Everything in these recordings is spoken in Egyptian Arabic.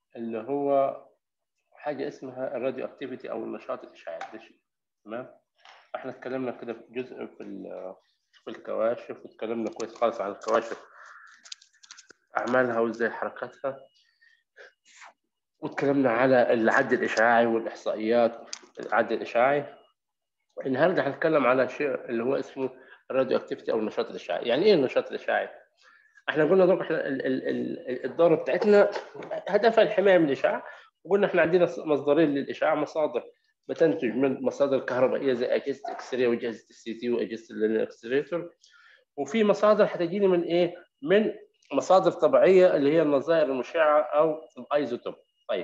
اللي هو حاجه اسمها الراديو اكتيفيتي او النشاط الاشعاعي ده شيء تمام احنا اتكلمنا كده في جزء في ال- في الكواشف واتكلمنا كويس خالص عن الكواشف اعمالها وازاي حركتها واتكلمنا على العد الاشعاعي والاحصائيات العد الاشعاعي النهارده هنتكلم على شيء اللي هو اسمه الراديو اكتيفيتي او النشاط الاشعاعي يعني ايه النشاط الاشعاعي احنا قلنا طبعا احنا ال- ال- ال- الدوره بتاعتنا هدفها الحمايه من الاشعاع وقلنا احنا عندنا مصدرين للاشعاع مصادر بتنتج من مصادر كهربائيه زي اجهزه اكس راي واجهزه السي تي واجهزه الاكسلريتور وفي مصادر هتجيني من ايه؟ من مصادر طبيعيه اللي هي النظائر المشعه او الايزوتوب طيب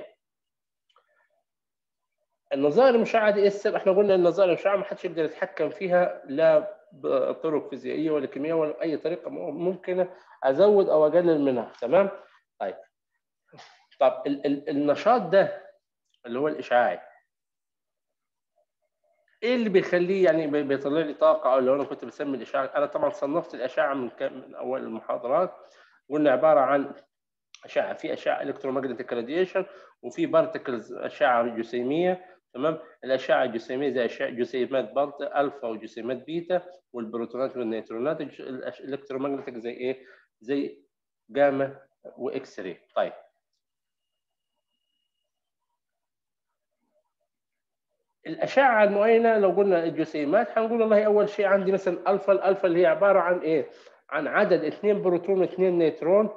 النظائر المشعه دي ايه السبب؟ احنا قلنا النظائر المشعه ما حدش يقدر يتحكم فيها لا بطرق فيزيائيه ولا كيميائيه ولا اي طريقه ممكنه ازود او اقلل منها تمام؟ طيب طب ال ال النشاط ده اللي هو الاشعاعي ايه اللي بيخليه يعني بي- بيطلع لي طاقه او لو انا كنت بسمي الاشعاع انا طبعا صنفت الاشعه من, كام- من اول المحاضرات قلنا عباره عن اشعه في اشعه الكترومagnetic راديشن وفي بارتكلز اشعه جسيميه تمام الاشعه الجسيميه زي اشعه جسيمات بلط الفا وجسيمات بيتا والبروتونات والنيوترونات الج- الأش- الالكترومagnetic زي ايه زي جاما واكس راي طيب الاشعه المعينه لو قلنا الجسيمات هنقول والله اول شيء عندي مثلا الفا الالفا اللي هي عباره عن ايه؟ عن عدد اثنين بروتون واثنين نيوترون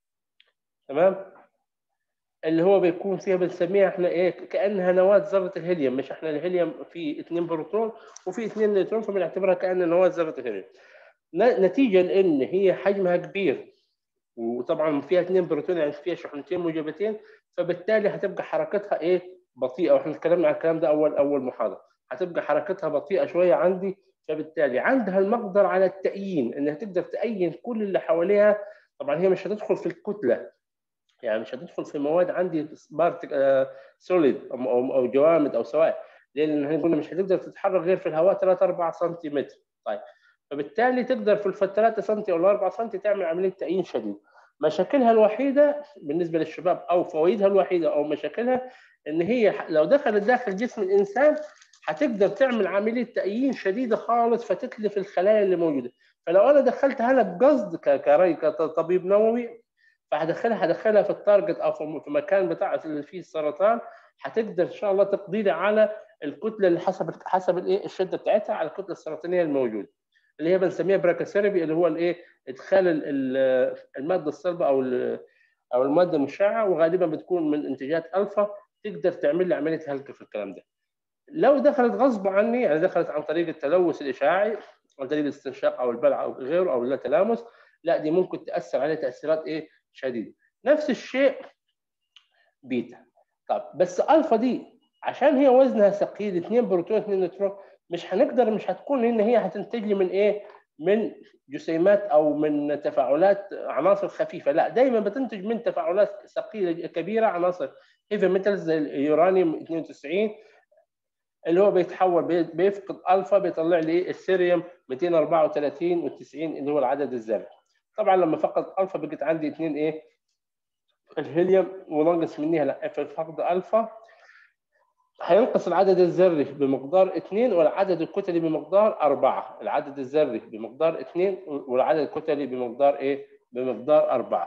تمام؟ اللي هو بيكون فيها بنسميها احنا ايه كانها نواه ذره الهيليوم مش احنا الهيليوم فيه اثنين بروتون وفي اثنين نيوترون فبنعتبرها كان نواه ذره الهيليوم ن- نتيجه لان هي حجمها كبير وطبعا فيها اثنين بروتون يعني فيها شحنتين موجبتين فبالتالي هتبقى حركتها ايه بطيئه واحنا اتكلمنا عن الكلام ده اول اول محاضره هتبقى حركتها بطيئه شويه عندي فبالتالي عندها المقدره على التأيين انها تقدر تأين كل اللي حواليها طبعا هي مش هتدخل في الكتله يعني مش هتدخل في مواد عندي بارتك سوليد او او أو جوامد او سوائل لان احنا قلنا مش هتقدر تتحرك غير في الهواء 3 4 سنتيمتر طيب فبالتالي تقدر في الف 3 سم او 4 سم تعمل عمليه تأيين شديد مشاكلها الوحيده بالنسبه للشباب او فوائدها الوحيده او مشاكلها ان هي ح- لو دخلت داخل جسم الانسان هتقدر تعمل عمليه تأيين شديده خالص فتتلف الخلايا اللي موجوده فلو انا دخلتها لها بقصد ك- كري كطبيب نووي فهدخلها هدخلها في التارجت او في في مكان بتاع اللي فيه السرطان هتقدر ان شاء الله تقضي لي على الكتله اللي حسب حسب الايه الشده بتاعتها على الكتله السرطانيه الموجوده اللي هي بنسميها براكاسيربي اللي هو الايه ادخال ال- ال- الماده الصلبه او ال- او الماده المشعه وغالبا بتكون من انتاجات الفا تقدر تعمل لي عمليه هلك في الكلام ده لو دخلت غصب عني يعني دخلت عن طريق التلوث الاشعاعي عن طريق الاستنشاق او البلع او غيره او التلامس لا دي ممكن تاثر عليه تاثيرات ايه شديده نفس الشيء بيتا طب بس الفا دي عشان هي وزنها ثقيل 2 بروتون 2 نيوترون مش هنقدر مش هتكون ان هي هتنتج لي من ايه من جسيمات او من تفاعلات عناصر خفيفه لا دايما بتنتج من تفاعلات ثقيله كبيره عناصر هيفي ميتالز زي اليورانيوم 92 اللي هو بيتحول بي- بيفقد الفا بيطلع لي السيريوم 234 و90 اللي هو العدد الذري طبعا لما فقد الفا بقت عندي اثنين ايه الهيليوم وناقص منها لا في فقد الفا هينقص العدد الذري بمقدار 2 والعدد الكتلي بمقدار 4 العدد الذري بمقدار 2 والعدد الكتلي بمقدار ايه بمقدار 4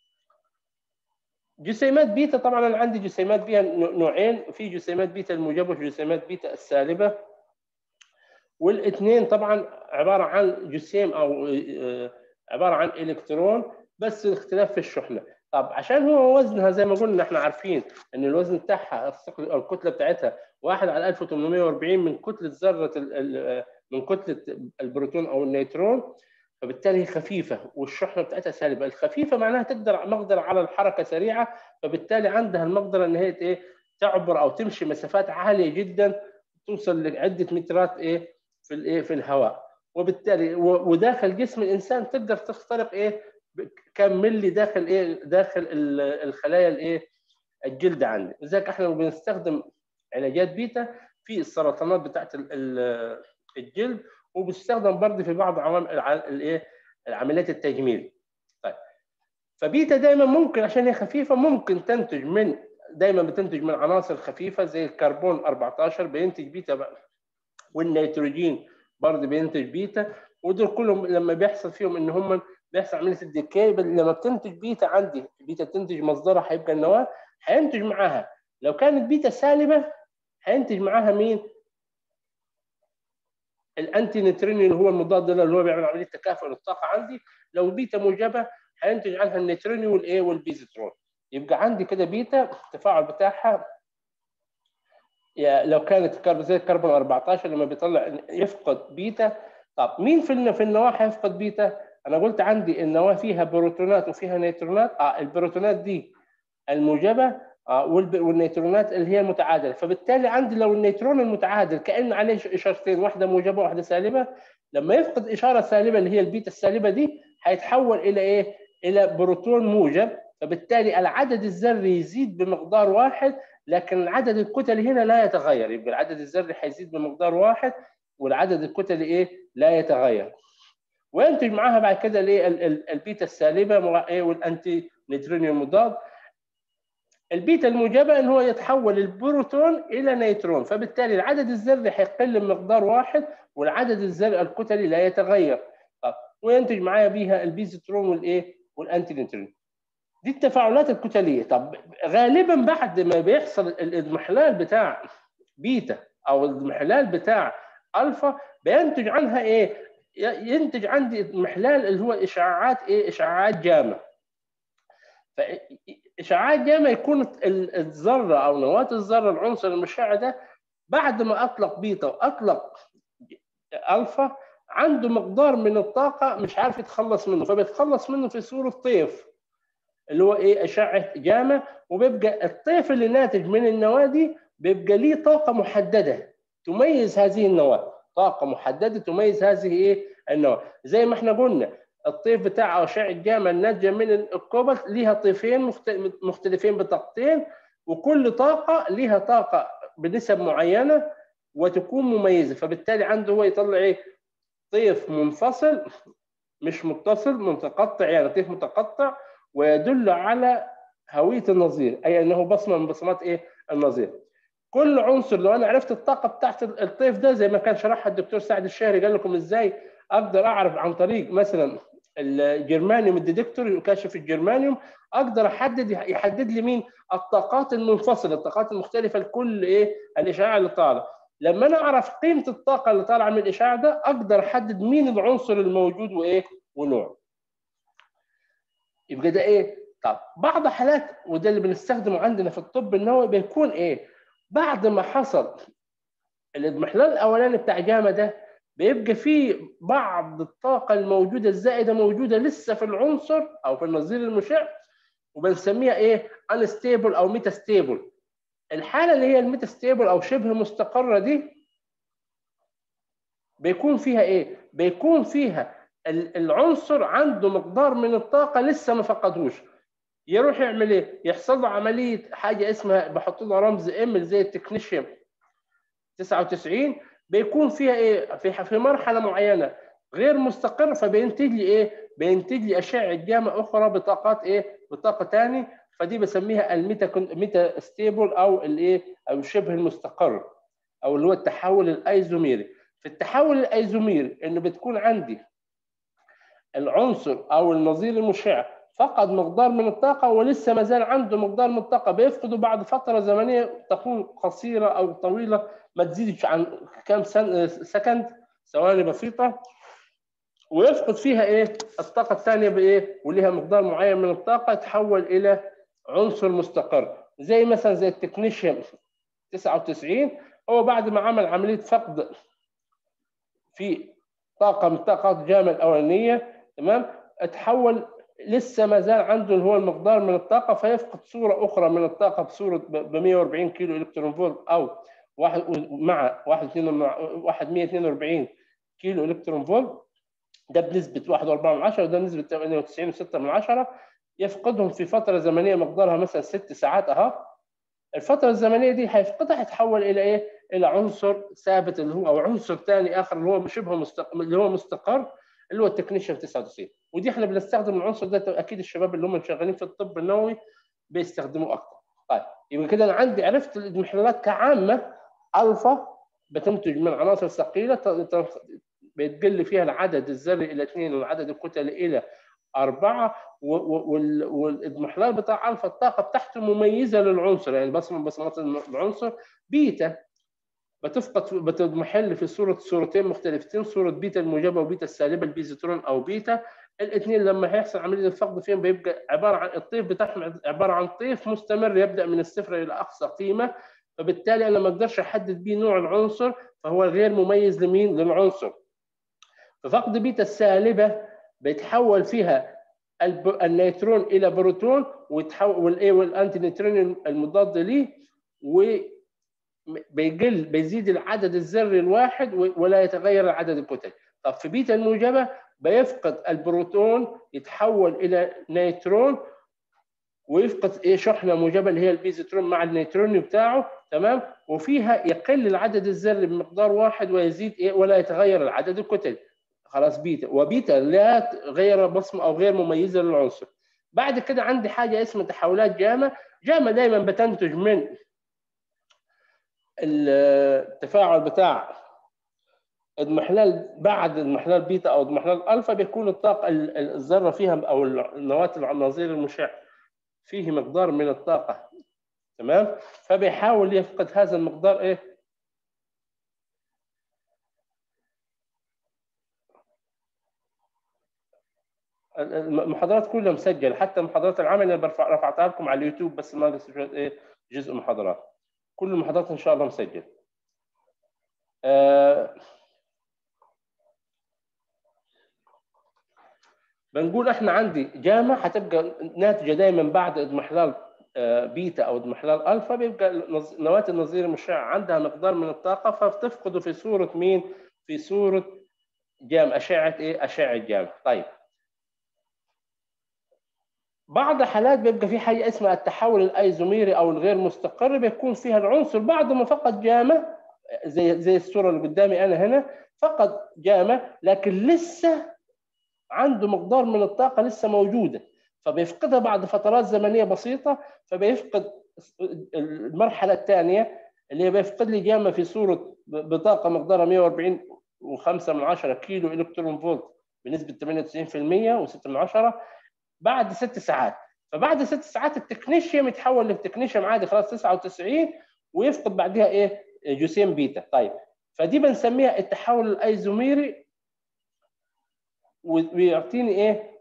جسيمات بيتا طبعا انا عندي جسيمات بيها نوع- نوعين في جسيمات بيتا الموجبه وجسيمات بيتا السالبه والاثنين طبعا عباره عن جسيم او آه، عباره عن الكترون بس الاختلاف في الشحنه طب عشان هو وزنها زي ما قلنا احنا عارفين ان الوزن بتاعها الثقل او الكتله بتاعتها 1 على 1840 من كتله ذره ال- ال- من كتله البروتون او النيوترون فبالتالي هي خفيفه والشحنه بتاعتها سالبه الخفيفه معناها تقدر مقدره على الحركه سريعه فبالتالي عندها المقدره ان هي ايه تعبر او تمشي مسافات عاليه جدا توصل لعده مترات ايه في الايه في الهواء وبالتالي و- وداخل جسم الانسان تقدر تخترق ايه ب- كم ملي داخل ايه داخل ال- الخلايا الايه الجلد عندي لذلك احنا بنستخدم علاجات بيتا في السرطانات بتاعت ال- ال- الجلد وبيستخدم برضه في بعض عوامل الع- الايه العمليات التجميل طيب فبيتا دايما ممكن عشان هي خفيفه ممكن تنتج من دايما بتنتج من عناصر خفيفه زي الكربون 14 بينتج بيتا بقى والنيتروجين برضه بينتج بيتا ودول كلهم لما بيحصل فيهم ان هم بيحصل عمليه الديكاي لما بتنتج بيتا عندي بيتا بتنتج مصدرها هيبقى النواه هينتج معاها لو كانت بيتا سالبه هينتج معاها مين؟ الانتي نيتريني اللي هو المضاد اللي هو بيعمل عمليه تكافؤ للطاقه عندي لو بيتا موجبه هينتج عنها النيتريني والايه والبيزيترون يبقى عندي كده بيتا التفاعل بتاعها لو كانت زي الكربون 14 لما بيطلع يفقد بيتا طب مين في في النواه هيفقد بيتا؟ انا قلت عندي النواه فيها بروتونات وفيها نيوترونات اه البروتونات دي الموجبه آه والنيوترونات اللي هي المتعادله فبالتالي عندي لو النيوترون المتعادل كان عليه اشارتين واحده موجبه وواحده سالبه لما يفقد اشاره سالبه اللي هي البيتا السالبه دي هيتحول الى ايه؟ الى بروتون موجب فبالتالي العدد الذري يزيد بمقدار واحد لكن العدد الكتلي هنا لا يتغير يبقى العدد الذري هيزيد بمقدار واحد والعدد الكتلي ايه لا يتغير وينتج معاها بعد كده الايه البيتا السالبه ايه والانتي نيوترونيوم مضاد البيتا الموجبه ان هو يتحول البروتون الى نيوترون فبالتالي العدد الذري هيقل بمقدار واحد والعدد الذري الكتلي لا يتغير وينتج معايا بيها البيزوترون والايه والانتي نيوترون دي التفاعلات الكتليه طب غالبا بعد ما بيحصل الاضمحلال بتاع بيتا او الاضمحلال بتاع الفا بينتج عنها ايه ينتج عندي اضمحلال اللي هو اشعاعات ايه اشعاعات جاما فاشعاعات جاما يكون الذره او نواه الذره العنصر المشع ده بعد ما اطلق بيتا واطلق الفا عنده مقدار من الطاقه مش عارف يتخلص منه فبيتخلص منه في صوره طيف اللي هو ايه اشعه جاما وبيبقى الطيف اللي ناتج من النواه دي بيبقى ليه طاقه محدده تميز هذه النواه طاقه محدده تميز هذه ايه النواه زي ما احنا قلنا الطيف بتاع اشعه جاما الناتجه من الكوبالت ليها طيفين مختلفين بطاقتين وكل طاقه ليها طاقه بنسب معينه وتكون مميزه فبالتالي عنده هو يطلع ايه طيف منفصل مش متصل متقطع يعني طيف متقطع ويدل على هويه النظير اي انه بصمه من بصمات ايه النظير كل عنصر لو انا عرفت الطاقه بتاعت الطيف ده زي ما كان شرحها الدكتور سعد الشهري قال لكم ازاي اقدر اعرف عن طريق مثلا الجرمانيوم الديتكتور كاشف الجرمانيوم اقدر احدد يحدد لي مين الطاقات المنفصله الطاقات المختلفه لكل ايه الاشعاع اللي طالع لما انا اعرف قيمه الطاقه اللي طالعه من الاشعاع ده اقدر احدد مين العنصر الموجود وايه ونوعه يبقى ده ايه طب بعض حالات وده اللي بنستخدمه عندنا في الطب النووي بيكون ايه بعد ما حصل الاضمحلال الاولاني بتاع جاما ده بيبقى فيه بعض الطاقة الموجودة الزائدة موجودة لسه في العنصر أو في النظير المشع وبنسميها إيه؟ unstable أو ميتاستيبل. الحالة اللي هي الميتاستيبل أو شبه مستقرة دي بيكون فيها إيه؟ بيكون فيها العنصر عنده مقدار من الطاقة لسه ما فقدهوش. يروح يعمل إيه؟ يحصل له عملية حاجة اسمها بحط له رمز ام زي التكنيشيوم 99 بيكون فيها ايه في في مرحله معينه غير مستقر فبينتج لي ايه بينتج لي اشعه جاما اخرى بطاقات ايه بطاقه ثاني فدي بسميها الميتا ميتا ستيبل او الايه او شبه المستقر او اللي هو التحول الايزوميري في التحول الايزوميري انه بتكون عندي العنصر او النظير المشع فقد مقدار من الطاقه ولسه ما زال عنده مقدار من الطاقه بيفقده بعد فتره زمنيه تكون قصيره او طويله ما تزيدش عن كام سكند ثواني بسيطه ويفقد فيها ايه الطاقه الثانيه بايه وليها مقدار معين من الطاقه تحول الى عنصر مستقر زي مثلا زي التكنيشيوم 99 هو بعد ما عمل عمليه فقد في طاقه من طاقات جامع الاولانيه تمام تحول لسه ما زال عنده اللي هو المقدار من الطاقه فيفقد صوره اخرى من الطاقه بصوره ب 140 كيلو الكترون فولت او واحد مع واحد مع واحد 142 كيلو الكترون فولت ده بنسبه 1.4 من 10 وده بنسبه 98.6 من 10 يفقدهم في فتره زمنيه مقدارها مثلا ست ساعات اهو الفتره الزمنيه دي هيفقدها هيتحول الى ايه؟ الى عنصر ثابت اللي هو او عنصر ثاني اخر اللي هو شبه مستقر اللي هو مستقر اللي هو التكنيشن 99 ودي احنا بنستخدم العنصر ده اكيد الشباب اللي هم شغالين في الطب النووي بيستخدموه اكتر طيب يبقى كده انا عندي عرفت المحلولات كعامه الفا بتنتج من عناصر ثقيله بتقل فيها العدد الذري الى اثنين والعدد الكتلي الى اربعه والاضمحلال بتاع الفا الطاقه بتاعته مميزه للعنصر يعني بصمه بصمات العنصر بيتا بتفقد بتضمحل في صوره صورتين مختلفتين صوره بيتا الموجبه وبيتا السالبه البيزيترون او بيتا الاثنين لما هيحصل عمليه الفقد فيهم بيبقى عباره عن الطيف بتاعهم عباره عن طيف مستمر يبدا من الصفر الى اقصى قيمه فبالتالي انا ما اقدرش احدد بيه نوع العنصر فهو غير مميز لمين؟ للعنصر. ففقد بيتا السالبه بيتحول فيها النيترون الى بروتون ويتحول والايه والانتي نيوترون المضاد ليه وبيقل بيزيد العدد الذري الواحد ولا يتغير العدد الكتلي. طب في بيتا الموجبه بيفقد البروتون يتحول الى نيترون ويفقد ايه شحنه موجبه اللي هي البيزيترون مع النيوترون بتاعه تمام وفيها يقل العدد الذري بمقدار واحد ويزيد ايه ولا يتغير العدد الكتلي خلاص بيتا وبيتا لا غير بصمه او غير مميزه للعنصر بعد كده عندي حاجه اسمها تحولات جاما جاما دايما بتنتج من التفاعل بتاع اضمحلال بعد اضمحلال بيتا او اضمحلال الفا بيكون الطاقه الذره فيها او النواه النظير المشع فيه مقدار من الطاقه تمام فبيحاول يفقد هذا المقدار ايه المحاضرات كلها مسجله حتى محاضرات العمل اللي برفع رفعتها لكم على اليوتيوب بس ما ايه جزء محاضرات كل المحاضرات ان شاء الله مسجل آه بنقول احنا عندي جامع هتبقى ناتجه دايما بعد اضمحلال بيتا او اضمحلال الفا بيبقى نواه النظير المشع عندها مقدار من الطاقه فبتفقده في صوره مين؟ في صوره جام اشعه ايه؟ اشعه جام طيب بعض حالات بيبقى في حاجه اسمها التحول الايزوميري او الغير مستقر بيكون فيها العنصر بعد ما فقد جامه زي زي الصوره اللي قدامي انا هنا فقد جامه لكن لسه عنده مقدار من الطاقه لسه موجوده فبيفقدها بعد فترات زمنيه بسيطه فبيفقد المرحله الثانيه اللي هي بيفقد لي جامه في صوره بطاقه مقدارها 140 و5 من 10 كيلو الكترون فولت بنسبه 98% و6 من 10 بعد ست ساعات فبعد ست ساعات التكنيشيوم يتحول لتكنيشيوم عادي خلاص 99 ويفقد بعدها ايه جسيم بيتا طيب فدي بنسميها التحول الايزوميري ويعطيني ايه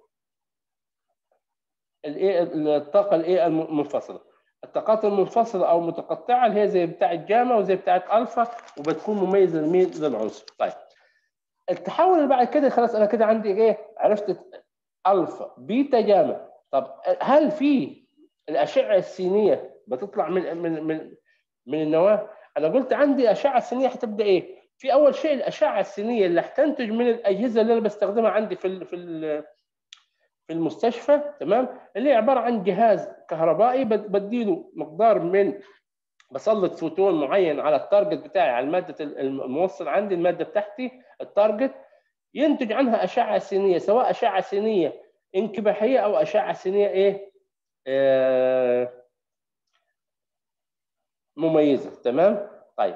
الايه الطاقه الايه المنفصله الطاقات المنفصله او متقطعه اللي هي زي بتاعه جاما وزي بتاعه الفا وبتكون مميزه لمين للعنصر طيب التحول اللي بعد كده خلاص انا كده عندي ايه عرفت الفا بيتا جاما طب هل في الاشعه السينيه بتطلع من من من من النواه انا قلت عندي اشعه سينيه هتبدا ايه في اول شيء الاشعه السينيه اللي هتنتج من الاجهزه اللي انا بستخدمها عندي في ال في ال في المستشفى تمام اللي هي عباره عن جهاز كهربائي بديله مقدار من بسلط فوتون معين على التارجت بتاعي على الماده الموصل عندي الماده بتاعتي التارجت ينتج عنها اشعه سينيه سواء اشعه سينيه انكباحيه او اشعه سينيه ايه آه مميزه تمام طيب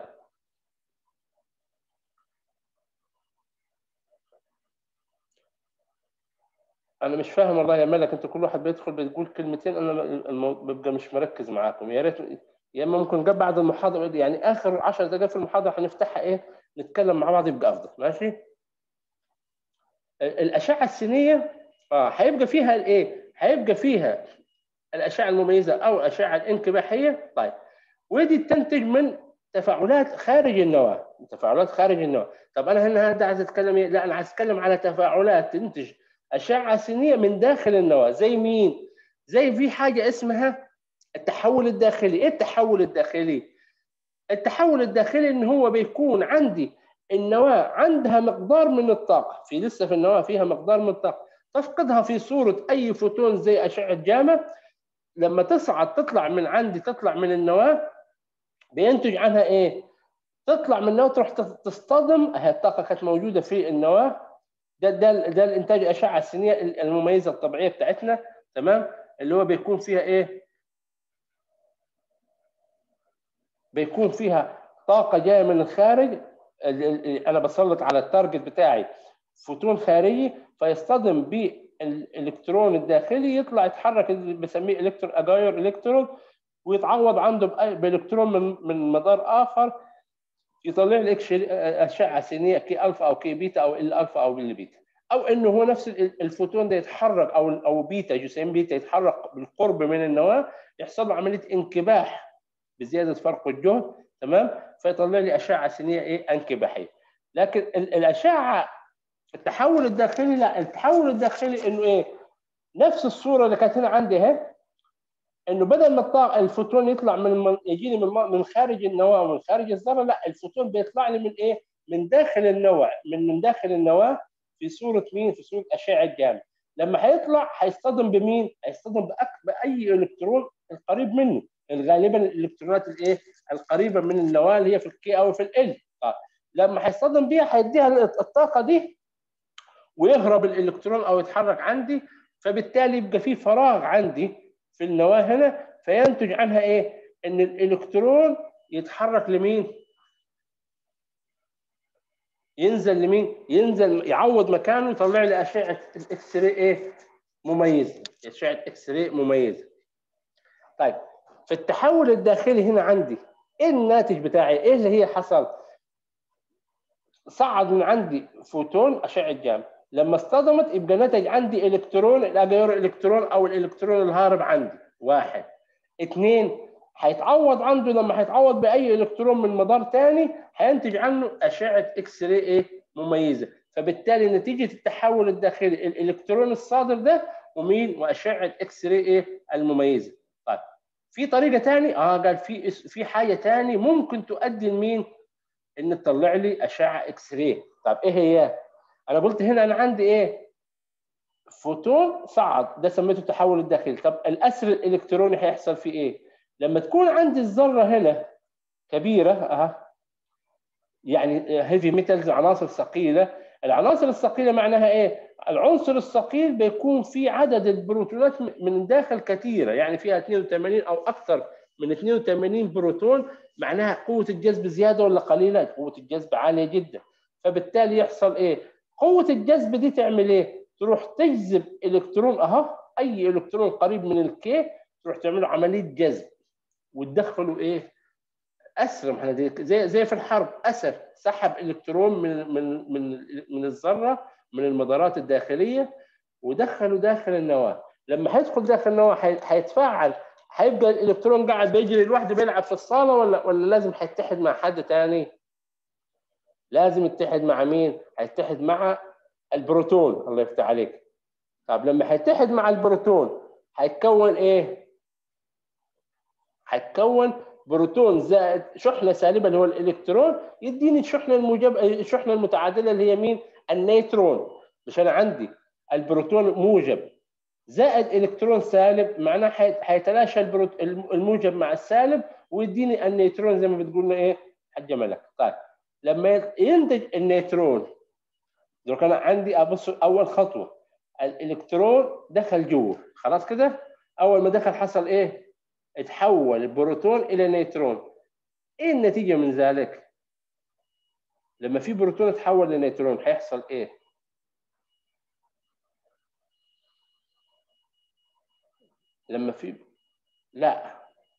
انا مش فاهم والله يا ملك انت كل واحد بيدخل بتقول كلمتين انا المو... ببقى مش مركز معاكم يا ريت يا اما ممكن جاب بعد المحاضره يعني اخر 10 دقائق في المحاضره هنفتحها ايه نتكلم مع بعض يبقى افضل ماشي الاشعه السينيه اه هيبقى فيها الايه هيبقى فيها الاشعه المميزه او الاشعه الانكباحيه طيب ودي تنتج من تفاعلات خارج النواه تفاعلات خارج النواه طب انا هنا هذا عايز اتكلم ايه لا انا عايز اتكلم على تفاعلات تنتج اشعه سينيه من داخل النواه زي مين زي في حاجه اسمها التحول الداخلي ايه التحول الداخلي التحول الداخلي ان هو بيكون عندي النواه عندها مقدار من الطاقه في لسه في النواه فيها مقدار من الطاقه تفقدها في صوره اي فوتون زي اشعه جاما لما تصعد تطلع من عندي تطلع من النواه بينتج عنها ايه تطلع من النواه تروح تصطدم هي الطاقه كانت موجوده في النواه ده ده ده الانتاج الاشعه السينيه المميزه الطبيعيه بتاعتنا تمام اللي هو بيكون فيها ايه بيكون فيها طاقه جايه من الخارج انا بسلط على التارجت بتاعي فوتون خارجي فيصطدم بالالكترون الداخلي يطلع يتحرك اللي بسميه الكترون اجاير الكترون ويتعوض عنده بالكترون من من مدار اخر يطلع لك اشعه سينيه كي الفا او كي بيتا او ال الفا او ال بيتا او انه هو نفس الفوتون ده يتحرك او او بيتا جسيم بيتا يتحرك بالقرب من النواه يحصل له عمليه انكباح بزياده فرق الجهد تمام فيطلع لي اشعه سينيه ايه انكباحيه لكن الاشعه التحول الداخلي لا التحول الداخلي انه ايه نفس الصوره اللي كانت هنا عندي اهي انه بدل ما الطاقه الفوتون يطلع من يجيني من من خارج النواه ومن خارج الذره لا الفوتون بيطلع لي من ايه؟ من داخل النواه من من داخل النواه في صوره مين؟ في صوره اشعه جاما لما هيطلع هيصطدم بمين؟ هيصطدم باي الكترون القريب منه غالبا الالكترونات الايه؟ القريبه من النواه اللي هي في الكي او في ال طيب لما هيصطدم بيها هيديها الطاقه دي ويهرب الالكترون او يتحرك عندي فبالتالي يبقى في فراغ عندي في النواه هنا فينتج عنها ايه؟ ان الالكترون يتحرك لمين؟ ينزل لمين؟ ينزل يعوض مكانه يطلع لي اشعه الاكس راي ايه؟ مميزه، اشعه اكس راي مميزه. طيب في التحول الداخلي هنا عندي ايه الناتج بتاعي؟ ايه اللي هي حصل؟ صعد من عندي فوتون اشعه جاما لما اصطدمت يبقى نتج عندي الكترون الاجيور الكترون او الالكترون الهارب عندي واحد اثنين هيتعوض عنده لما هيتعوض باي الكترون من مدار ثاني هينتج عنه اشعه اكس راي ايه مميزه فبالتالي نتيجه التحول الداخلي الالكترون الصادر ده ومين واشعه اكس راي ايه المميزه طيب في طريقه ثانيه اه قال في في حاجه ثانيه ممكن تؤدي لمين ان تطلع لي اشعه اكس راي طب ايه هي انا قلت هنا انا عندي ايه فوتون صعد ده سميته التحول الداخلي طب الاسر الالكتروني هيحصل فيه ايه لما تكون عندي الذره هنا كبيره اها يعني هيفي ميتالز عناصر ثقيله العناصر الثقيله معناها ايه العنصر الثقيل بيكون فيه عدد البروتونات من داخل كثيره يعني فيها 82 او اكثر من 82 بروتون معناها قوه الجذب زياده ولا قليله قوه الجذب عاليه جدا فبالتالي يحصل ايه قوه الجذب دي تعمل ايه؟ تروح تجذب الكترون اهو اي الكترون قريب من الكي تروح تعمل له عمليه جذب وتدخله ايه؟ اسر ما زي زي في الحرب اسر سحب الكترون من من من من الذره من المدارات الداخليه ودخله داخل النواه لما هيدخل داخل النواه هيتفاعل هيبقى الالكترون قاعد بيجري لوحده بيلعب في الصاله ولا ولا لازم هيتحد مع حد ثاني؟ لازم يتحد مع مين؟ هيتحد مع البروتون الله يفتح عليك طب لما هيتحد مع البروتون هيتكون ايه؟ هيتكون بروتون زائد شحنه سالبه اللي هو الالكترون يديني الشحنه الموجب الشحنه المتعادله اللي هي مين؟ النيترون مش انا عندي البروتون موجب زائد الكترون سالب معناه هيتلاشى الموجب مع السالب ويديني النيترون زي ما بتقول ايه؟ حاج ملك طيب لما ينتج النيترون لو كان عندي ابص اول خطوه الالكترون دخل جوه خلاص كده اول ما دخل حصل ايه اتحول البروتون الى نيترون ايه النتيجه من ذلك لما في بروتون اتحول لنيترون هيحصل ايه لما في لا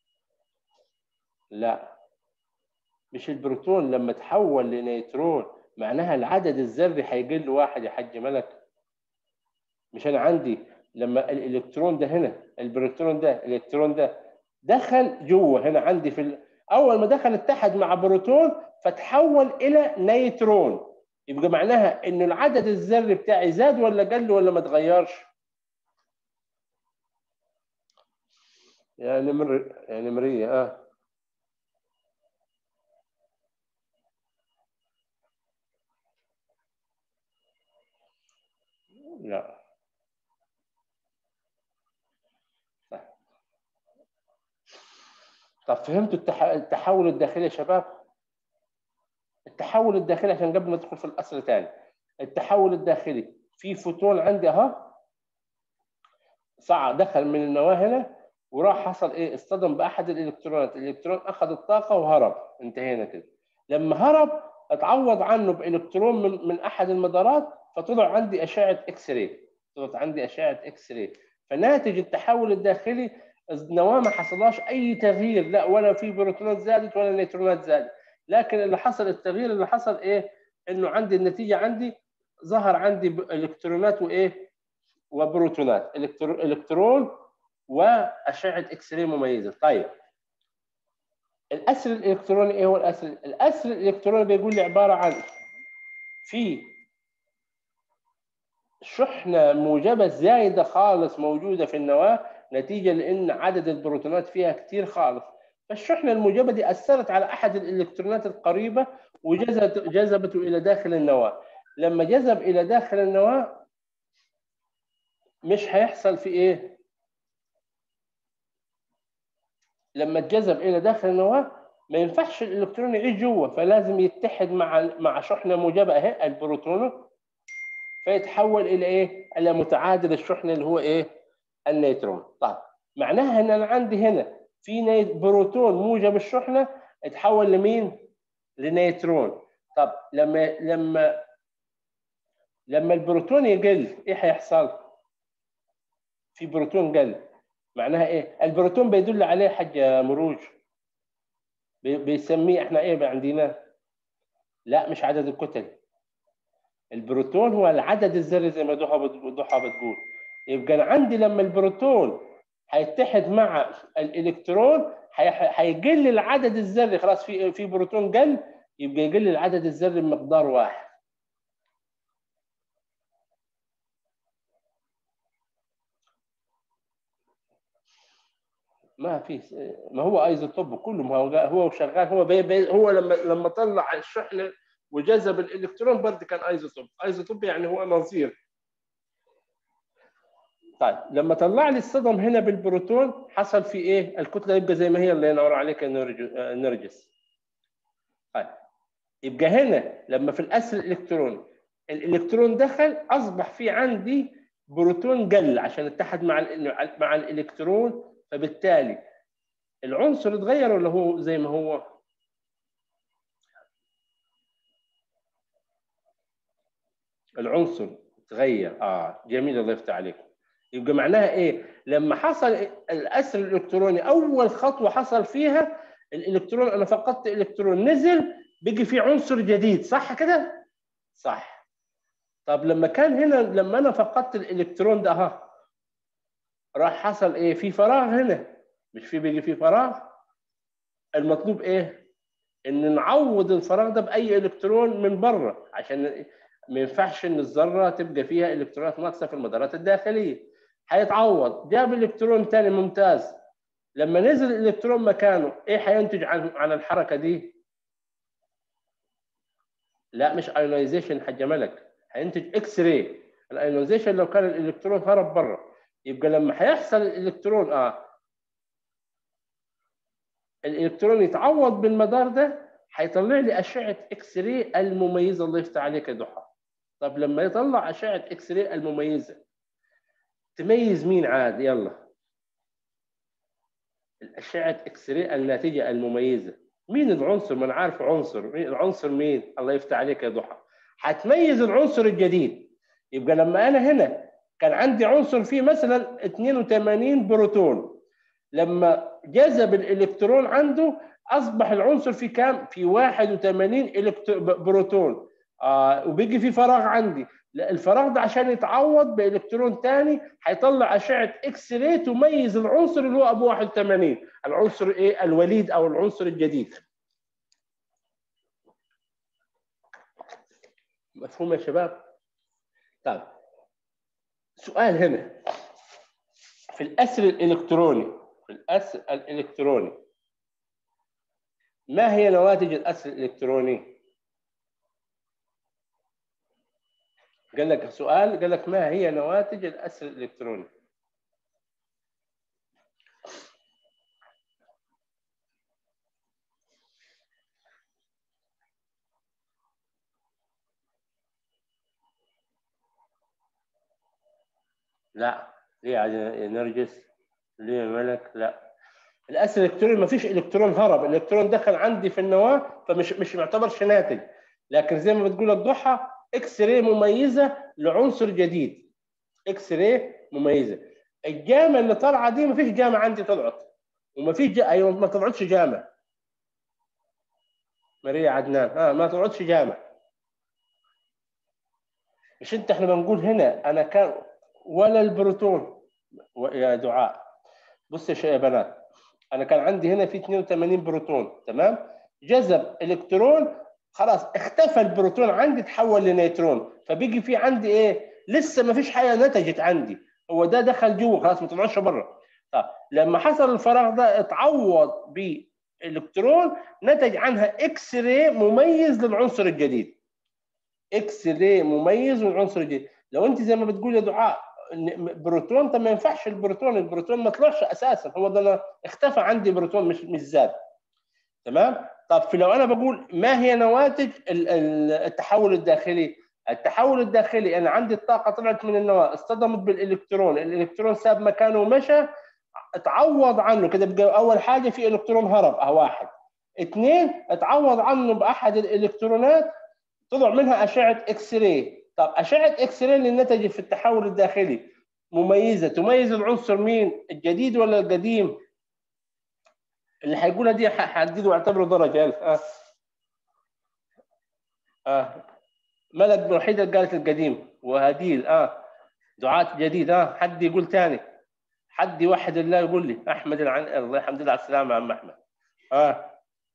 لا مش البروتون لما تحول لنيترون معناها العدد الذري هيقل واحد يا حاج ملك مش انا عندي لما الالكترون ده هنا البروتون ده الالكترون ده دخل جوه هنا عندي في ال... اول ما دخل اتحد مع بروتون فتحول الى نيترون يبقى معناها ان العدد الذري بتاعي زاد ولا قل ولا ما اتغيرش يا نمر يا نمريه اه لا طب فهمتوا التحول الداخلي يا شباب؟ التحول الداخلي عشان قبل ما ندخل في الاصل تاني التحول الداخلي في فوتون عندي اهو صعد دخل من النواه هنا وراح حصل ايه اصطدم باحد الالكترونات الالكترون اخذ الطاقه وهرب انتهينا كده لما هرب اتعوض عنه بالكترون من, من احد المدارات فطلع عندي اشعه اكس راي طلعت عندي اشعه اكس راي فناتج التحول الداخلي النواه ما حصلهاش اي تغيير لا ولا في بروتونات زادت ولا نيوترونات زادت لكن اللي حصل التغيير اللي حصل ايه انه عندي النتيجه عندي ظهر عندي الكترونات وايه وبروتونات الكترون واشعه اكس راي مميزه طيب الاسر الالكتروني ايه هو الاسر الاسر الالكتروني بيقول لي عباره عن في شحنه موجبه زايده خالص موجوده في النواه نتيجه لان عدد البروتونات فيها كتير خالص فالشحنه الموجبه دي اثرت على احد الالكترونات القريبه وجذبته الى داخل النواه لما جذب الى داخل النواه مش هيحصل في ايه لما اتجذب الى داخل النواه ما ينفعش الالكترون يعيش جوه فلازم يتحد مع مع شحنه موجبه اهي البروتون فيتحول الى ايه؟ الى متعادل الشحنه اللي هو ايه؟ النيوترون. طيب معناها ان انا عندي هنا في بروتون موجب الشحنه اتحول لمين؟ لنيوترون. طب لما لما لما البروتون يقل ايه هيحصل؟ في بروتون قل معناها ايه؟ البروتون بيدل عليه حاجه مروج بيسميه احنا ايه عندنا؟ لا مش عدد الكتل البروتون هو العدد الذري زي ما ضحى ضحى بتقول يبقى انا عندي لما البروتون هيتحد مع الالكترون هيقل العدد الذري خلاص في في بروتون قل يبقى يقل العدد الذري بمقدار واحد ما في ما هو ايزوتوب كله ما هو هو شغال هو بي بي هو لما لما طلع الشحنه وجذب الالكترون برضه كان ايزوتوب ايزوتوب يعني هو نظير طيب لما طلع لي الصدم هنا بالبروتون حصل في ايه الكتله يبقى زي ما هي الله ينور عليك يا نرجس طيب يبقى هنا لما في الاسر الالكترون الالكترون دخل اصبح في عندي بروتون قل عشان اتحد مع مع الالكترون فبالتالي العنصر اتغير ولا هو زي ما هو العنصر تغير اه جميل الله يفتح عليكم يبقى معناها ايه لما حصل الاسر الالكتروني اول خطوه حصل فيها الالكترون انا فقدت الكترون نزل بيجي في عنصر جديد صح كده صح طب لما كان هنا لما انا فقدت الالكترون ده اهو راح حصل ايه في فراغ هنا مش في بيجي في فراغ المطلوب ايه ان نعوض الفراغ ده باي الكترون من بره عشان ما ينفعش ان الذره تبقى فيها الكترونات ناقصه في المدارات الداخليه هيتعوض جاب الكترون تاني ممتاز لما نزل الالكترون مكانه ايه هينتج عن عن الحركه دي لا مش ايونيزيشن حاج ملك هينتج اكس راي الايونيزيشن لو كان الالكترون هرب بره يبقى لما هيحصل الالكترون اه الالكترون يتعوض بالمدار ده هيطلع لي اشعه اكس راي المميزه الله يفتح عليك يا ضحى طب لما يطلع اشعه اكس راي المميزه تميز مين عاد يلا الاشعه اكس راي الناتجه المميزه مين العنصر ما انا عارف عنصر مين العنصر مين الله يفتح عليك يا ضحى هتميز العنصر الجديد يبقى لما انا هنا كان عندي عنصر فيه مثلا 82 بروتون لما جذب الالكترون عنده اصبح العنصر في كام في 81 بروتون آه وبيجي في فراغ عندي لا الفراغ ده عشان يتعوض بالكترون ثاني هيطلع اشعه اكس راي تميز العنصر اللي هو ابو 81 العنصر ايه الوليد او العنصر الجديد مفهوم يا شباب طيب سؤال هنا في الاسر الالكتروني في الاسر الالكتروني ما هي نواتج الاسر الالكتروني قال لك سؤال قال لك ما هي نواتج الاسر الالكتروني لا ليه يا نرجس ليه ملك لا الاسيد الالكتروني ما فيش الكترون هرب الالكترون دخل عندي في النواه فمش مش يعتبرش ناتج لكن زي ما بتقول الضحى اكس راي مميزه لعنصر جديد اكس راي مميزه الجامه اللي طالعه دي ما فيش جامه عندي طلعت وما فيش جا... ايوه ما طلعتش جامه ماريا عدنان اه ما طلعتش جامه مش انت احنا بنقول هنا انا كان ولا البروتون يا دعاء بص يا يا بنات انا كان عندي هنا في 82 بروتون تمام جذب الكترون خلاص اختفى البروتون عندي تحول لنيوترون فبيجي في عندي ايه لسه ما فيش حاجه نتجت عندي هو ده دخل جوه خلاص ما طلعش بره طب لما حصل الفراغ ده اتعوض بالكترون نتج عنها اكس راي مميز للعنصر الجديد اكس راي مميز للعنصر الجديد لو انت زي ما بتقول يا دعاء بروتون طب ما ينفعش البروتون البروتون ما طلعش اساسا هو ده انا اختفى عندي بروتون مش مش زاد تمام طب في لو انا بقول ما هي نواتج التحول الداخلي التحول الداخلي انا عندي الطاقه طلعت من النواه اصطدمت بالالكترون الالكترون ساب مكانه ومشى اتعوض عنه كده بقى اول حاجه في الكترون هرب اه واحد اثنين اتعوض عنه باحد الالكترونات طلع منها اشعه اكس راي طب اشعه اكس راي اللي نتجت في التحول الداخلي مميزه تميز العنصر مين الجديد ولا القديم اللي هيقولها دي هحدده واعتبره درجه ألف اه اه ملك الوحيده اللي قالت القديم وهديل اه دعاة جديد اه حد يقول ثاني حد يوحد الله يقول لي احمد العن الله الحمد لله على السلامه يا عم احمد اه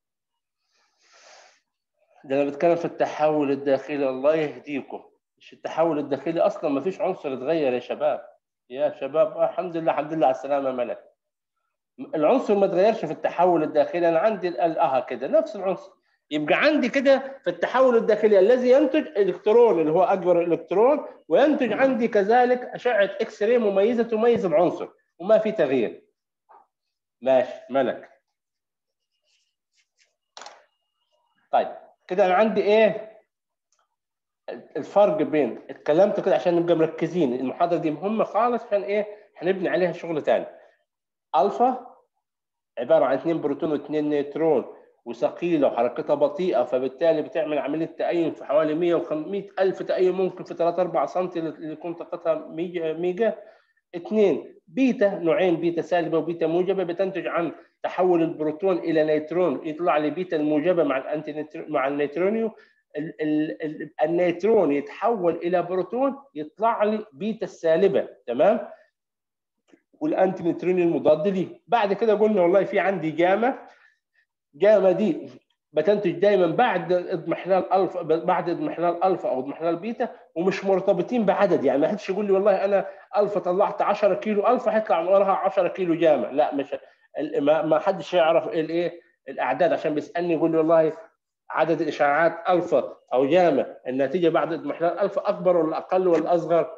ده انا بتكلم في التحول الداخلي الله يهديكم مش التحول الداخلي اصلا ما فيش عنصر اتغير يا شباب يا شباب آه الحمد لله الحمد لله على السلامه يا ملك العنصر ما اتغيرش في التحول الداخلي انا عندي الاه كده نفس العنصر يبقى عندي كده في التحول الداخلي الذي ينتج الكترون اللي هو اكبر الكترون وينتج عندي كذلك اشعه اكس راي مميزه تميز العنصر وما في تغيير ماشي ملك طيب كده انا عندي ايه الفرق بين اتكلمت كده عشان نبقى مركزين المحاضره دي مهمه خالص عشان ايه هنبني عليها شغل ثاني الفا عباره عن اثنين بروتون واثنين نيوترون وثقيله وحركتها بطيئه فبالتالي بتعمل عمليه تأين في حوالي 100 ألف تأين ممكن في 3 4 سم اللي يكون طاقتها ميجا, ميجا اثنين بيتا نوعين بيتا سالبه وبيتا موجبه بتنتج عن تحول البروتون الى نيوترون يطلع لي بيتا الموجبه مع الانتي مع النيوترونيو النيوترون يتحول الى بروتون يطلع لي بيتا السالبه تمام والانتي نيوترونيو المضاد ليه بعد كده قلنا والله في عندي جاما جاما دي بتنتج دايما بعد اضمحلال الفا بعد اضمحلال الفا او اضمحلال بيتا ومش مرتبطين بعدد يعني ما حدش يقول لي والله انا الفا طلعت 10 كيلو الفا هيطلع من وراها 10 كيلو جاما لا مش ما حدش يعرف الايه الاعداد عشان بيسالني يقول لي والله عدد الاشعاعات الفا او جاما النتيجه بعد اضمحلال الفا اكبر ولا اقل ولا اصغر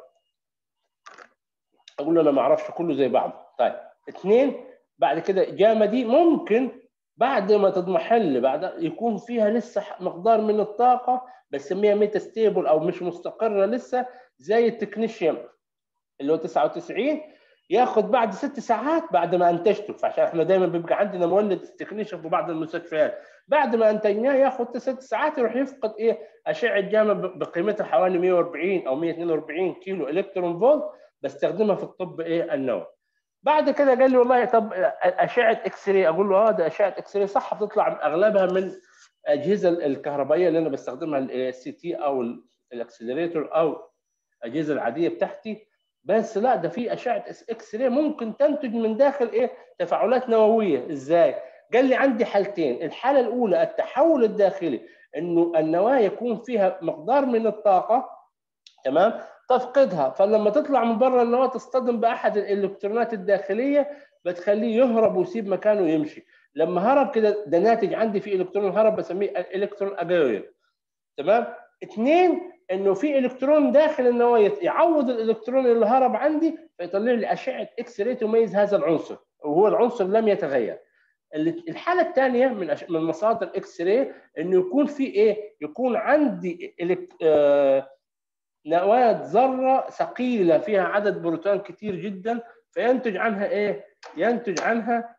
اقول له انا ما اعرفش كله زي بعضه طيب اثنين بعد كده جاما دي ممكن بعد ما تضمحل بعد يكون فيها لسه مقدار من الطاقه بسميها ميتا ستيبل او مش مستقره لسه زي التكنيشيوم اللي هو 99 ياخد بعد ست ساعات بعد ما انتجته فعشان احنا دايما بيبقى عندنا مولد تكنيشن في بعض المستشفيات بعد ما انتجناه ياخد ست ساعات يروح يفقد ايه اشعه جاما بقيمتها حوالي 140 او 142 كيلو الكترون فولت بستخدمها في الطب ايه النووي بعد كده قال لي والله طب اشعه اكس راي اقول له اه ده اشعه اكس راي صح بتطلع اغلبها من الاجهزه الكهربائيه اللي انا بستخدمها السي تي او الاكسلريتور او الاجهزه العاديه بتاعتي بس لا ده في اشعه اكس راي ممكن تنتج من داخل ايه تفاعلات نوويه ازاي قال لي عندي حالتين الحاله الاولى التحول الداخلي انه النواه يكون فيها مقدار من الطاقه تمام تفقدها فلما تطلع من بره النواه تصطدم باحد الالكترونات الداخليه بتخليه يهرب ويسيب مكانه ويمشي لما هرب كده ده ناتج عندي في الكترون هرب بسميه الكترون اجاير تمام اثنين انه في الكترون داخل النواه يعوض الالكترون اللي هرب عندي فيطلع لي اشعه اكس راي تميز هذا العنصر وهو العنصر لم يتغير الحاله الثانيه من من مصادر اكس راي انه يكون في ايه يكون عندي آه نواه ذره ثقيله فيها عدد بروتون كتير جدا فينتج عنها ايه ينتج عنها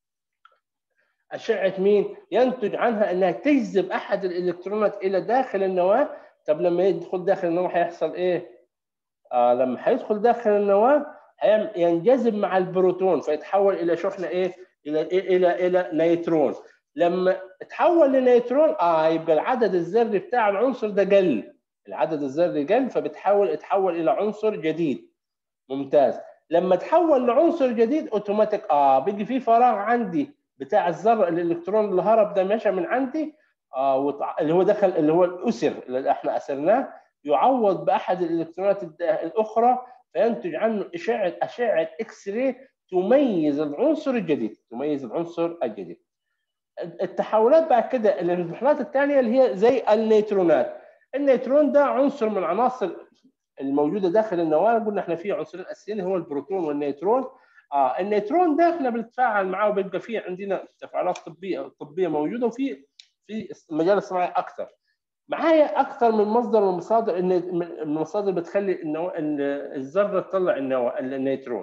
اشعه مين؟ ينتج عنها انها تجذب احد الالكترونات الى داخل النواه طب لما يدخل داخل النواه هيحصل ايه؟ آه لما هيدخل داخل النواه ينجذب مع البروتون فيتحول الى شحنه ايه؟ الى الى الى نيترون لما تحول لنيترون اه يبقى العدد الذري بتاع العنصر ده قل العدد الذري قل فبتحول اتحول الى عنصر جديد ممتاز لما تحول لعنصر جديد اوتوماتيك اه بيجي في فراغ عندي بتاع الذره الالكترون اللي هرب ده مشى من عندي آه وطع... اللي هو دخل اللي هو الاسر اللي احنا اسرناه يعوض باحد الالكترونات الاخرى فينتج عنه اشعه اشعه اكس راي تميز العنصر الجديد تميز العنصر الجديد التحولات بعد كده المرحلات الثانيه اللي هي زي النيترونات النيترون ده عنصر من العناصر الموجوده داخل النواه قلنا احنا في عنصرين اساسيين هو البروتون والنيترون اه النيترون ده احنا بنتفاعل معاه وبيبقى فيه عندنا تفاعلات طبيه طبيه موجوده وفي في المجال الصناعي اكثر معايا اكثر من مصدر من مصادر من المصادر بتخلي الذره تطلع النيترون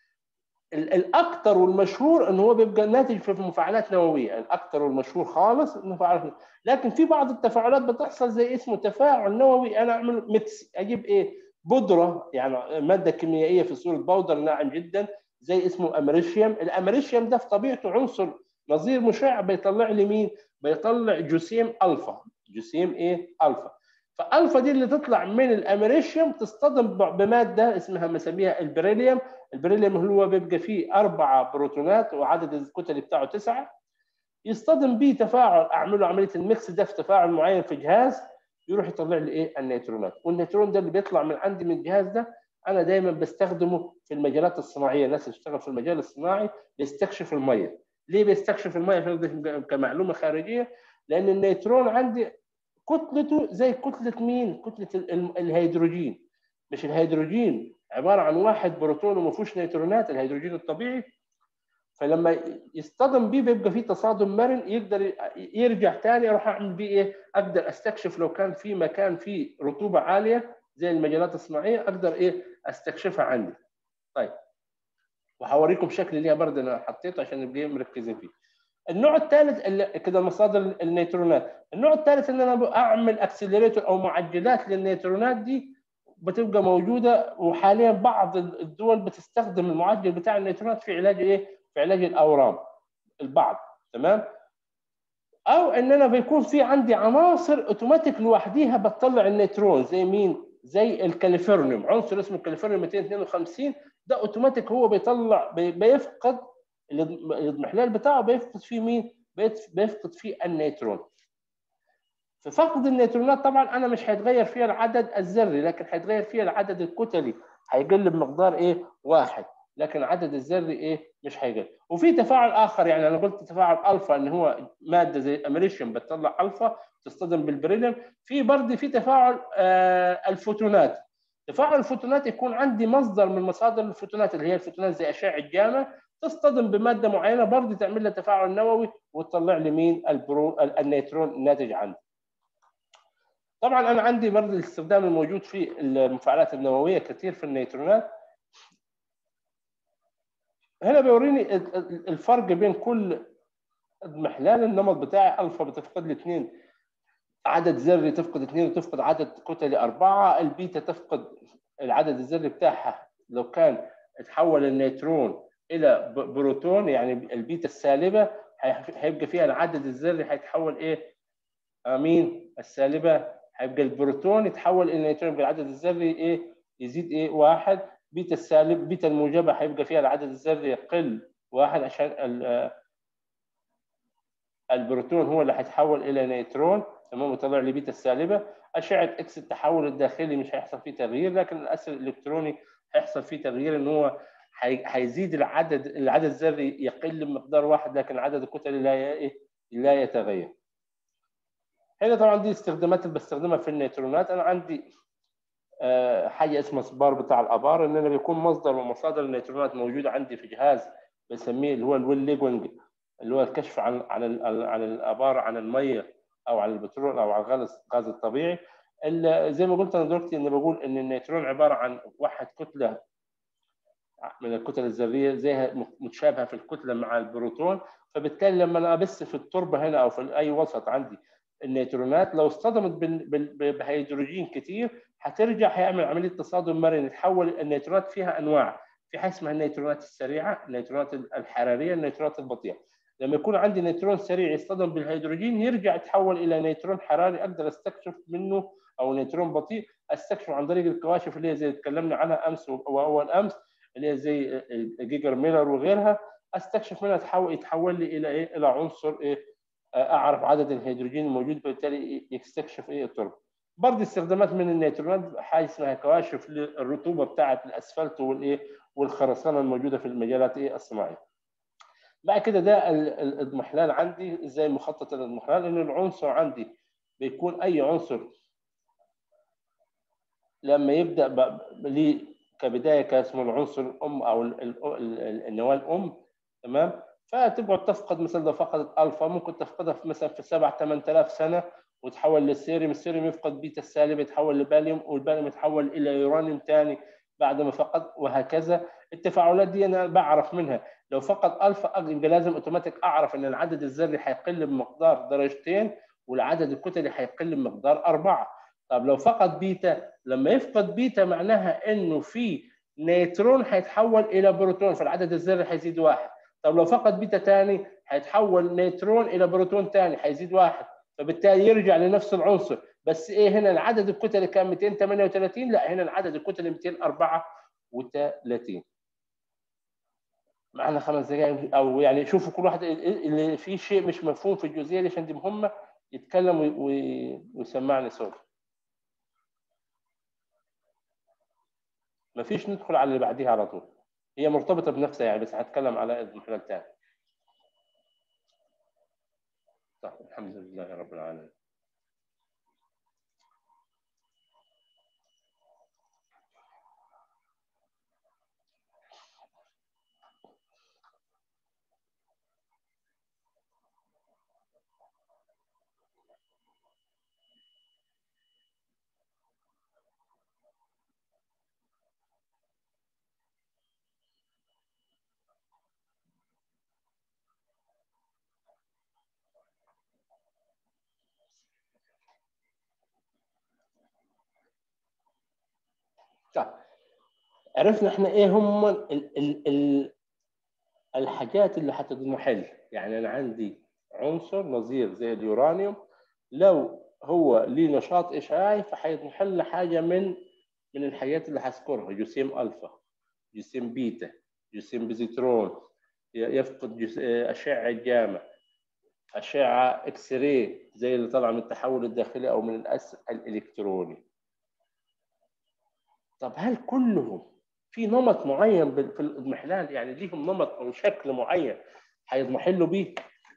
الاكثر والمشهور ان هو بيبقى ناتج في مفاعلات نوويه الاكثر والمشهور خالص المفاعلات لكن في بعض التفاعلات بتحصل زي اسمه تفاعل نووي انا اعمل ميكس اجيب ايه بودره يعني ماده كيميائيه في صوره بودر ناعم جدا زي اسمه امريشيوم الامريشيوم ده في طبيعته عنصر نظير مشع بيطلع لي مين بيطلع جسيم الفا جسيم ايه الفا فالفا دي اللي تطلع من الامريشيوم تصطدم بماده اسمها مسميها البريليوم البريليوم هو بيبقى فيه اربعه بروتونات وعدد الكتل بتاعه تسعه يصطدم به تفاعل اعمل له عمليه الميكس ده في تفاعل معين في جهاز يروح يطلع لي ايه النيترونات والنيترون ده اللي بيطلع من عندي من الجهاز ده انا دايما بستخدمه في المجالات الصناعيه الناس اللي بتشتغل في المجال الصناعي بيستكشف الميه ليه بيستكشف الميه كمعلومه خارجيه لان النيترون عندي كتلته زي كتله مين كتله الهيدروجين مش الهيدروجين عباره عن واحد بروتون وما فيهوش نيترونات الهيدروجين الطبيعي فلما يصطدم بيه بيبقى فيه تصادم مرن يقدر يرجع تاني اروح اعمل بيه ايه؟ اقدر استكشف لو كان في مكان فيه رطوبه عاليه زي المجالات الصناعيه اقدر ايه؟ استكشفها عندي. طيب وهوريكم شكل ليها برضه انا حطيته عشان نبقى مركزين فيه. النوع الثالث كده مصادر النيترونات، النوع الثالث ان انا اعمل اكسلريتور او معجلات للنيترونات دي بتبقى موجوده وحاليا بعض الدول بتستخدم المعجل بتاع النيترونات في علاج ايه؟ في علاج الاورام البعض تمام؟ او ان انا بيكون في عندي عناصر اوتوماتيك لوحديها بتطلع النيترون زي مين؟ زي الكاليفورنيوم عنصر اسمه الكاليفورنيوم 252 ده اوتوماتيك هو بيطلع بيفقد الاضمحلال بتاعه بيفقد فيه مين؟ بيفقد فيه النيترون في فقد النيوترونات طبعا انا مش هيتغير فيها العدد الذري لكن هيتغير فيها العدد الكتلي هيقل بمقدار ايه؟ واحد لكن عدد الذري ايه؟ مش هيقل وفي تفاعل اخر يعني انا قلت تفاعل الفا ان هو ماده زي الامريشيوم بتطلع الفا تصطدم بالبريليوم في برضه في تفاعل آه الفوتونات تفاعل الفوتونات يكون عندي مصدر من مصادر الفوتونات اللي هي الفوتونات زي اشعه الجاما تصطدم بماده معينه برضه تعمل لها تفاعل نووي وتطلع لي مين البرو النيترون الناتج عنه طبعا انا عندي برضه الاستخدام الموجود في المفاعلات النوويه كثير في النيترونات هنا بيوريني الفرق بين كل محلال النمط بتاعي الفا بتفقد لي اثنين عدد ذري تفقد اثنين وتفقد عدد كتلي اربعه البيتا تفقد العدد الذري بتاعها لو كان تحول النيترون الى بروتون يعني البيتا السالبه هيبقى فيها العدد الذري هيتحول ايه؟ امين السالبه هيبقى البروتون يتحول الى نيوترون يبقى العدد الذري ايه يزيد ايه واحد بيتا السالب بيتا الموجبه هيبقى فيها العدد الذري يقل واحد عشان البروتون هو اللي هيتحول الى نيوترون تمام وطلع لي بيتا السالبه اشعه اكس التحول الداخلي مش هيحصل فيه تغيير لكن الاسر الالكتروني هيحصل فيه تغيير ان هو هيزيد العدد العدد الذري يقل بمقدار واحد لكن عدد الكتل لا ايه لا يتغير هنا طبعا دي استخدامات اللي بستخدمها في النيوترونات انا عندي حاجه اسمها سبار بتاع الابار ان انا بيكون مصدر ومصادر النيوترونات موجوده عندي في جهاز بسميه اللي هو الويل ليجونج اللي هو الكشف عن عن عن الابار عن الميه او عن البترول او عن الغاز الغاز الطبيعي زي ما قلت انا دلوقتي اني بقول ان النيوترون عباره عن واحد كتله من الكتل الذريه زيها متشابهه في الكتله مع البروتون فبالتالي لما انا ابث في التربه هنا او في اي وسط عندي النيوترونات لو اصطدمت بهيدروجين كتير هترجع هيعمل عمليه تصادم مرن يتحول النيوترونات فيها انواع في حاجه اسمها النيوترونات السريعه النيوترونات الحراريه النيوترونات البطيئه لما يكون عندي نيوترون سريع يصطدم بالهيدروجين يرجع يتحول الى نيوترون حراري اقدر استكشف منه او نيوترون بطيء استكشف عن طريق الكواشف اللي هي زي اتكلمنا عنها امس واول امس اللي هي زي جيجر ميلر وغيرها استكشف منها تحول يتحول لي الى ايه الى عنصر ايه اعرف عدد الهيدروجين الموجود فبالتالي يستكشف ايه التربه برضه استخدامات من النيوترونات حاجه اسمها كواشف للرطوبه بتاعه الاسفلت والايه والخرسانه الموجوده في المجالات ايه الصناعيه. بعد كده ده الاضمحلال عندي ازاي مخطط الاضمحلال ان العنصر عندي بيكون اي عنصر لما يبدا ليه كبدايه كاسمه العنصر الام او النواه الام تمام فتقعد تفقد مثلا لو فقدت الفا ممكن تفقدها في مثلا في 7 8000 سنه وتحول للسيريوم السيريوم يفقد بيتا السالب يتحول لباليوم والباليوم يتحول الى يورانيوم ثاني بعد ما فقد وهكذا التفاعلات دي انا بعرف منها لو فقد الفا يبقى لازم اوتوماتيك اعرف ان العدد الذري هيقل بمقدار درجتين والعدد الكتلي هيقل بمقدار اربعه طب لو فقد بيتا لما يفقد بيتا معناها انه في نيترون هيتحول الى بروتون فالعدد الذري هيزيد واحد طب لو فقد بيتا ثاني هيتحول نيترون الى بروتون ثاني هيزيد واحد فبالتالي يرجع لنفس العنصر بس ايه هنا العدد الكتلي كان 238 لا هنا العدد الكتلي 234 معنا خمس دقائق او يعني شوفوا كل واحد اللي في شيء مش مفهوم في الجزئيه دي عشان دي مهمه يتكلم ويسمعني صوت مفيش ندخل على اللي بعديها على طول هي مرتبطه بنفسها يعني بس هتكلم على المحلل تاني صح الحمد لله رب العالمين طيب عرفنا احنا ايه هم ال ال ال الحاجات اللي هتضمحل يعني انا عندي عنصر نظير زي اليورانيوم لو هو ليه نشاط اشعاعي فهيضمحل حاجه من من الحاجات اللي هذكرها جسيم الفا جسيم بيتا جسيم بزيترون يفقد جس... اشعه جاما اشعه اكس راي زي اللي طالعه من التحول الداخلي او من الاس الالكتروني طب هل كلهم في نمط معين في الاضمحلال يعني ليهم نمط او شكل معين هيضمحلوا بيه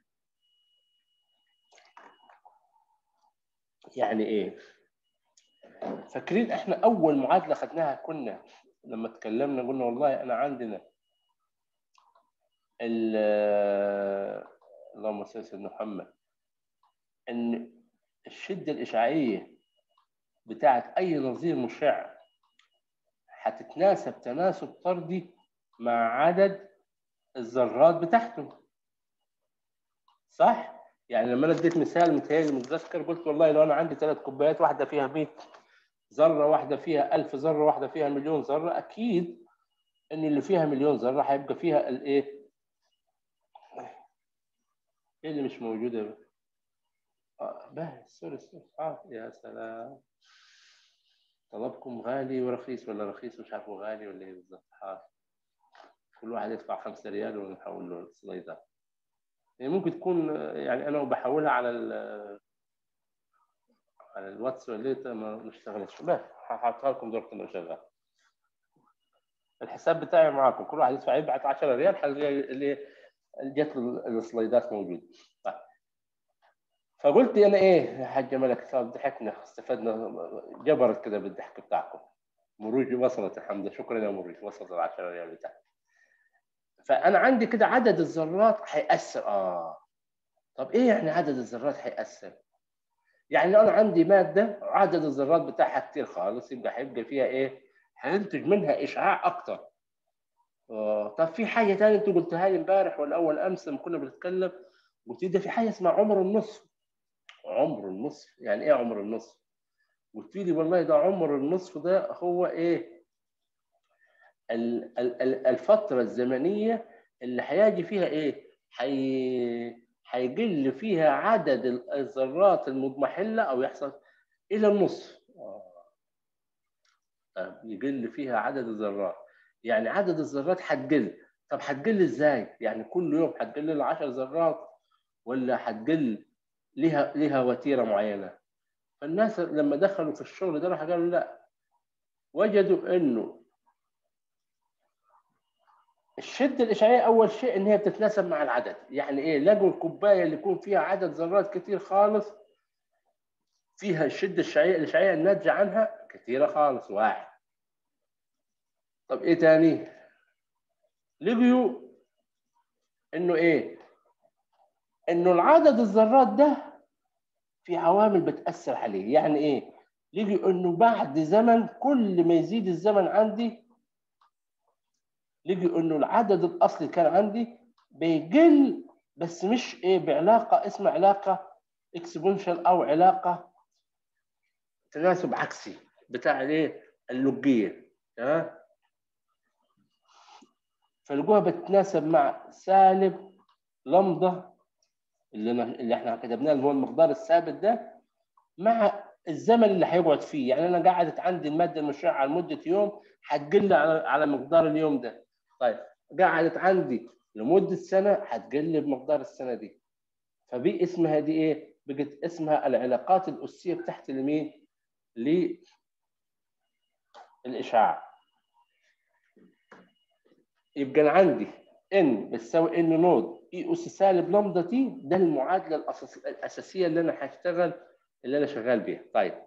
يعني ايه فاكرين احنا اول معادله خدناها كنا لما اتكلمنا قلنا والله انا عندنا اللهم صل على سيدنا محمد ان الشده الاشعاعيه بتاعت اي نظير مشع هتتناسب تناسب طردي مع عدد الذرات بتاعته صح؟ يعني لما انا اديت مثال متهيألي متذكر قلت والله لو انا عندي ثلاث كوبايات واحده فيها 100 ذره واحده فيها 1000 ذره واحده فيها مليون ذره اكيد ان اللي فيها مليون ذره هيبقى فيها الايه؟ ايه اللي مش موجوده اه بس سوري سوري اه يا سلام طلبكم غالي ورخيص ولا رخيص مش عارف غالي ولا ايه بالظبط كل واحد يدفع 5 ريال ونحول له السلايدات يعني ممكن تكون يعني انا بحولها على ال على الواتس ولا ما اشتغلتش بس هحطها لكم دلوقتي انه شغال الحساب بتاعي معاكم كل واحد يدفع يبعت 10 ريال اللي جت السلايدات موجوده طيب فقلت انا ايه يا حاج ملك ضحكنا استفدنا جبرت كده بالضحك بتاعكم مروج وصلت الحمد لله شكرا يا مروج وصلت ال 10 ريال بتاعك فانا عندي كده عدد الذرات هيأثر اه طب ايه يعني عدد الذرات هيأثر؟ يعني لو انا عندي ماده عدد الذرات بتاعها كتير خالص يبقى هيبقى فيها ايه؟ هينتج منها اشعاع اكتر آه طب في حاجه ثانيه انت قلتها لي امبارح ولا اول امس لما كنا بنتكلم قلت لي ده في حاجه اسمها عمر النصف عمر النصف يعني ايه عمر النصف قلت لي والله ده عمر النصف ده هو ايه ال- ال- ال- الفتره الزمنيه اللي هيجي فيها ايه حي... هيقل فيها عدد الذرات المضمحله او يحصل الى النصف آه. طب يقل فيها عدد الذرات يعني عدد الذرات هتقل طب هتقل ازاي يعني كل يوم هتقل ل 10 ذرات ولا هتقل ليها ليها وتيره معينه فالناس لما دخلوا في الشغل ده راحوا قالوا لا وجدوا انه الشده الاشعاعيه اول شيء ان هي بتتناسب مع العدد يعني ايه لقوا الكوبايه اللي يكون فيها عدد ذرات كتير خالص فيها الشده الاشعاعيه الاشعاعيه الناتجه عنها كثيره خالص واحد طب ايه تاني لقيوا انه ايه انه العدد الذرات ده في عوامل بتاثر عليه يعني ايه لقيوا انه بعد زمن كل ما يزيد الزمن عندي لقيوا انه العدد الاصلي كان عندي بيقل بس مش ايه بعلاقه اسمها علاقه اكسبونشال او علاقه تناسب عكسي بتاع الايه اللوجيه تمام فلقوها بتتناسب مع سالب لمضه اللي أنا اللي احنا كتبناه اللي هو المقدار الثابت ده مع الزمن اللي هيقعد فيه يعني انا قعدت عندي الماده المشعه لمده يوم هتقل على على مقدار اليوم ده طيب قعدت عندي لمده سنه هتقل بمقدار السنه دي فبي اسمها دي ايه؟ بقت اسمها العلاقات الاسيه بتاعت لمين؟ للاشعاع يبقى انا عندي ان بتساوي ان نود اي اس سالب لمدا تي ده المعادله الأساس- الاساسيه اللي انا هشتغل اللي انا شغال بيها طيب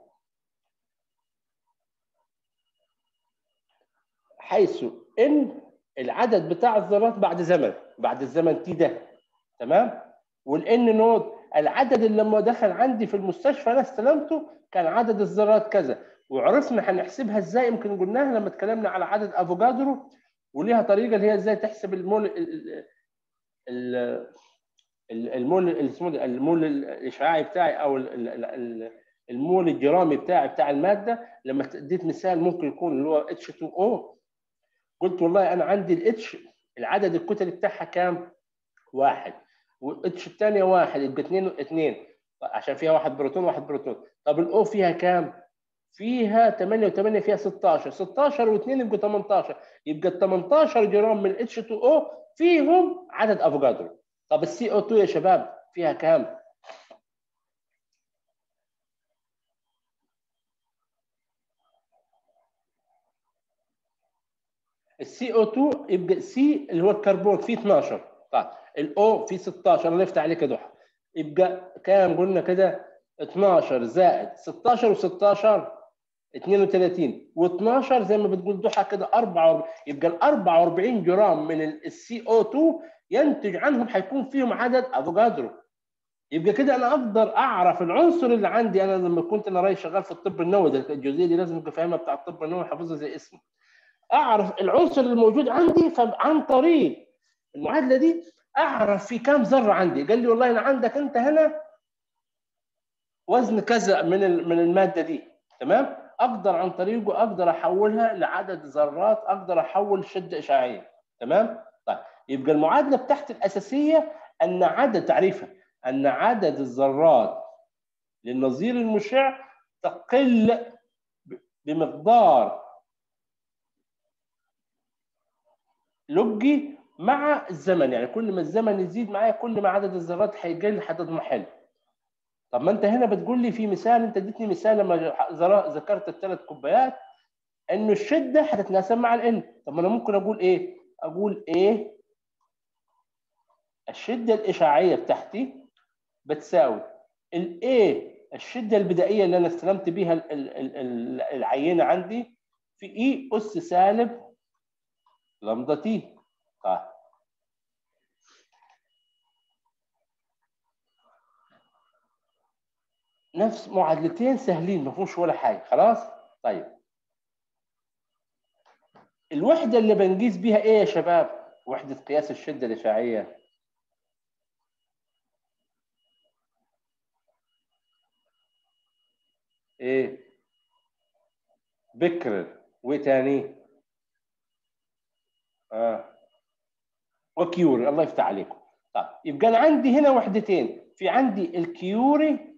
حيث ان العدد بتاع الذرات بعد زمن بعد الزمن تي ده تمام والان نود العدد اللي لما دخل عندي في المستشفى انا استلمته كان عدد الذرات كذا وعرفنا هنحسبها ازاي يمكن قلناها لما اتكلمنا على عدد افوكادرو وليها طريقه اللي هي ازاي تحسب المول ال- ال- ال- ال- المول اللي اسمه ده، المول الاشعاعي بتاعي او ال- ال- ال- المول الجرامي بتاعي بتاع الماده لما اديت مثال ممكن يكون اللي هو H2O قلت والله انا عندي الاتش العدد الكتلي بتاعها كام؟ واحد والاتش الثانيه واحد يبقى اثنين اثنين عشان فيها واحد بروتون واحد بروتون طب الاو فيها كام؟ فيها 8 و8 فيها 16 16 و2 يبقى 18 يبقى ال 18 جرام من اتش 2 او فيهم عدد افوكادرو طب السي او 2 يا شباب فيها كام؟ السي او 2 يبقى سي اللي هو الكربون فيه 12 طيب الاو فيه 16 الله يفتح عليك يا ضحى يبقى كام قلنا كده 12 زائد 16 و16 32 و12 زي ما بتقول ضحى كده 44 يبقى ال 44 جرام من السي او 2 ينتج عنهم هيكون فيهم عدد افوكادرو يبقى كده انا اقدر اعرف العنصر اللي عندي انا لما كنت انا رايح شغال في الطب النووي ده الجزئيه دي لازم ابقى فاهمها بتاع الطب النووي حافظها زي اسمه اعرف العنصر اللي موجود عندي فعن طريق المعادله دي اعرف في كام ذره عندي قال لي والله انا عندك انت هنا وزن كذا من ال- من الماده دي تمام اقدر عن طريقه اقدر احولها لعدد ذرات اقدر احول شده اشعاعيه تمام طيب يبقى المعادله بتاعتي الاساسيه ان عدد تعريفها ان عدد الذرات للنظير المشع تقل ب- بمقدار لوجي مع الزمن يعني كل ما الزمن يزيد معايا كل ما عدد الذرات هيقل حدد محل طب ما انت هنا بتقول لي في مثال انت اديتني مثال لما ذر- ذكرت الثلاث كوبايات انه الشده هتتناسب مع الان طب ما انا ممكن اقول ايه اقول ايه الشده الاشعاعيه بتاعتي بتساوي الايه الشده البدائيه اللي انا استلمت بيها ال- ال- ال- ال- العينه عندي في اي اس سالب لمدا تي طيب نفس معادلتين سهلين ما فيهمش ولا حاجه خلاص طيب الوحده اللي بنقيس بيها ايه يا شباب وحده قياس الشده الاشعاعيه ايه بكر وتاني اه وكيوري الله يفتح عليكم طيب يبقى انا عندي هنا وحدتين في عندي الكيوري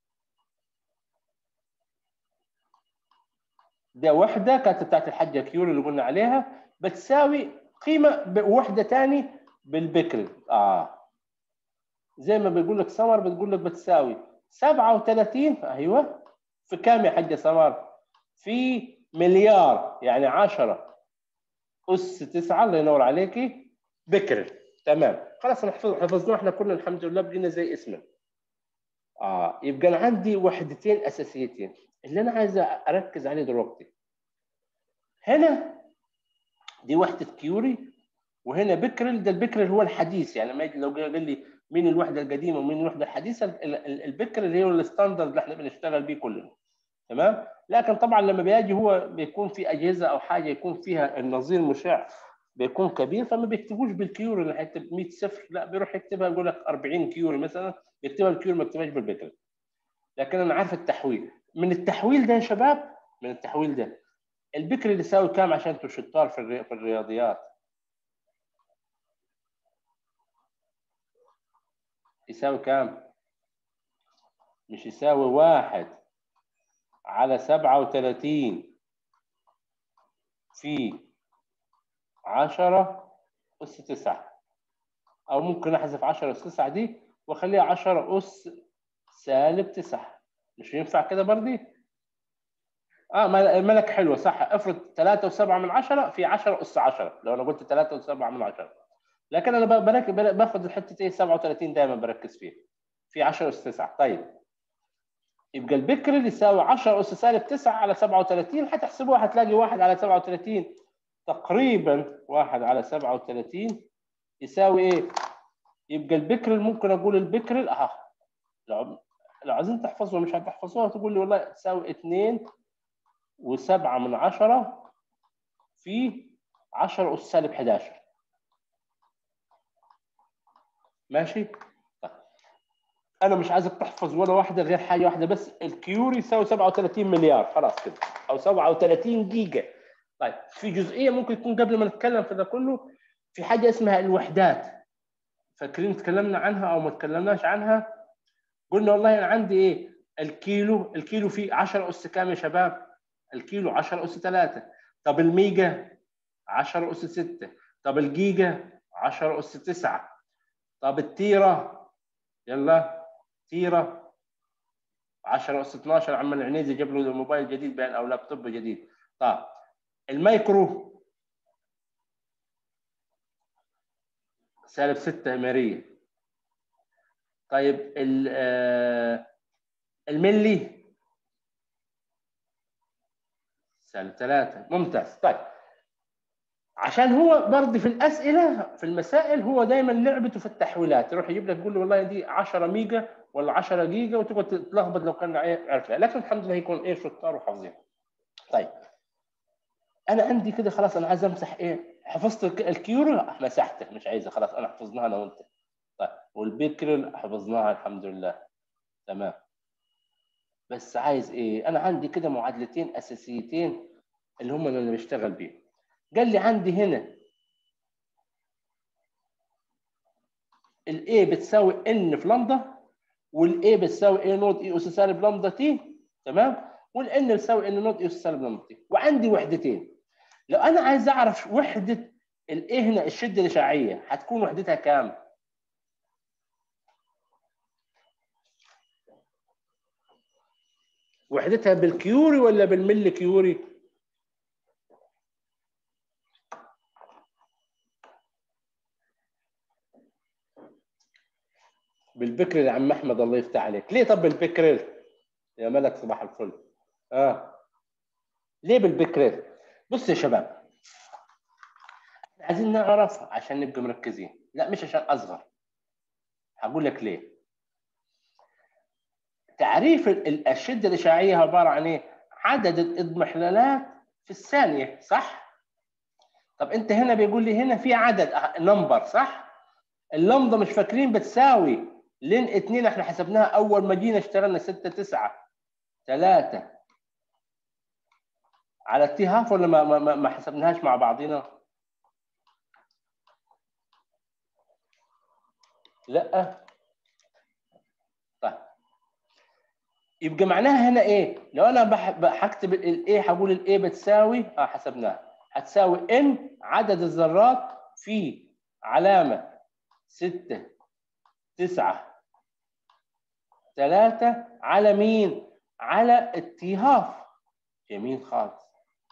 ده وحده كانت بتاعت الحاجه كيوري اللي قلنا عليها بتساوي قيمه بوحده تاني بالبكر اه زي ما بيقول لك سمر بتقول لك بتساوي 37 ايوه في كام يا حاجه سمر؟ في مليار يعني 10 اس 9 الله ينور عليكي بكر تمام خلاص نحفظ حفظناه احنا كلنا الحمد لله بقينا زي اسمه اه يبقى انا عندي وحدتين اساسيتين اللي انا عايز اركز عليه دلوقتي هنا دي وحده كيوري وهنا بكرل ده البكرل هو الحديث يعني ما لو قال لي مين الوحده القديمه ومين الوحده الحديثه البكر اللي هو الستاندرد اللي احنا بنشتغل بيه كلنا تمام لكن طبعا لما بيجي هو بيكون في اجهزه او حاجه يكون فيها النظير مشع بيكون كبير فما بيكتبوش بالكيور اللي هيكتب 100 صفر لا بيروح يكتبها يقول لك 40 كيور مثلا بيكتبها الكيور ما يكتبهاش بالبكر لكن انا عارف التحويل من التحويل ده يا شباب من التحويل ده البكر اللي يساوي كام عشان انتوا شطار في في الرياضيات يساوي كام؟ مش يساوي واحد على سبعة وثلاثين في عشرة أس تسعة أو ممكن أحذف عشرة أس تسعة دي وأخليها عشرة أس سالب تسعة مش ينفع كده برضه؟ اه الملك حلوه صح افرض 3 و7 من 10 في 10 اس 10 لو انا قلت 3 و7 من 10 لكن انا بركز باخد الحته ايه 37 دايما بركز فيها في 10 اس 9 طيب يبقى البكر اللي يساوي 10 اس سالب 9 على 37 هتحسبوها هتلاقي 1 على 37 تقريبا 1 على 37 يساوي ايه؟ يبقى البكر ممكن اقول البكر اه لو لو عايزين تحفظوها مش هتحفظوها تقول لي والله تساوي 2 و7 من 10 في 10 اس سالب 11 ماشي طيب. انا مش عايزك تحفظ ولا واحده غير حاجه واحده بس الكيوري يساوي 37 مليار خلاص كده او 37 جيجا طيب في جزئيه ممكن تكون قبل ما نتكلم في ده كله في حاجه اسمها الوحدات فاكرين تكلمنا عنها او ما تكلمناش عنها قلنا والله انا عندي ايه الكيلو الكيلو فيه 10 اس كام يا شباب الكيلو 10 اس 3 طب الميجا 10 اس 6 طب الجيجا 10 اس 9 طب التيرة يلا تيرة 10 اس 12 عم العنيزي جاب له موبايل جديد بين او لابتوب جديد طيب المايكرو سالب 6 اماريه طيب الملي سالب 3 ممتاز طيب عشان هو برضه في الاسئله في المسائل هو دايما لعبته في التحويلات يروح يجيب لك يقول له والله دي 10 ميجا ولا 10 جيجا وتقعد تتلخبط لو كان عارفها لكن الحمد لله يكون ايه شطار وحافظين طيب انا عندي كده خلاص انا عايز امسح ايه حفظت الكيورو مسحته مش عايزه خلاص انا حفظناها انا وانت طيب والبكر حفظناها الحمد لله تمام بس عايز ايه انا عندي كده معادلتين اساسيتين اللي هم اللي بشتغل بيهم قال لي عندي هنا الاي بتساوي ان في لامدا والاي بتساوي اي نوت اي اس سالب لامدا تي تمام والان بتساوي ان نوت اي اس سالب لامدا تي وعندي وحدتين لو انا عايز اعرف وحده الايه هنا الشده الاشعاعيه هتكون وحدتها كام؟ وحدتها بالكيوري ولا بالملي كيوري؟ بالبكر يا عم احمد الله يفتح عليك ليه طب بالبكر يا ملك صباح الفل اه ليه بالبكر بص يا شباب عايزين نعرف عشان نبقى مركزين لا مش عشان اصغر هقول لك ليه تعريف الشده الاشعاعيه عباره عن ايه عدد الاضمحلالات في الثانيه صح طب انت هنا بيقول لي هنا في عدد نمبر صح اللمضه مش فاكرين بتساوي لين اتنين احنا حسبناها اول ما جينا اشتغلنا 6 9 3 على التي هاف ولا ما ما, ما حسبناهاش مع بعضينا لا طيب يبقى معناها هنا ايه لو انا بح- هكتب الايه هقول الايه بتساوي اه حسبناها هتساوي ان عدد الذرات في علامه 6 9 3 على مين على التي هاف جميل خالص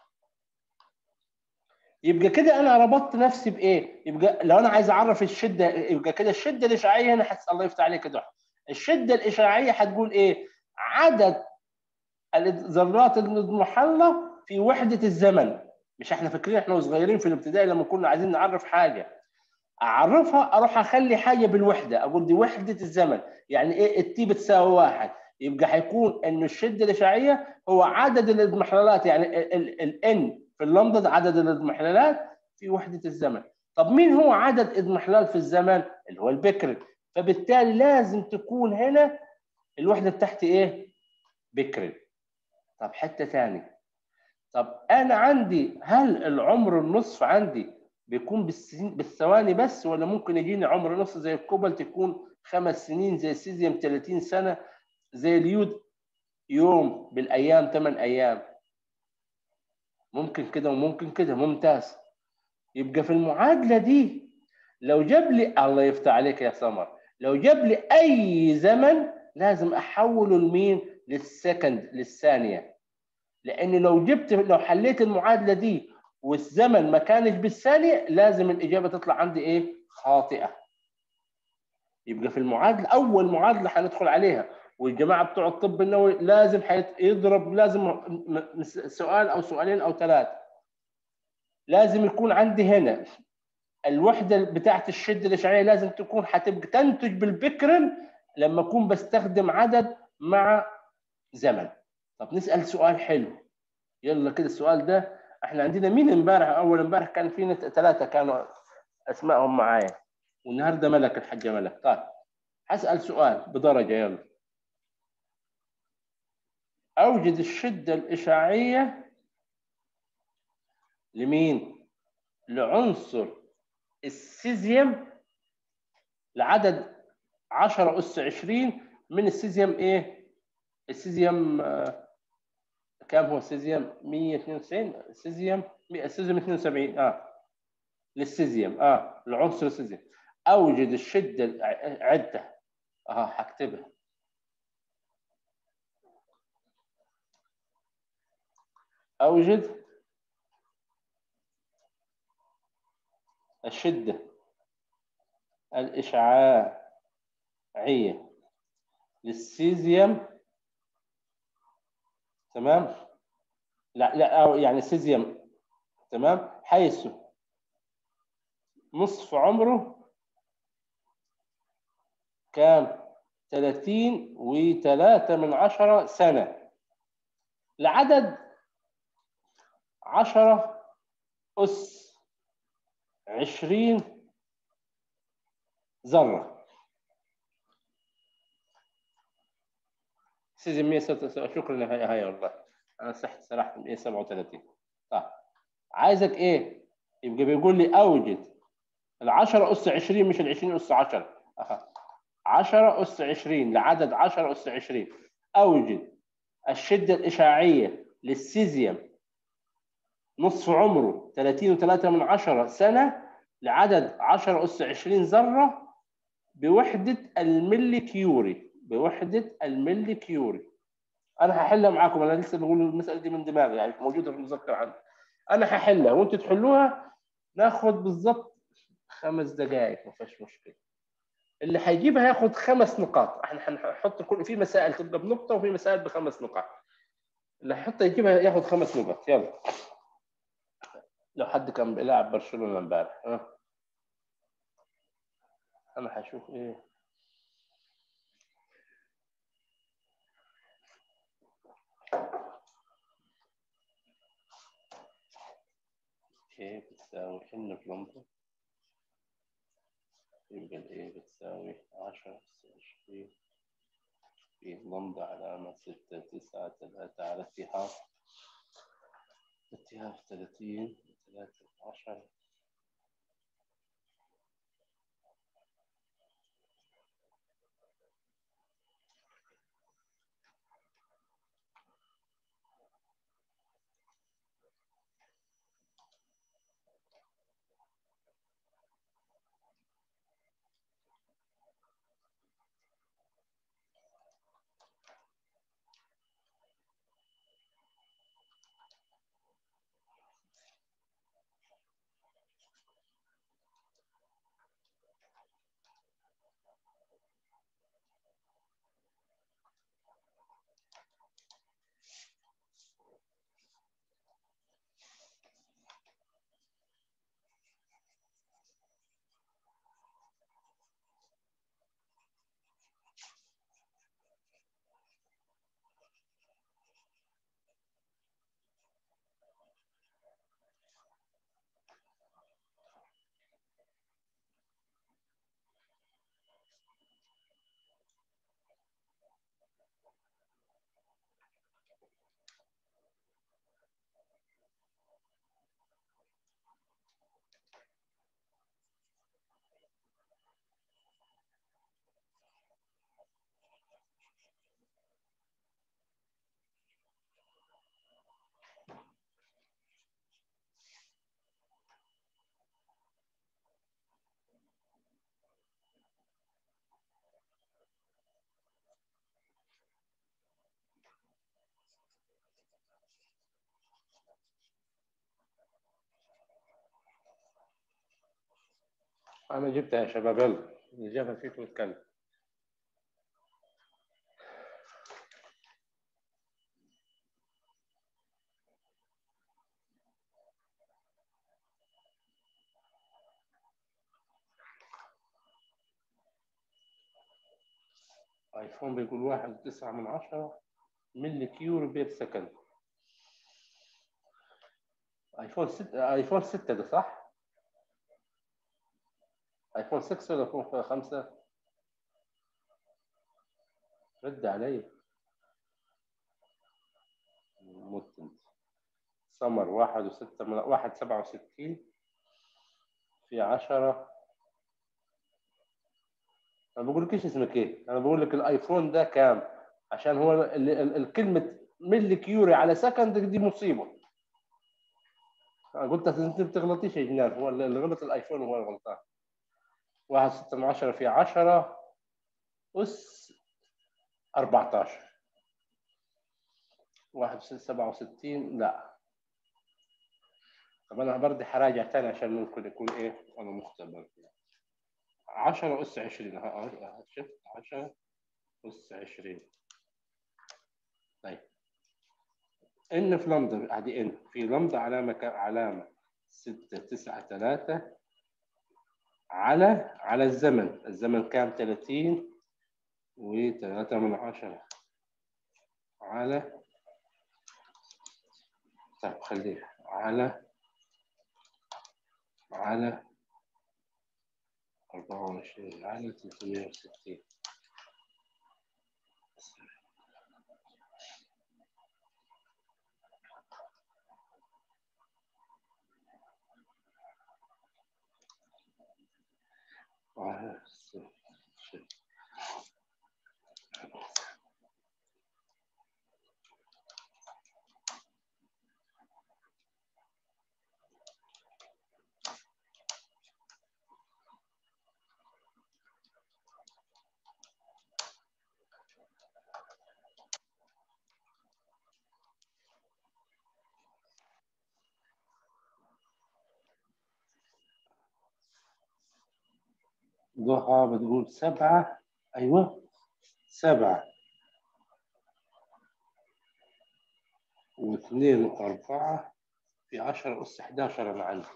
يبقى كده انا ربطت نفسي بايه؟ يبقى لو انا عايز اعرف الشده يبقى كده الشده الاشعاعيه هنا حس... الله يفتح عليك كده الشده الاشعاعيه هتقول ايه؟ عدد الذرات المضمحله في وحده الزمن مش احنا فاكرين احنا صغيرين في الابتدائي لما كنا عايزين نعرف حاجه اعرفها اروح اخلي حاجه بالوحده اقول دي وحده الزمن يعني ايه التي بتساوي واحد يبقى هيكون ان الشده الاشعاعيه هو عدد الاضمحلالات يعني الان في اللمضه ده عدد الاضمحلالات في وحده الزمن طب مين هو عدد اضمحلال في الزمن اللي هو البكر فبالتالي لازم تكون هنا الوحده بتاعتي ايه بكر طب حته ثانيه طب انا عندي هل العمر النصف عندي بيكون بالسنين بالثواني بس ولا ممكن يجيني عمر نصف زي الكوبالت يكون خمس سنين زي السيزيوم 30 سنه زي اليود يوم بالايام 8 ايام ممكن كده وممكن كده ممتاز يبقى في المعادله دي لو جاب لي الله يفتح عليك يا سمر لو جاب لي اي زمن لازم احوله لمين للسكند للثانيه لان لو جبت لو حليت المعادله دي والزمن ما كانش بالثانيه لازم الاجابه تطلع عندي ايه خاطئه يبقى في المعادله اول معادله هندخل عليها والجماعه بتوع الطب النووي لازم يضرب لازم سؤال او سؤالين او ثلاثه لازم يكون عندي هنا الوحده بتاعت الشده الاشعاعيه لازم تكون هتبقى تنتج بالبكرن لما اكون بستخدم عدد مع زمن طب نسال سؤال حلو يلا كده السؤال ده احنا عندنا مين امبارح اول امبارح كان فينا ثلاثه كانوا اسمائهم معايا والنهارده ملك الحاجه ملك طيب هسال سؤال بدرجه يلا اوجد الشده الاشعاعيه لمين لعنصر السيزيوم لعدد 10 اس 20 من السيزيوم ايه السيزيوم آه كام هو السيزيوم 192 السيزيوم السيزيوم 72 اه للسيزيوم اه العنصر السيزيوم اوجد الشده عده اه هكتبها اوجد الشده الاشعاعيه للسيزيوم تمام لا لا أو يعني السيزيوم تمام حيث نصف عمره كام 30 وثلاثة من عشرة سنة لعدد عشرة أس عشرين ذرة سيزن 136 شكرا يا هاي والله انا صحت سرحت 137 طيب عايزك ايه؟ يبقى بيقول لي اوجد ال 10 اس 20 مش ال 20 اس 10 اها 10 اس 20 لعدد 10 اس 20 اوجد الشده الاشعاعيه للسيزيوم نصف عمره 30 و3 من عشرة سنه لعدد 10 اس 20 ذره بوحده الملي كيوري بوحده الملي كيوري انا هحلها معاكم انا لسه بقول المساله دي من دماغي يعني موجوده في المذكره عندي انا هحلها وانتوا تحلوها ناخد بالظبط خمس دقائق ما فيهاش مشكله اللي هيجيبها هياخد خمس نقاط احنا هنحط كل في مسائل تبقى بنقطه وفي مسائل بخمس نقاط اللي هيحط يجيبها ياخد خمس نقاط يلا لو حد كان بيلعب برشلونه امبارح ها انا هشوف ايه Okay. بتساوي إن في لمبة يبقى الإيه بتساوي عشرة أس عشرين في لمبة علامة ستة تسعة تلاتة على اتحاد اتحاد ثلاثين ثلاثة عشرة أنا جبتها يا شباب يلا اللي جابها فيكم يتكلم ايفون بيقول واحد تسعة من عشرة ملي كيورو بير سكند ايفون ستة ايفون ستة ده صح؟ ايفون 6 ولا ايفون 5 رد علي مت انت سمر واحد وستة من واحد سبعة وستين في عشرة أنا بقول لك اسمك إيه؟ أنا بقول لك الآيفون ده كام؟ عشان هو ال- ال- الكلمة ملي كيوري على سكند دي مصيبة أنا قلت أنت بتغلطيش يا جنان هو اللي غلط الآيفون هو الغلطان واحد ستة من عشرة في عشرة أس أربعة عشر واحد سبعة وستين لا طب أنا برضه حراجع تاني عشان ممكن يكون إيه أنا مختبر عشرة أس عشرين ها ها شفت عشرة أس عشرين طيب إن في لمدة هذه إن في لمدة علامة كام علامة ستة تسعة ثلاثة على على الزمن الزمن كام 30 وثلاثة من عشرة على طيب خليها على على أربعة وعشرين على ثلاثمية وستين على ضحى بتقول سبعة أيوة سبعة واثنين وأربعة في عشرة أس 11 أنا عندي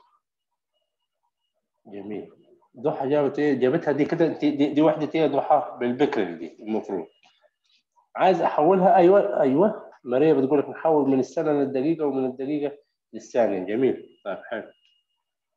جميل ضحى جابت إيه جابتها دي كده دي, دي, دي وحدة إيه ضحى بالبكر دي المفروض عايز أحولها أيوة أيوة ماريا بتقول لك نحول من السنة للدقيقة ومن الدقيقة للثانية جميل طيب حلو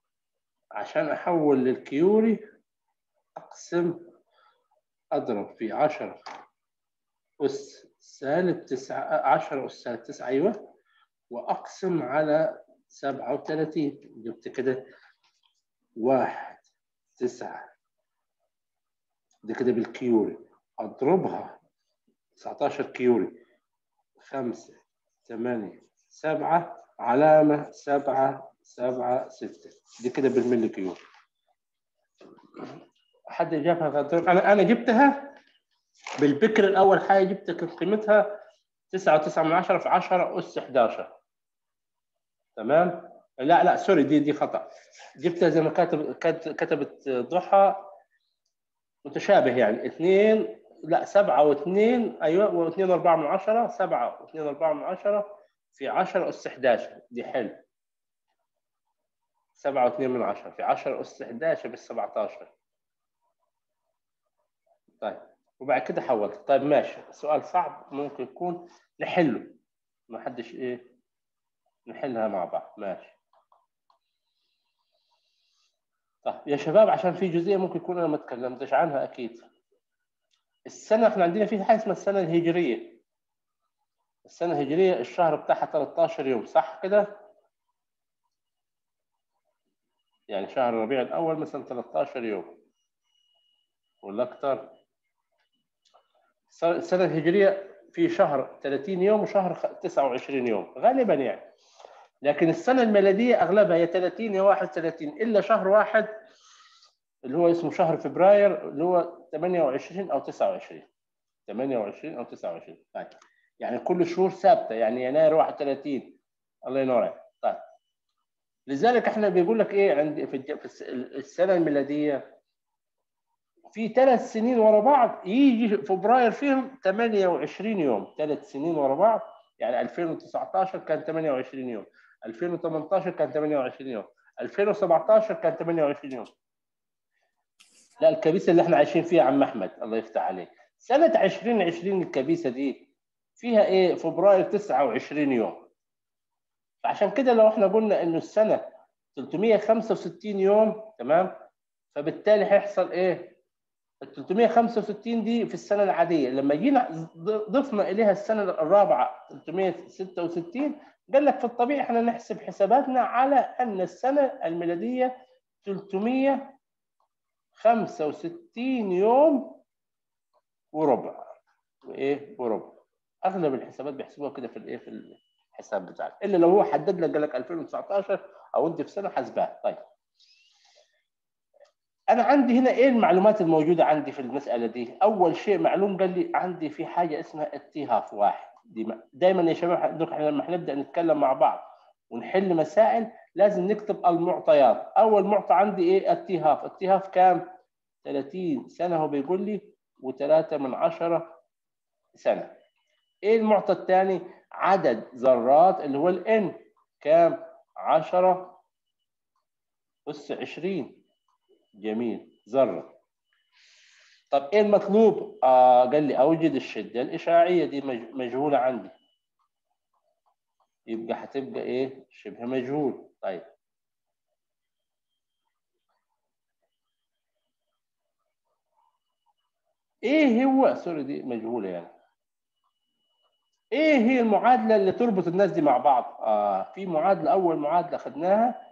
عشان احول للكيوري اقسم اضرب في 10 اس سالب 9 10 اس سالب 9 ايوه واقسم على 37 جبت كده واحد تسعة دي كده بالكيوري اضربها 19 كيوري خمسة ثمانية سبعة علامة سبعة سبعة ستة دي كده بالملي كيوري حد جابها انا انا جبتها بالبكر الاول حاجه جبت كانت قيمتها 9.9 من 10 في 10 اس 11 تمام لا لا سوري دي دي خطا جبتها زي ما كاتب كتبت ضحى متشابه يعني 2 لا 7 و2 ايوه و2 4 من 10 7 و2 4 من 10 في 10 اس 11 دي حلو 7 و2 من 10 في 10 اس 11 بال 17 طيب وبعد كده حولت طيب ماشي سؤال صعب ممكن يكون نحله ما حدش ايه نحلها مع بعض ماشي طيب يا شباب عشان في جزئيه ممكن يكون انا ما تكلمتش عنها اكيد السنه احنا عندنا في حاجه اسمها السنه الهجريه السنه الهجريه الشهر بتاعها 13 يوم صح كده يعني شهر ربيع الاول مثلا 13 يوم ولا اكثر السنه الهجريه في شهر 30 يوم وشهر 29 يوم غالبا يعني لكن السنه الميلاديه اغلبها يا 30 يا 31 الا شهر واحد اللي هو اسمه شهر فبراير اللي هو 28 او 29 28 او 29 طيب يعني كل الشهور ثابته يعني يناير 31 الله ينور عليك طيب لذلك احنا بيقول لك ايه عند في السنه الميلاديه في ثلاث سنين ورا بعض يجي فبراير فيهم 28 يوم ثلاث سنين ورا بعض يعني 2019 كان 28 يوم 2018 كان 28 يوم 2017 كان 28 يوم لا الكبيسه اللي احنا عايشين فيها عم احمد الله يفتح عليك سنه 2020 الكبيسه دي فيها ايه فبراير 29 يوم فعشان كده لو احنا قلنا انه السنه 365 يوم تمام فبالتالي هيحصل ايه ال 365 دي في السنه العاديه لما جينا ضفنا اليها السنه الرابعه 366 قال لك في الطبيعي احنا نحسب حساباتنا على ان السنه الميلاديه 365 يوم وربع وايه وربع اغلب الحسابات بيحسبوها كده في الايه في الحساب بتاعك الا لو هو حدد لك قال لك 2019 او انت في سنه حاسباها طيب انا عندي هنا ايه المعلومات الموجوده عندي في المساله دي اول شيء معلوم قال لي عندي في حاجه اسمها اتهاف واحد دي دايما يا شباب لما هنبدا نتكلم مع بعض ونحل مسائل لازم نكتب المعطيات اول معطى عندي ايه اتهاف اتهاف كام 30 سنه هو بيقول لي و3 من عشرة سنه ايه المعطى الثاني عدد ذرات اللي هو الان كام 10 اس 20 جميل ذره طب ايه المطلوب؟ آه قال لي اوجد الشده الاشعاعيه دي مجهوله عندي يبقى هتبقى ايه؟ شبه مجهول طيب ايه هو سوري دي مجهوله يعني ايه هي المعادله اللي تربط الناس دي مع بعض؟ آه في معادله اول معادله خدناها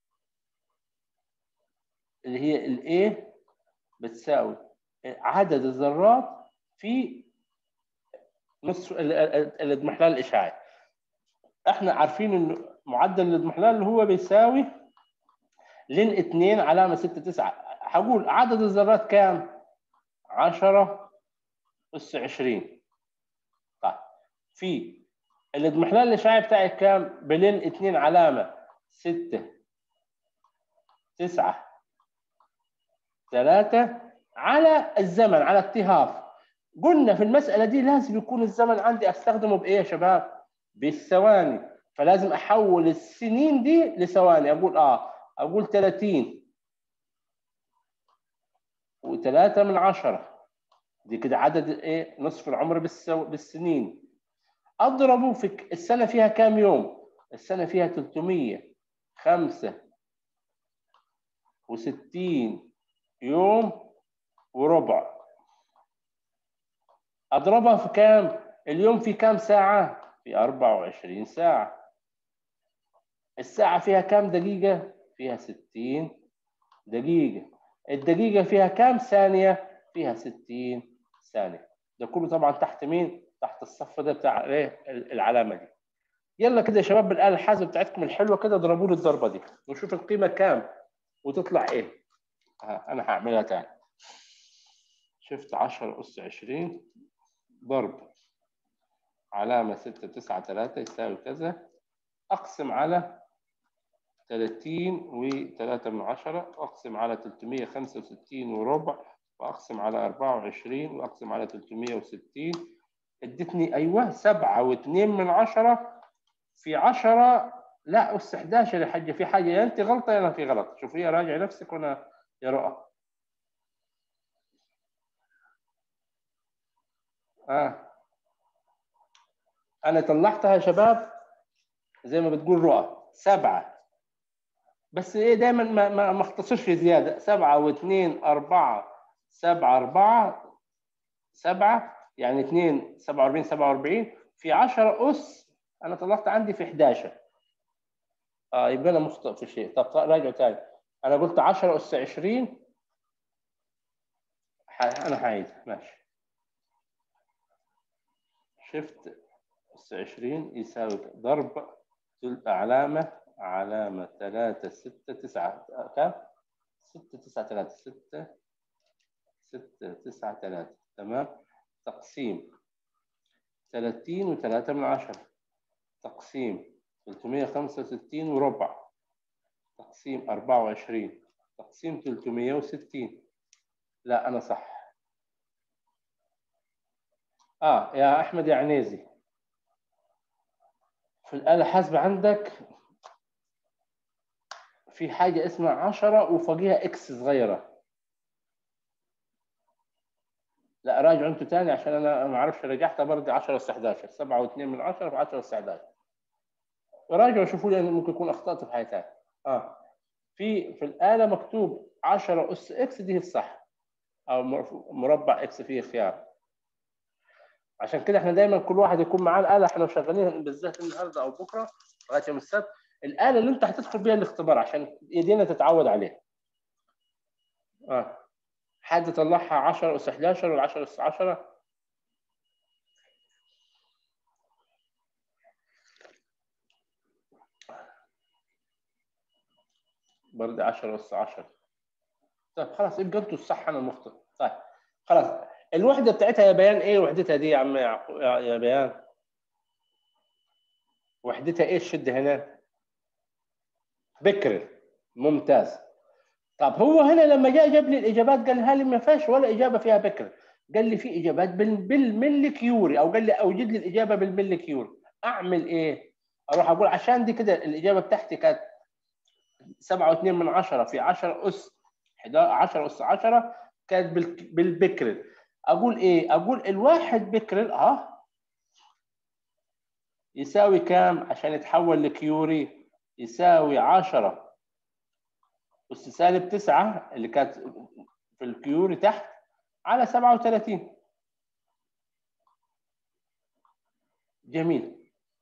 اللي هي الايه بتساوي عدد الذرات في نصف الاضمحلال الاشعاعي احنا عارفين ان معدل الاضمحلال اللي هو بيساوي لين 2 علامه 6 9 هقول عدد الذرات كام 10 اس 20 طيب في الاضمحلال الاشعاعي بتاعي كام بلين 2 علامه 6 9 3 على الزمن على اتهاف قلنا في المسألة دي لازم يكون الزمن عندي استخدمه بإيه يا شباب؟ بالثواني فلازم أحول السنين دي لثواني أقول آه أقول 30 وثلاثة من عشرة دي كده عدد إيه نصف العمر بالسو... بالسنين أضربه في السنة فيها كام يوم؟ السنة فيها 300 خمسة وستين يوم وربع أضربها في كام؟ اليوم في كام ساعة؟ في 24 ساعة الساعة فيها كام دقيقة؟ فيها 60 دقيقة الدقيقة فيها كام ثانية؟ فيها 60 ثانية ده كله طبعا تحت مين؟ تحت الصف ده بتاع ايه العلامة دي يلا كده يا شباب بالآلة الحاسبة بتاعتكم الحلوة كده اضربوا لي الضربة دي ونشوف القيمة كام وتطلع ايه ها انا هعملها تاني شفت 10 أس 20 ضرب علامة 6 9 3 يساوي كذا أقسم على 30 و3 من عشرة أقسم على 365 وربع وأقسم على 24 وأقسم على 360 ادتني أيوه 7 و2 من عشرة في 10 لا أس 11 يا حاجة في حاجة يا أنت غلطة يا أنا في غلط شوفي راجع نفسك وأنا يا رؤى آه. أنا طلعتها يا شباب زي ما بتقول رؤى سبعة بس إيه دايما ما ما ما اختصرش زيادة سبعة واثنين أربعة سبعة أربعة سبعة يعني اثنين سبعة وأربعين سبعة وأربعين في عشرة أس أنا طلعت عندي في 11 آه يبقى أنا مخطئ في شيء طب راجع تاني أنا قلت 10 أس 20 أنا هعيد ماشي شفت أس 20 يساوي ضرب علامة علامة 3 6 9 كم؟ 6 9 3 6 6 9 3 تمام؟ تقسيم 30 و3 من عشرة تقسيم 365 وربع تقسيم 24 تقسيم 360 لا أنا صح اه يا احمد يا عنيزي في الآلة الحاسبة عندك في حاجة اسمها 10 وفوقيها اكس صغيرة لا راجعوا انتوا تاني عشان انا ما اعرفش رجعتها برضه 10 اس 11 7 و2 من 10 في 10 اس 11 راجعوا شوفوا لي ممكن يكون اخطات في حاجه ثانيه اه في في الآلة مكتوب 10 اس اكس دي الصح او مربع اكس فيه خيار عشان كده احنا دايما كل واحد يكون معاه الاله احنا شغالين بالذات النهارده او بكره لغايه يوم السبت الاله اللي انت هتدخل بيها الاختبار عشان ايدينا تتعود عليها. اه حد طلعها 10 اس 11 ولا 10 اس 10 برضه 10 اس 10 طيب خلاص يبقى انتوا الصح انا المخطئ طيب خلاص الوحده بتاعتها يا بيان ايه وحدتها دي يا عم يا بيان وحدتها ايه الشده هنا بكر ممتاز طب هو هنا لما جاء جاب لي الاجابات قال لي ما فيهاش ولا اجابه فيها بكر قال لي في اجابات بالملي كيوري او قال لي اوجد لي الاجابه بالملي كيوري اعمل ايه اروح اقول عشان دي كده الاجابه بتاعتي كانت 7.2 من 10 في 10 اس 10 اس 10 كانت بالبكر اقول ايه اقول الواحد بكر اه يساوي كام عشان يتحول لكيوري يساوي 10 أس سالب 9 اللي كانت في الكيوري تحت على 37 جميل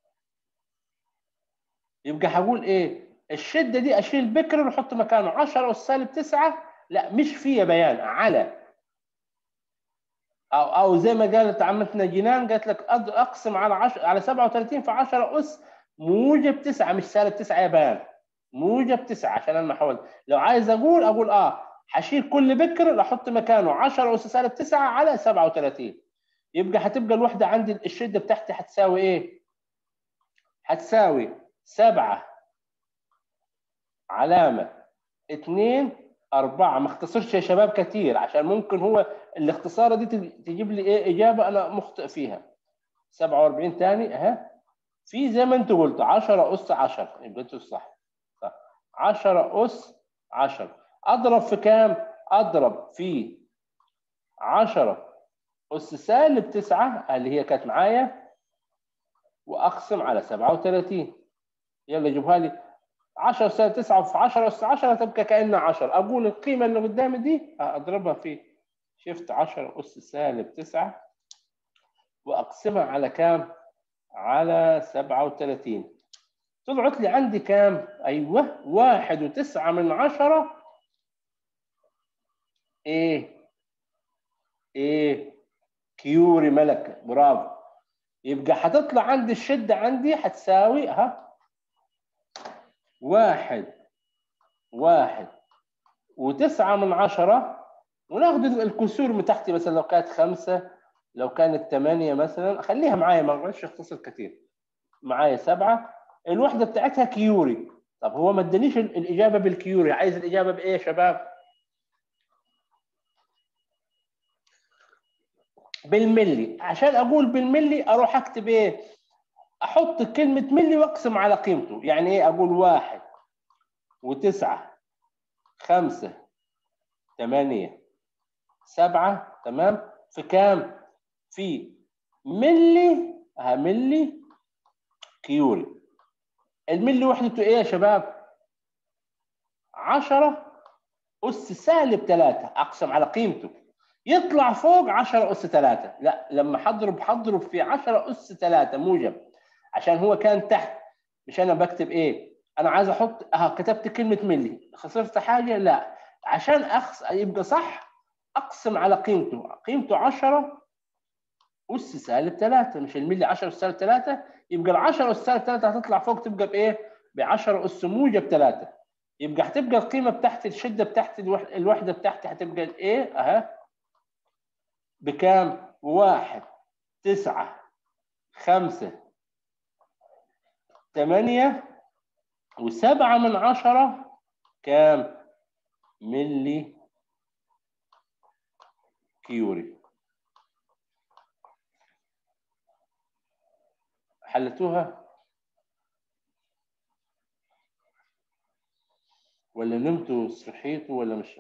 يبقى هقول ايه الشده دي اشيل بكر ونحط مكانه 10 أس سالب 9 لا مش فيها بيان على او او زي ما قالت عمتنا جنان قالت لك اقسم على 10 على 37 في 10 اس موجب 9 مش سالب 9 يا بيان موجب 9 عشان انا حاولت لو عايز اقول اقول اه هشيل كل بكر احط مكانه 10 اس سالب 9 على 37 يبقى هتبقى الوحده عندي الشده بتاعتي هتساوي ايه؟ هتساوي 7 علامه 2 أربعة ما اختصرش يا شباب كتير عشان ممكن هو الاختصارة دي تجيب لي إيه إجابة أنا مخطئ فيها 47 تاني أها في زي ما أنت قلت 10 أس 10 يبقى أنت صح صح 10 أس 10 أضرب في كام؟ أضرب في 10 أس سالب 9 اللي هي كانت معايا وأقسم على 37 يلا جيبها لي 10 أس 9 في 10 أس 10 تبقى كأنها 10 أقول القيمة اللي قدامي دي أضربها في شفت 10 أس سالب 9 وأقسمها على كام؟ على 37 طلعت لي عندي كام؟ أيوه واحد وتسعة من عشرة إيه؟ إيه؟ كيوري ملكة برافو يبقى هتطلع عندي الشدة عندي هتساوي ها واحد واحد وتسعة من عشرة وناخد الكسور من تحت مثلا لو كانت خمسة لو كانت ثمانية مثلا خليها معايا ما بغيرش اختصر كتير معايا سبعة الوحدة بتاعتها كيوري طب هو ما ادانيش الإجابة بالكيوري عايز الإجابة بإيه يا شباب؟ بالملي عشان أقول بالملي أروح أكتب إيه؟ أحط كلمة ملي وأقسم على قيمته يعني إيه أقول واحد وتسعة خمسة ثمانية سبعة تمام في كام؟ في ملي ها ملي كيوري الملي وحدته ايه يا شباب 10 اس سالب 3 اقسم على قيمته يطلع فوق 10 اس 3 لا لما حضرب حضرب في 10 اس 3 موجب عشان هو كان تحت مش انا بكتب ايه انا عايز احط اه كتبت كلمه ملي خسرت حاجه لا عشان أخص... يبقى صح اقسم على قيمته قيمته 10 اس سالب 3 مش الملي 10 اس سالب 3 يبقى ال 10 اس سالب 3 هتطلع فوق تبقى بايه؟ ب 10 اس موجب 3 يبقى هتبقى القيمه بتاعت الشده بتاعت الوحده بتاعتي هتبقى الايه؟ اهي بكام؟ واحد تسعة خمسة ثمانية وسبعة من عشرة كام؟ ملي كيوري حلتوها ولا نمتوا صحيتوا ولا مش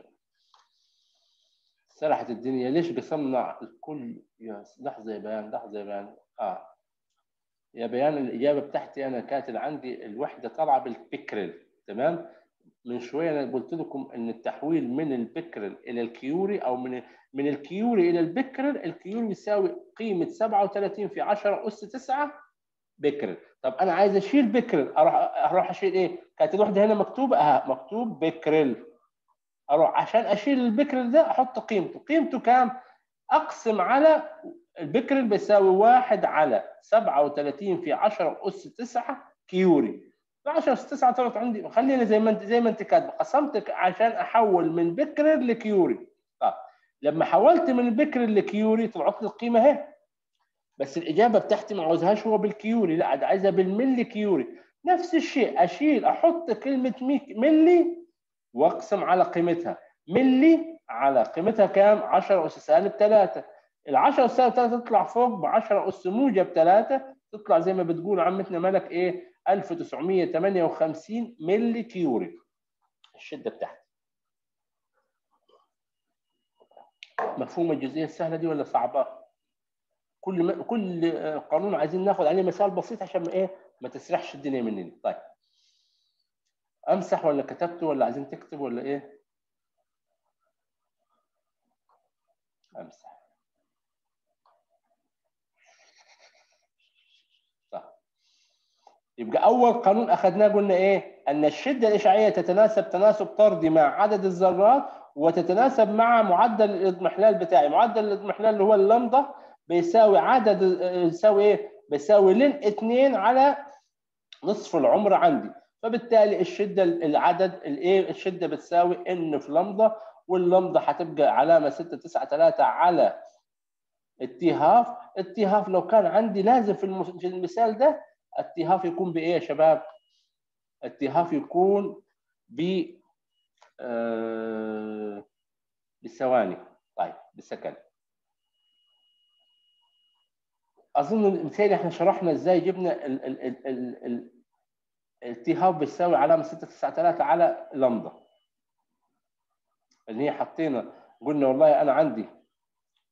سرحت الدنيا ليش بصنع الكل يا لحظه يا بيان لحظه يا بيان اه يا بيان الاجابه بتاعتي انا كانت عندي الوحده طالعه بالبكرل تمام من شويه انا قلت لكم ان التحويل من البكرل الى الكيوري او من من الكيوري الى البكرل الكيوري يساوي قيمه 37 في 10 اس 9 بكرل طب انا عايز اشيل بكرل اروح اروح اشيل ايه كانت الوحده هنا مكتوبه اها مكتوب بكرل اروح عشان اشيل البكرل ده احط قيمته قيمته كام اقسم على البكرل بيساوي واحد على 37 في 10 اس 9 كيوري 10 اس 9 طلعت عندي خلينا زي ما انت زي ما انت كاتبه قسمت عشان احول من بكرل لكيوري طب لما حولت من البكرل لكيوري طلعت لي القيمه اهي بس الاجابه بتاعتي ما عاوزهاش هو بالكيوري لا ده عايزها بالملي كيوري نفس الشيء اشيل احط كلمه ملي واقسم على قيمتها ملي على قيمتها كام 10 اس سالب 3 ال 10 اس سالب 3 تطلع فوق ب 10 اس موجب 3 تطلع زي ما بتقول عمتنا ملك ايه 1958 ملي كيوري الشده بتاعتي مفهوم الجزئيه السهله دي ولا صعبه؟ كل ما كل قانون عايزين ناخد عليه مثال بسيط عشان ما ايه ما تسرحش الدنيا مننا طيب امسح ولا كتبت ولا عايزين تكتب ولا ايه امسح صح يبقى اول قانون اخذناه قلنا ايه ان الشده الاشعاعيه تتناسب تناسب طردي مع عدد الذرات وتتناسب مع معدل الاضمحلال بتاعي معدل الاضمحلال اللي هو اللمضه بيساوي عدد يساوي ايه بيساوي لن 2 على نصف العمر عندي فبالتالي الشده العدد الايه الشده بتساوي ان في لمضه واللمضه هتبقى علامه 6 9 3 على التي هاف التي هاف لو كان عندي لازم في في المثال ده التي هاف يكون بايه يا شباب التي هاف يكون ب آه بالثواني طيب بالسكند اظن مثالي احنا شرحنا ازاي جبنا ال ال ال ال ال التي هاف بتساوي علامه 6 9 3 على لمضه اللي هي حطينا قلنا والله انا عندي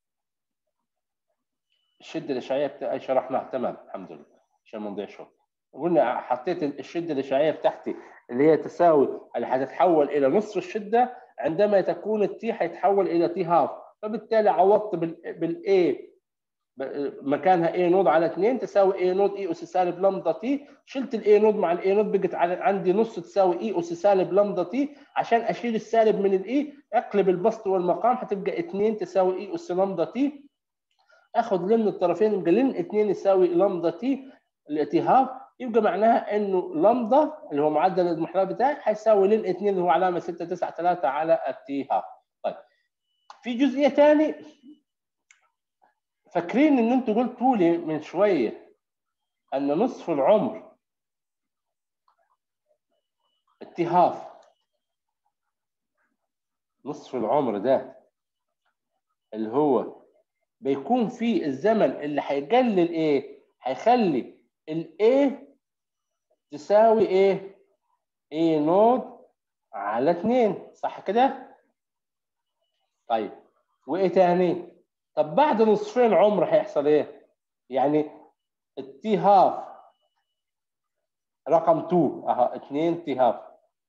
الشده الاشعاعيه بتاعي شرحناها تمام الحمد لله عشان ما نضيعش وقت قلنا حطيت الشده الاشعاعيه بتاعتي اللي هي تساوي اللي هتتحول الى نصف الشده عندما تكون التي هيتحول الى تي هاف فبالتالي عوضت بالاي مكانها اي نود على 2 تساوي اي نود اي اس سالب لامدا تي شلت الاي نود مع الاي نود بقت عندي نص تساوي اي اس سالب لامدا تي عشان اشيل السالب من الاي اقلب البسط والمقام هتبقى 2 تساوي اي اس لامدا تي اخد لن الطرفين يبقى لن 2 يساوي لامدا تي التي هاف يبقى معناها انه لامدا اللي هو معدل المحتوى بتاعي هيساوي لن 2 اللي هو علامه 6 9 3 على التي هاف طيب في جزئيه ثانيه فاكرين ان انتوا قلتوا لي من شويه ان نصف العمر اتهاف نصف العمر ده اللي هو بيكون فيه الزمن اللي هيقلل ايه هيخلي الايه تساوي ايه ايه نود على 2 صح كده طيب وايه تاني طب بعد نصفين عمر هيحصل ايه؟ يعني التي هاف رقم 2 اها 2 تي هاف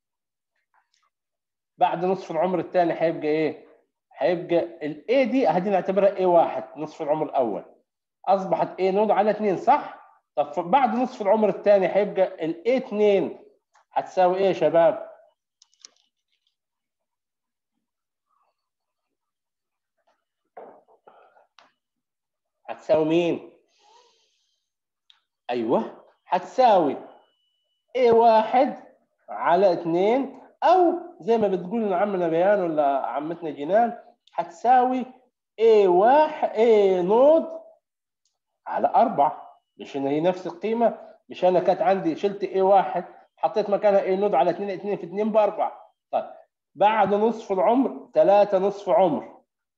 بعد نصف العمر الثاني هيبقى ايه؟ هيبقى الاي دي هدي نعتبرها اي واحد نصف العمر الاول اصبحت اي نود على 2 صح؟ طب بعد نصف العمر الثاني هيبقى الاي 2 هتساوي ايه يا شباب؟ هتساوي مين؟ ايوه هتساوي A واحد على اتنين او زي ما بتقول لنا عمنا بيان ولا عمتنا جنان هتساوي A واحد A نود على أربعة مش إن هي نفس القيمة مش أنا كانت عندي شلت A واحد حطيت مكانها A نود على اتنين اتنين في اتنين بأربعة طيب بعد نصف العمر ثلاثة نصف عمر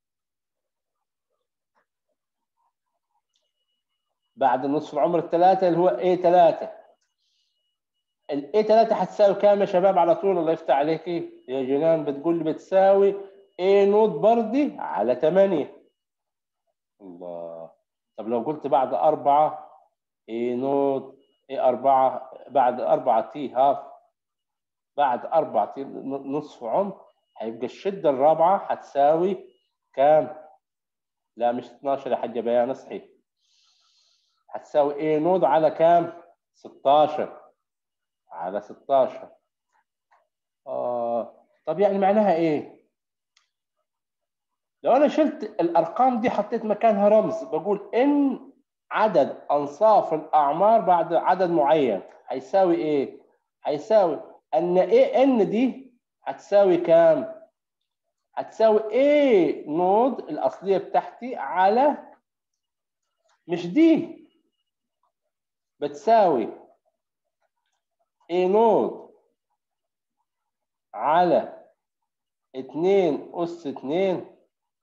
بعد نصف العمر الثلاثة اللي هو A 3 ال A 3 هتساوي كام يا شباب على طول الله يفتح عليكي يا جنان بتقول لي بتساوي A نوت بردي على 8 الله طب لو قلت بعد أربعة A نوت A أربعة بعد أربعة تي هاف بعد أربعة تي نصف عمر هيبقى الشدة الرابعة هتساوي كام؟ لا مش 12 يا حاجة بيان اصحي هتساوي A نود على كام؟ 16 على 16 آه طب يعني معناها ايه؟ لو انا شلت الارقام دي حطيت مكانها رمز بقول ان عدد انصاف الاعمار بعد عدد معين هيساوي ايه؟ هيساوي ان ايه ان دي هتساوي كام؟ هتساوي A نود الاصليه بتاعتي على مش دي بتساوي A نود على اتنين أس اتنين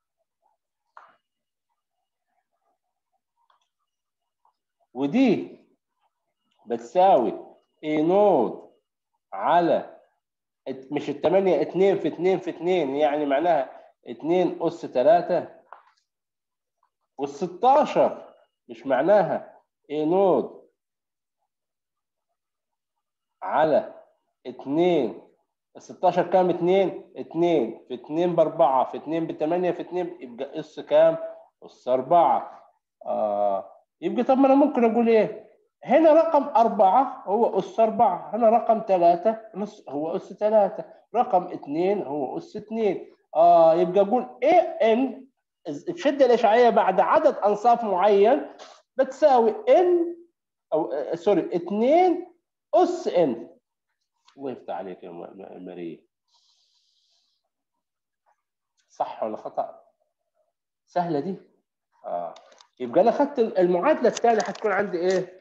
ودي بتساوي A نود على مش التمانية اتنين في اتنين في اتنين يعني معناها اتنين أس تلاتة والستاشر مش معناها A نود على 2 ال 16 كام 2 2 في 2 ب 4 في 2 ب 8 في 2 يبقى اس كام اس 4 آه يبقى طب ما انا ممكن اقول ايه هنا رقم 4 هو اس 4 هنا رقم 3 نص هو اس 3 رقم 2 هو اس 2 اه يبقى اقول ايه ان الشده الاشعاعيه بعد عدد انصاف معين بتساوي ان او سوري 2 اس ان الله يفتح عليك يا ماري صح ولا خطا سهله دي اه يبقى انا اخذت المعادله الثانيه هتكون عندي ايه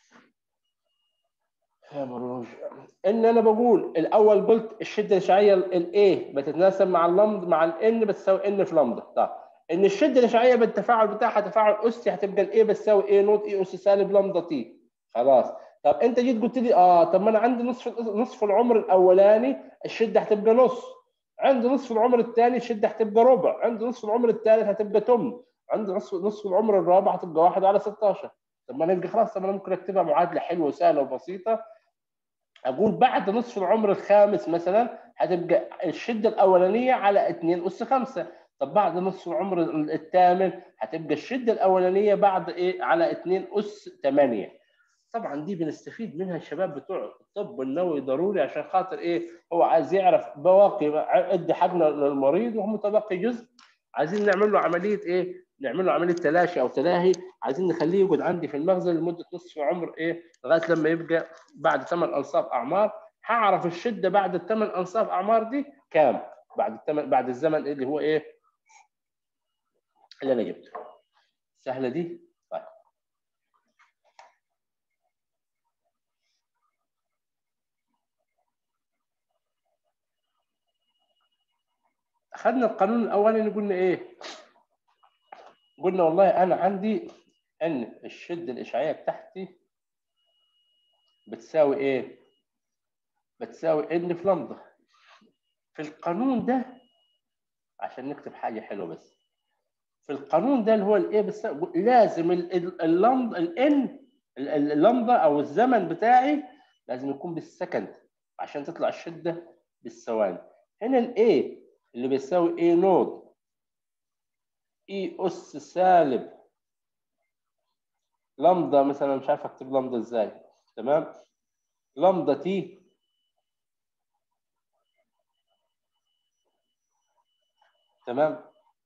يا مروج ان انا بقول الاول قلت الشده الاشعاعيه الاي بتتناسب مع اللمض مع الان بتساوي ان في لمضه طيب ان الشده الاشعاعيه بالتفاعل بتاعها تفاعل اسي هتبقى الاي بتساوي اي نوت اي اس سالب لمضه تي خلاص طب انت جيت قلت لي اه طب ما انا عندي نصف نصف العمر الاولاني الشده هتبقى نص عندي نصف العمر الثاني الشده هتبقى ربع عندي نصف العمر الثالث هتبقى تمن عندي نصف نصف العمر الرابع هتبقى واحد على 16 طب ما نبقى خلاص طب انا ممكن اكتبها معادله حلوه وسهله وبسيطه اقول بعد نصف العمر الخامس مثلا هتبقى الشده الاولانيه على 2 اس 5 طب بعد نصف العمر الثامن هتبقى الشده الاولانيه بعد ايه على 2 اس 8 طبعا دي بنستفيد منها الشباب بتوع الطب النووي ضروري عشان خاطر ايه هو عايز يعرف بواقي ادي حقنه للمريض وهو متبقي جزء عايزين نعمل له عمليه ايه نعمل له عمليه تلاشي او تلاهي عايزين نخليه يقعد عندي في المخزن لمده نصف عمر ايه لغايه لما يبقى بعد ثمان انصاف اعمار هعرف الشده بعد الثمان انصاف اعمار دي كام بعد الثمان بعد الزمن اللي هو ايه اللي انا جبته سهله دي طيب اخذنا القانون الاولاني قلنا ايه قلنا والله انا عندي ان الشده الاشعاعيه بتاعتي بتساوي ايه بتساوي ان في لمضه في القانون ده عشان نكتب حاجه حلوه بس في القانون ده اللي هو الايه بتساوي لازم اللمضه الان اللمضه او الزمن بتاعي لازم يكون بالسكند عشان تطلع الشده بالثواني هنا الايه اللي بيساوي ايه نود اي اس سالب لمضة مثلا مش عارف اكتب لمضة ازاي تمام لمضة تي تمام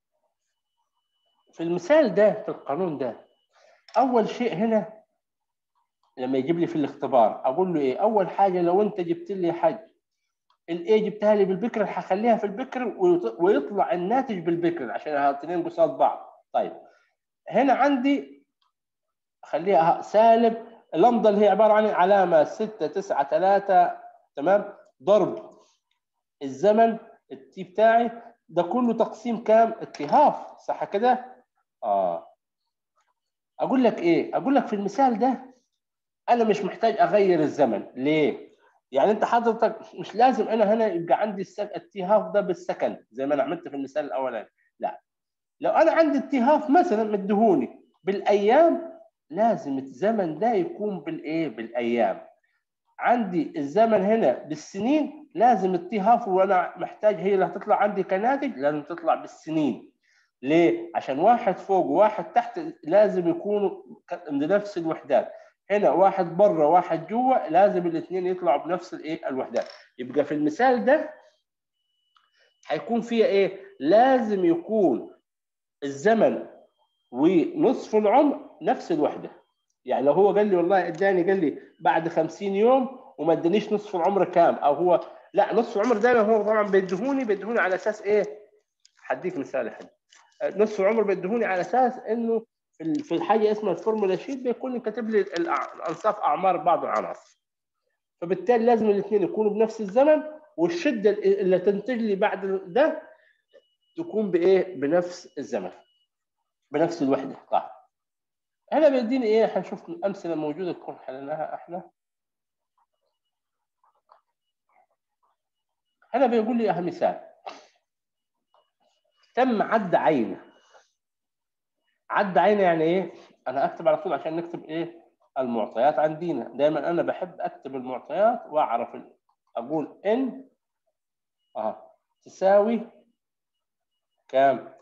في المثال ده في القانون ده اول شيء هنا لما يجيب لي في الاختبار اقول له ايه اول حاجه لو انت جبت لي حاجه الايه جبتها لي بالبكر هخليها في البكر ويطلع الناتج بالبكر عشان الاثنين قصاد بعض طيب هنا عندي خليها سالب اللمضه اللي هي عباره عن علامه 6 9 3 تمام ضرب الزمن التي بتاعي ده كله تقسيم كام اتهاف صح كده اه اقول لك ايه اقول لك في المثال ده انا مش محتاج اغير الزمن ليه يعني انت حضرتك مش لازم انا هنا يبقى عندي التهاف ده بالسكند زي ما انا عملت في المثال الاولاني لا لو انا عندي التهاف مثلا مدهوني بالايام لازم الزمن ده يكون بالايه بالايام عندي الزمن هنا بالسنين لازم التهاف وانا محتاج هي اللي هتطلع عندي كناتج لازم تطلع بالسنين ليه عشان واحد فوق وواحد تحت لازم يكونوا بنفس الوحدات هنا واحد بره واحد جوه لازم الاثنين يطلعوا بنفس الايه الوحدات يبقى في المثال ده هيكون فيها ايه لازم يكون الزمن ونصف العمر نفس الوحده يعني لو هو قال لي والله اداني قال لي بعد 50 يوم وما ادانيش نصف العمر كام او هو لا نصف العمر دايما هو طبعا بيدهوني بيدهوني على اساس ايه هديك مثال حد نصف العمر بيدهوني على اساس انه في الحاجه اسمها الفورمولا شيت بيكون كاتب لي الانصاف اعمار بعض العناصر فبالتالي لازم الاثنين يكونوا بنفس الزمن والشده اللي تنتج لي بعد ده تكون بايه بنفس الزمن بنفس الوحده طيب هنا بيديني ايه هنشوف امثله موجوده تكون حليناها احنا هنا بيقول لي اهم مثال تم عد عينه عد عينه يعني ايه انا اكتب على طول عشان نكتب ايه المعطيات عندنا دايما انا بحب اكتب المعطيات واعرف اقول ان اه تساوي كام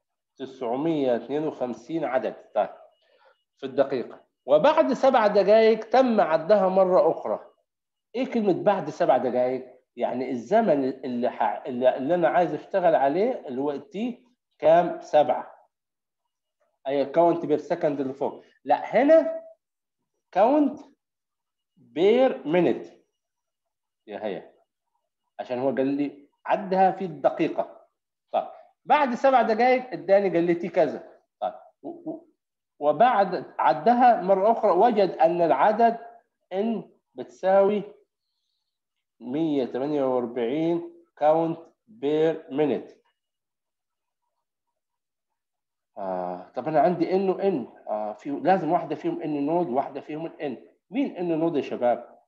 952 عدد طيب في الدقيقة وبعد سبع دقائق تم عدها مرة أخرى إيه كلمة بعد سبع دقائق؟ يعني الزمن اللي, ح... اللي أنا عايز أشتغل عليه اللي هو تي كام؟ سبعة أي كاونت بير سكند اللي فوق لا هنا كاونت بير مينيت يا هي عشان هو قال لي عدها في الدقيقة طيب بعد سبع دقائق اداني قال لي تي كذا طيب وبعد عدها مرة أخرى وجد أن العدد ان بتساوي 148 كاونت بير مينيت آه طب انا عندي ان وان آه في لازم واحده فيهم ان نود واحده فيهم ان مين ان نود يا شباب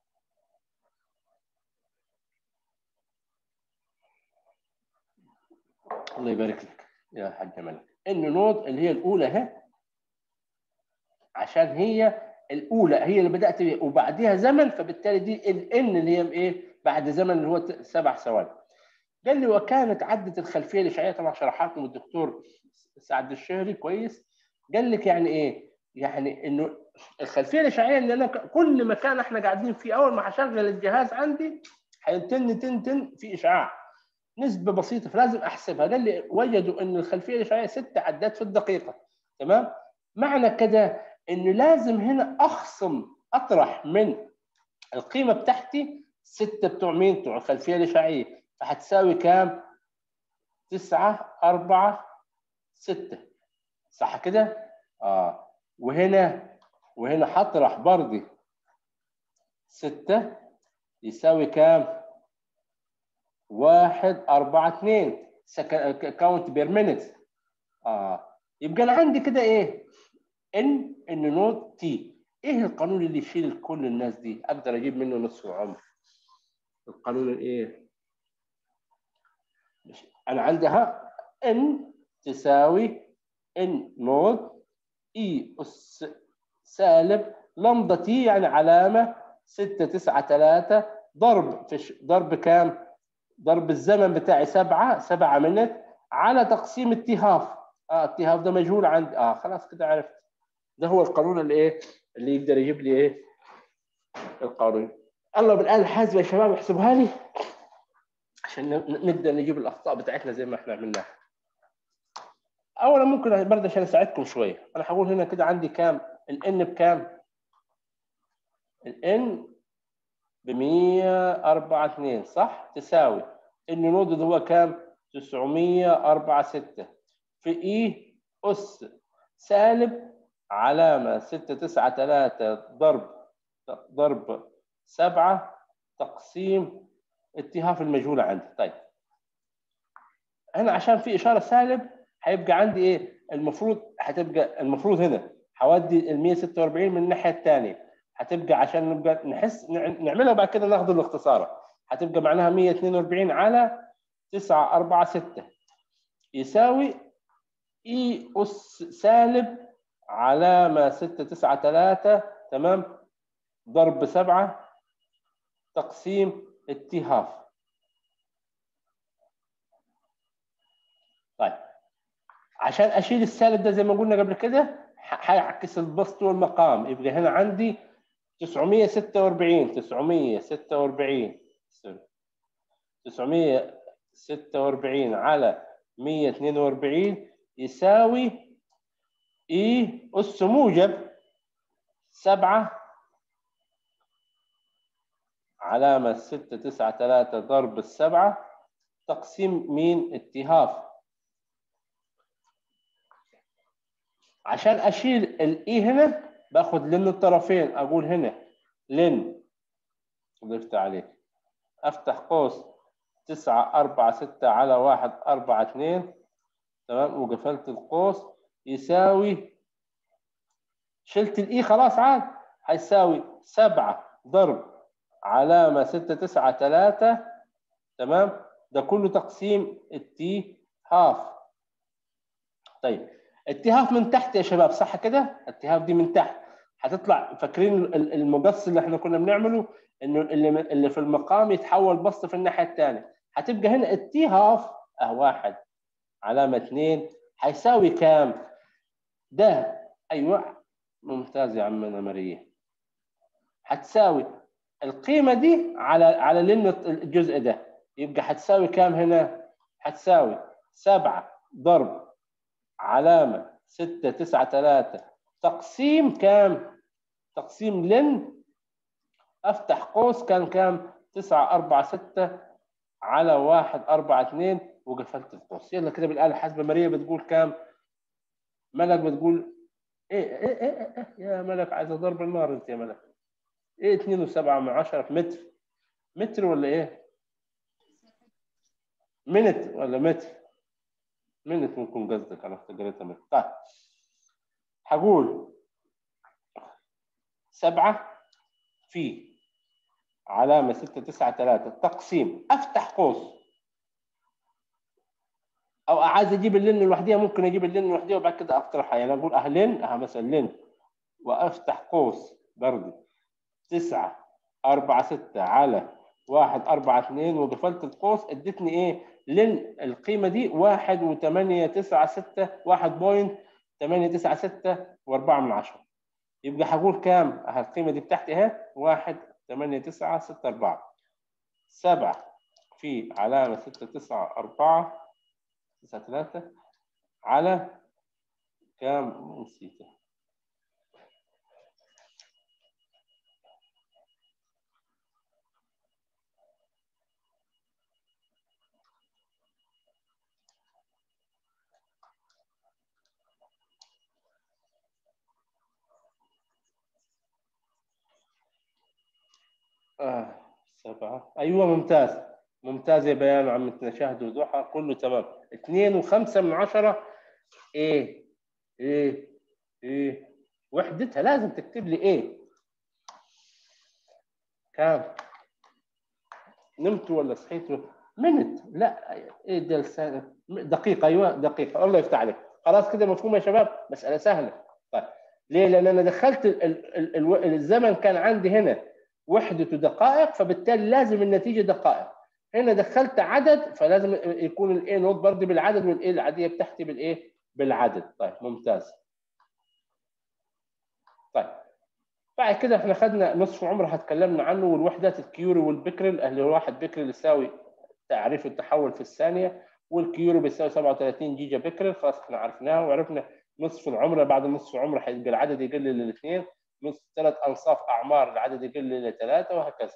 الله يبارك لك يا حاج ملك ان نود اللي هي الاولى اهي عشان هي الاولى هي اللي بدات بيها وبعديها زمن فبالتالي دي الان اللي هي ايه بعد زمن اللي هو سبع ثواني قال لي وكانت عدة الخلفية الإشعاعية طبعا شرحها لكم الدكتور سعد الشهري كويس قال لك يعني إيه؟ يعني إنه الخلفية الإشعاعية إن أنا كل مكان إحنا قاعدين فيه أول ما هشغل الجهاز عندي هيتن تن تن في إشعاع نسبة بسيطة فلازم أحسبها قال لي وجدوا إن الخلفية الإشعاعية ست عدات في الدقيقة تمام؟ معنى كده إنه لازم هنا أخصم أطرح من القيمة بتاعتي ستة بتوع مين؟ بتوع الخلفية الإشعاعية فهتساوي كام؟ تسعة أربعة ستة صح كده؟ آه وهنا وهنا هطرح برضه ستة يساوي كام؟ واحد أربعة اتنين كاونت بير مينت آه يبقى أنا عندي كده إيه؟ إن إن نوت تي إيه القانون اللي يشيل كل الناس دي؟ أقدر أجيب منه نصف العمر القانون الإيه؟ انا عندها ان تساوي ان نود اي اس سالب لمضة تي يعني علامة 6 9 3 ضرب في ضرب كام؟ ضرب الزمن بتاعي 7 7 منت على تقسيم التهاف اه التهاف ده مجهول عندي اه خلاص كده عرفت ده هو القانون اللي ايه اللي يقدر يجيب لي ايه القانون الله بالآلة الحاسبة يا شباب احسبوها لي عشان نقدر نجيب الاخطاء بتاعتنا زي ما احنا عملناها اولا ممكن برضه عشان اساعدكم شويه انا هقول هنا كده عندي كام الان بكام الان ب 104 صح تساوي ان نود هو كام 946 في اي اس سالب علامه 693 ضرب ضرب 7 تقسيم اتهاف المجهولة عندي طيب هنا عشان في إشارة سالب هيبقى عندي إيه المفروض هتبقى المفروض هنا هودي ال 146 من الناحية الثانية هتبقى عشان نبقى نحس نعملها وبعد كده ناخذ الاختصار هتبقى معناها 142 على 9 4 6 يساوي اي اس سالب علامة 6 9 3 تمام ضرب 7 تقسيم اتهاف طيب عشان اشيل السالب ده زي ما قلنا قبل كده هيعكس البسط والمقام يبقى هنا عندي 946 946 946 على 142 يساوي اي اس موجب 7 علامة ستة تسعة ثلاثة ضرب السبعة تقسيم مين اتهاف عشان أشيل الإي هنا باخد لن الطرفين أقول هنا لن ضفت عليه أفتح قوس تسعة أربعة ستة على واحد أربعة اثنين تمام وقفلت القوس يساوي شلت الإي خلاص عاد هيساوي سبعة ضرب علامة ستة تسعة ثلاثة تمام ده كله تقسيم التي هاف طيب التهاف من تحت يا شباب صح كده التهاف دي من تحت هتطلع فاكرين المقص اللي احنا كنا بنعمله انه اللي اللي في المقام يتحول بسط في الناحيه الثانيه هتبقى هنا التي هاف اه واحد علامه اثنين هيساوي كام؟ ده ايوه ممتاز يا عمنا ماريا هتساوي القيمة دي على على لن الجزء ده يبقى هتساوي كام هنا؟ هتساوي سبعة ضرب علامة ستة تسعة ثلاثة تقسيم كام؟ تقسيم لن أفتح قوس كان كام؟ تسعة أربعة ستة على واحد أربعة اثنين وقفلت القوس يلا كده بالآلة الحاسبة ماريا بتقول كام؟ ملك بتقول إيه إيه إيه, إيه, إيه يا ملك عايزة ضرب النار أنت يا ملك ايه 2 و7 من 10 متر متر ولا ايه منت ولا متر منت ممكن قصدك انا افتكرتها متر طيب هقول سبعة في علامة ستة تسعة ثلاثة تقسيم أفتح قوس أو عايز أجيب اللين لوحديها ممكن أجيب اللين لوحديها وبعد كده أقترحها يعني أقول أهلين أها مثلا لين وافتح قوس برضه تسعة أربعة ستة على واحد أربعة اثنين وقفلت القوس ادتني إيه؟ لن القيمة دي واحد وثمانية تسعة ستة واحد بوينت ثمانية تسعة ستة وأربعة من عشرة يبقى هقول كام؟ أه القيمة دي بتاعتي أهي واحد ثمانية تسعة ستة أربعة سبعة في علامة ستة تسعة أربعة تسعة ثلاثة على كام نسيته آه سبعة أيوة ممتاز ممتاز يا بيان عم شاهد وضوحها كله تمام اثنين وخمسة من عشرة ايه ايه ايه وحدتها لازم تكتب لي ايه كام نمت ولا صحيت منت لا ايه ده لسان دقيقة ايوه دقيقة الله يفتح عليك خلاص كده مفهوم يا شباب مسألة سهلة طيب ليه؟ لأن أنا دخلت ال ال ال الزمن كان عندي هنا وحدته دقائق فبالتالي لازم النتيجة دقائق هنا دخلت عدد فلازم يكون الاي نوت برضه بالعدد والاي العادية بتاعتي بالايه؟ بالعدد طيب ممتاز طيب بعد كده احنا خدنا نصف عمر هتكلمنا عنه والوحدات الكيوري والبكرل اللي هو واحد بكرل يساوي تعريف التحول في الثانية والكيوري بيساوي 37 جيجا بكرل خلاص احنا عرفناها وعرفنا نصف العمر بعد نصف العمر هيبقى العدد يقل للاثنين نصف ثلاث انصاف اعمار العدد يقل الى ثلاثه وهكذا.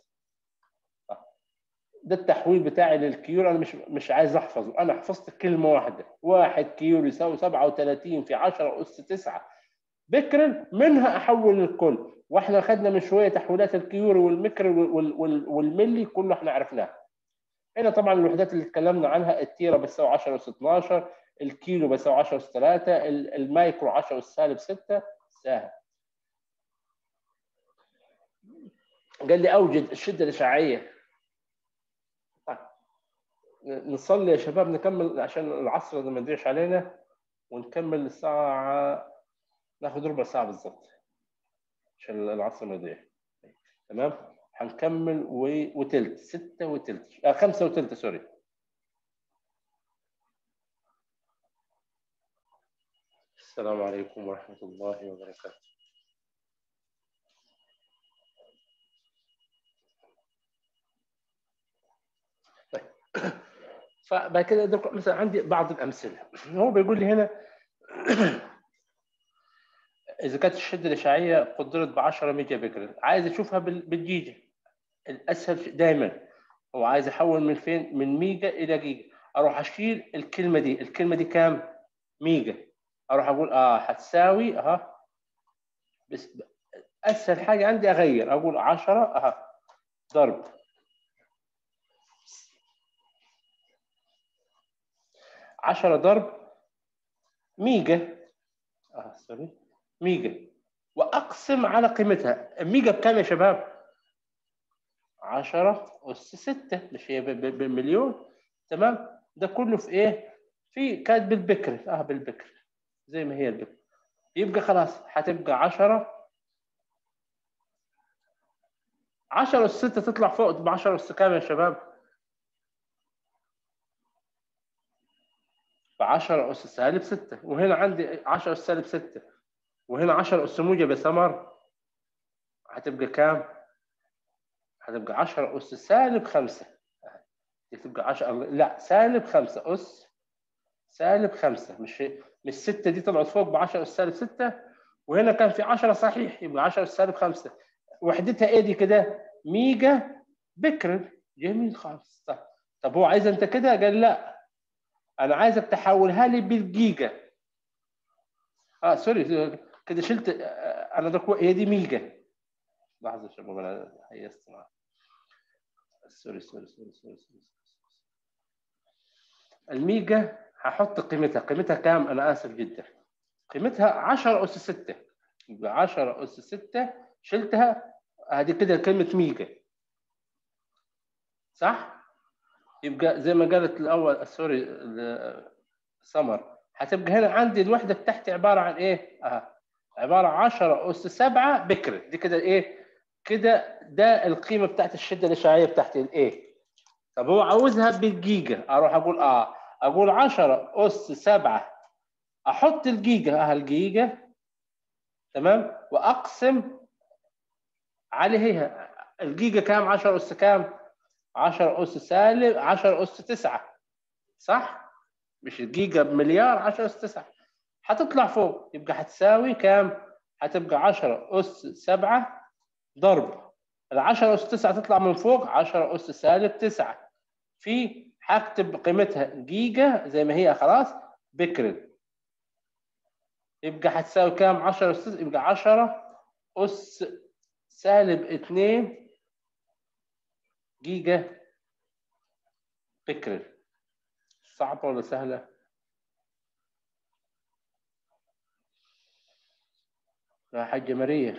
ده التحويل بتاعي للكيور انا مش مش عايز احفظه انا حفظت كلمه واحده واحد كيور يساوي 37 في 10 اس 9 بكر منها احول للكل واحنا خدنا من شويه تحويلات الكيور والمكر والملي كله احنا عرفناه هنا طبعا الوحدات اللي اتكلمنا عنها التيره بتساوي 10 اس 12 الكيلو بيساوي 10 اس 3 المايكرو 10 اس سالب 6 سهل قال لي اوجد الشده الاشعاعيه طيب نصلي يا شباب نكمل عشان العصر ما يضيعش علينا ونكمل الساعه ناخد ربع ساعه بالظبط عشان العصر ما يضيع تمام هنكمل و... وتلت ستة وتلت آه خمسة وتلت سوري السلام عليكم ورحمة الله وبركاته فبعد كده أدرك مثلا عندي بعض الامثله هو بيقول لي هنا اذا كانت الشده الاشعاعيه قدرت ب 10 ميجا بكر عايز اشوفها بالجيجا الاسهل دايما هو عايز احول من فين من ميجا الى جيجا اروح اشيل الكلمه دي الكلمه دي كام ميجا اروح اقول اه هتساوي اه بس اسهل حاجه عندي اغير اقول 10 اه ضرب عشرة ضرب ميجا اه سوري ميجا واقسم على قيمتها الميجا بكام يا شباب 10 اس 6 مش هي بالمليون تمام ده كله في ايه في كانت بالبكر اه بالبكر زي ما هي البكر يبقى خلاص هتبقى 10 10 اس 6 تطلع فوق ب 10 اس كام يا شباب ب 10 اس سالب 6 وهنا عندي 10 اس سالب 6 وهنا 10 اس موجب يا سمر هتبقى كام؟ هتبقى 10 اس سالب 5 تبقى 10 لا سالب 5 اس سالب 5 مش مش 6 دي طلعت فوق ب 10 اس سالب 6 وهنا كان في 10 صحيح يبقى 10 اس سالب 5 وحدتها ايه دي كده؟ ميجا بكر جميل خالص طب, طب هو عايز انت كده؟ قال لا انا عايزك تحولها لي بالجيجا اه سوري كده شلت انا ده هي دي ميجا لحظه يا شباب انا هيست معاك سوري سوري سوري سوري سوري الميجا هحط قيمتها قيمتها كام انا اسف جدا قيمتها 10 اس 6 يبقى 10 اس 6 شلتها هذه كده كلمه ميجا صح يبقى زي ما قالت الاول سوري سمر هتبقى هنا عندي الوحده بتاعتي عباره عن ايه؟ اه عباره عن 10 اس 7 بكر دي كده ايه كده ده القيمه بتاعت الشده الاشعاعيه بتاعت الايه طب هو عاوزها بالجيجا اروح اقول اه اقول 10 اس 7 احط الجيجا اه الجيجا تمام واقسم عليها الجيجا كام 10 اس كام 10 اس سالب 10 اس 9 صح مش الجيجا بمليار 10 اس 9 هتطلع فوق يبقى هتساوي كام هتبقى 10 اس 7 ضرب ال 10 اس 9 تطلع من فوق 10 اس سالب 9 في هكتب قيمتها جيجا زي ما هي خلاص بكر يبقى هتساوي كام 10 اس 9 يبقى 10 اس سالب 2 جيجا بكر صعبة ولا سهلة؟ يا حاجة ماريا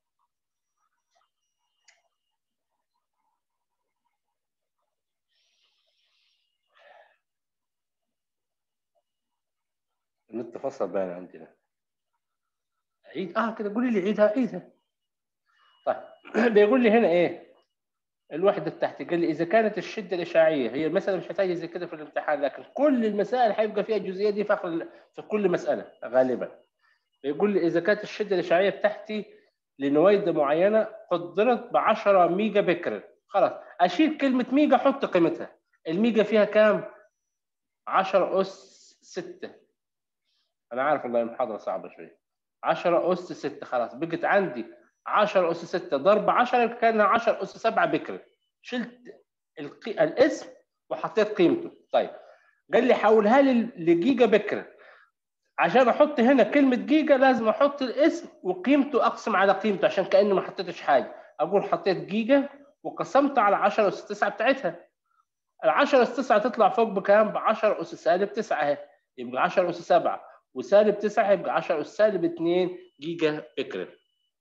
النت فصل باين عندنا عيد اه كده قولي لي عيدها عيدها طيب بيقول لي هنا ايه الوحدة التحتية قال لي إذا كانت الشدة الإشعاعية هي المسألة مش هتجي زي كده في الامتحان لكن كل المسائل هيبقى فيها الجزئية دي في آخر في كل مسألة غالبا بيقول لي إذا كانت الشدة الإشعاعية بتاعتي لنويدة معينة قدرت ب 10 ميجا بكر خلاص أشيل كلمة ميجا أحط قيمتها الميجا فيها كام؟ 10 أس 6 أنا عارف والله المحاضرة صعبة شوية 10 أس 6 خلاص بقت عندي 10 أس 6 ضرب 10 كان 10 أس 7 بكر شلت القي... الاسم وحطيت قيمته طيب قال لي حولها لي لجيجا بكر عشان احط هنا كلمه جيجا لازم احط الاسم وقيمته اقسم على قيمته عشان كاني ما حطيتش حاجه اقول حطيت جيجا وقسمت على 10 اس 9 بتاعتها ال 10 اس 9 تطلع فوق بكام؟ ب 10 اس سالب 9 اهي يبقى 10 اس 7 وسالب 9 يبقى 10 اس سالب 2 جيجا بكر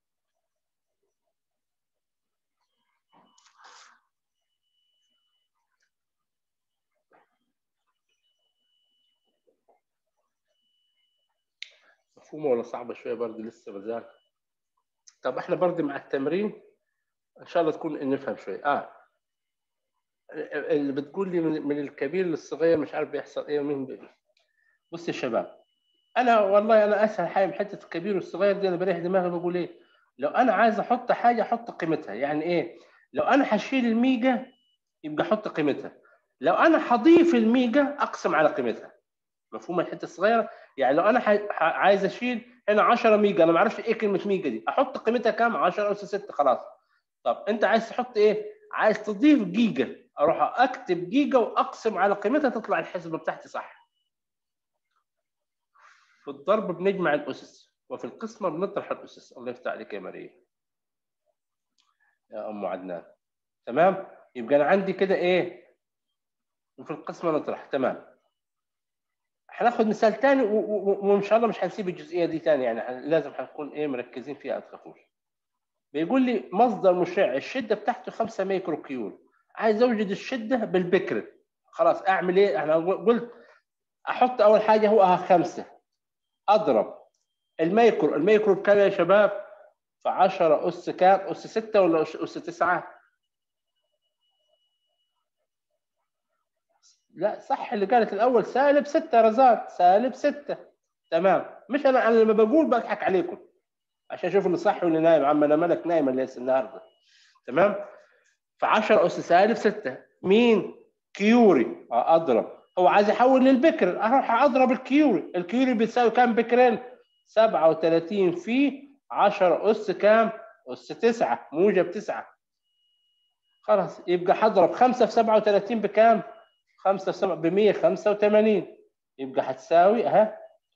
مفهومه ولا صعبه شويه برضه لسه مازال طب احنا برضه مع التمرين ان شاء الله تكون نفهم شويه اه اللي بتقول لي من, من الكبير للصغير مش عارف بيحصل ايه ومين بي... بص يا شباب انا والله انا اسهل حاجه من حته الكبير والصغير دي انا بريح دماغي بقول ايه لو انا عايز احط حاجه احط قيمتها يعني ايه لو انا هشيل الميجا يبقى احط قيمتها لو انا هضيف الميجا اقسم على قيمتها مفهوم الحته الصغيره يعني لو انا ح... ح... عايز اشيل هنا 10 ميجا انا ما اعرفش ايه كلمه ميجا دي احط قيمتها كام 10 اس 6 خلاص طب انت عايز تحط ايه عايز تضيف جيجا اروح اكتب جيجا واقسم على قيمتها تطلع الحسبه بتاعتي صح في الضرب بنجمع الاسس وفي القسمه بنطرح الاسس الله يفتح عليك يا ماريا يا ام عدنان تمام يبقى انا عندي كده ايه وفي القسمه نطرح تمام هناخد مثال تاني وان شاء الله مش هنسيب الجزئيه دي تاني يعني لازم هنكون ايه مركزين فيها ما تخافوش بيقول لي مصدر مشع الشده بتاعته 5 ميكرو كيول عايز اوجد الشده بالبكر خلاص اعمل ايه انا قلت احط اول حاجه هو خمسة اضرب الميكرو الميكرو بكام يا شباب في 10 اس كام اس 6 ولا اس 9 لا صح اللي قالت الاول سالب 6 رزات سالب 6 تمام مش انا انا لما بقول بضحك عليكم عشان اشوف اللي صح واللي نايم عم انا ملك نايم اللي النهارده تمام ف 10 اس سالب 6 مين كيوري اضرب هو عايز يحول للبكر اروح اضرب الكيوري الكيوري بيساوي كام بكرين 37 في 10 اس كام اس 9 موجب 9 خلاص يبقى هضرب 5 في 37 بكام 5 في 7 ب 185 يبقى هتساوي اها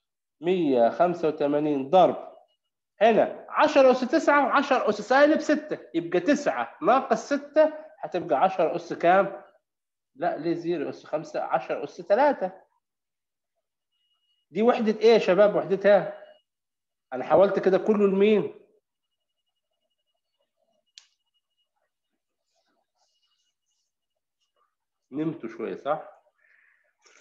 185 ضرب هنا 10 اس 9 10 اس سالب 6 يبقى 9 ناقص 6 هتبقى 10 اس كام؟ لا ليه 0 اس 5 10 اس 3 دي وحدة ايه يا شباب وحدتها؟ انا حولت كده كله لمين؟ نمتوا شوية صح؟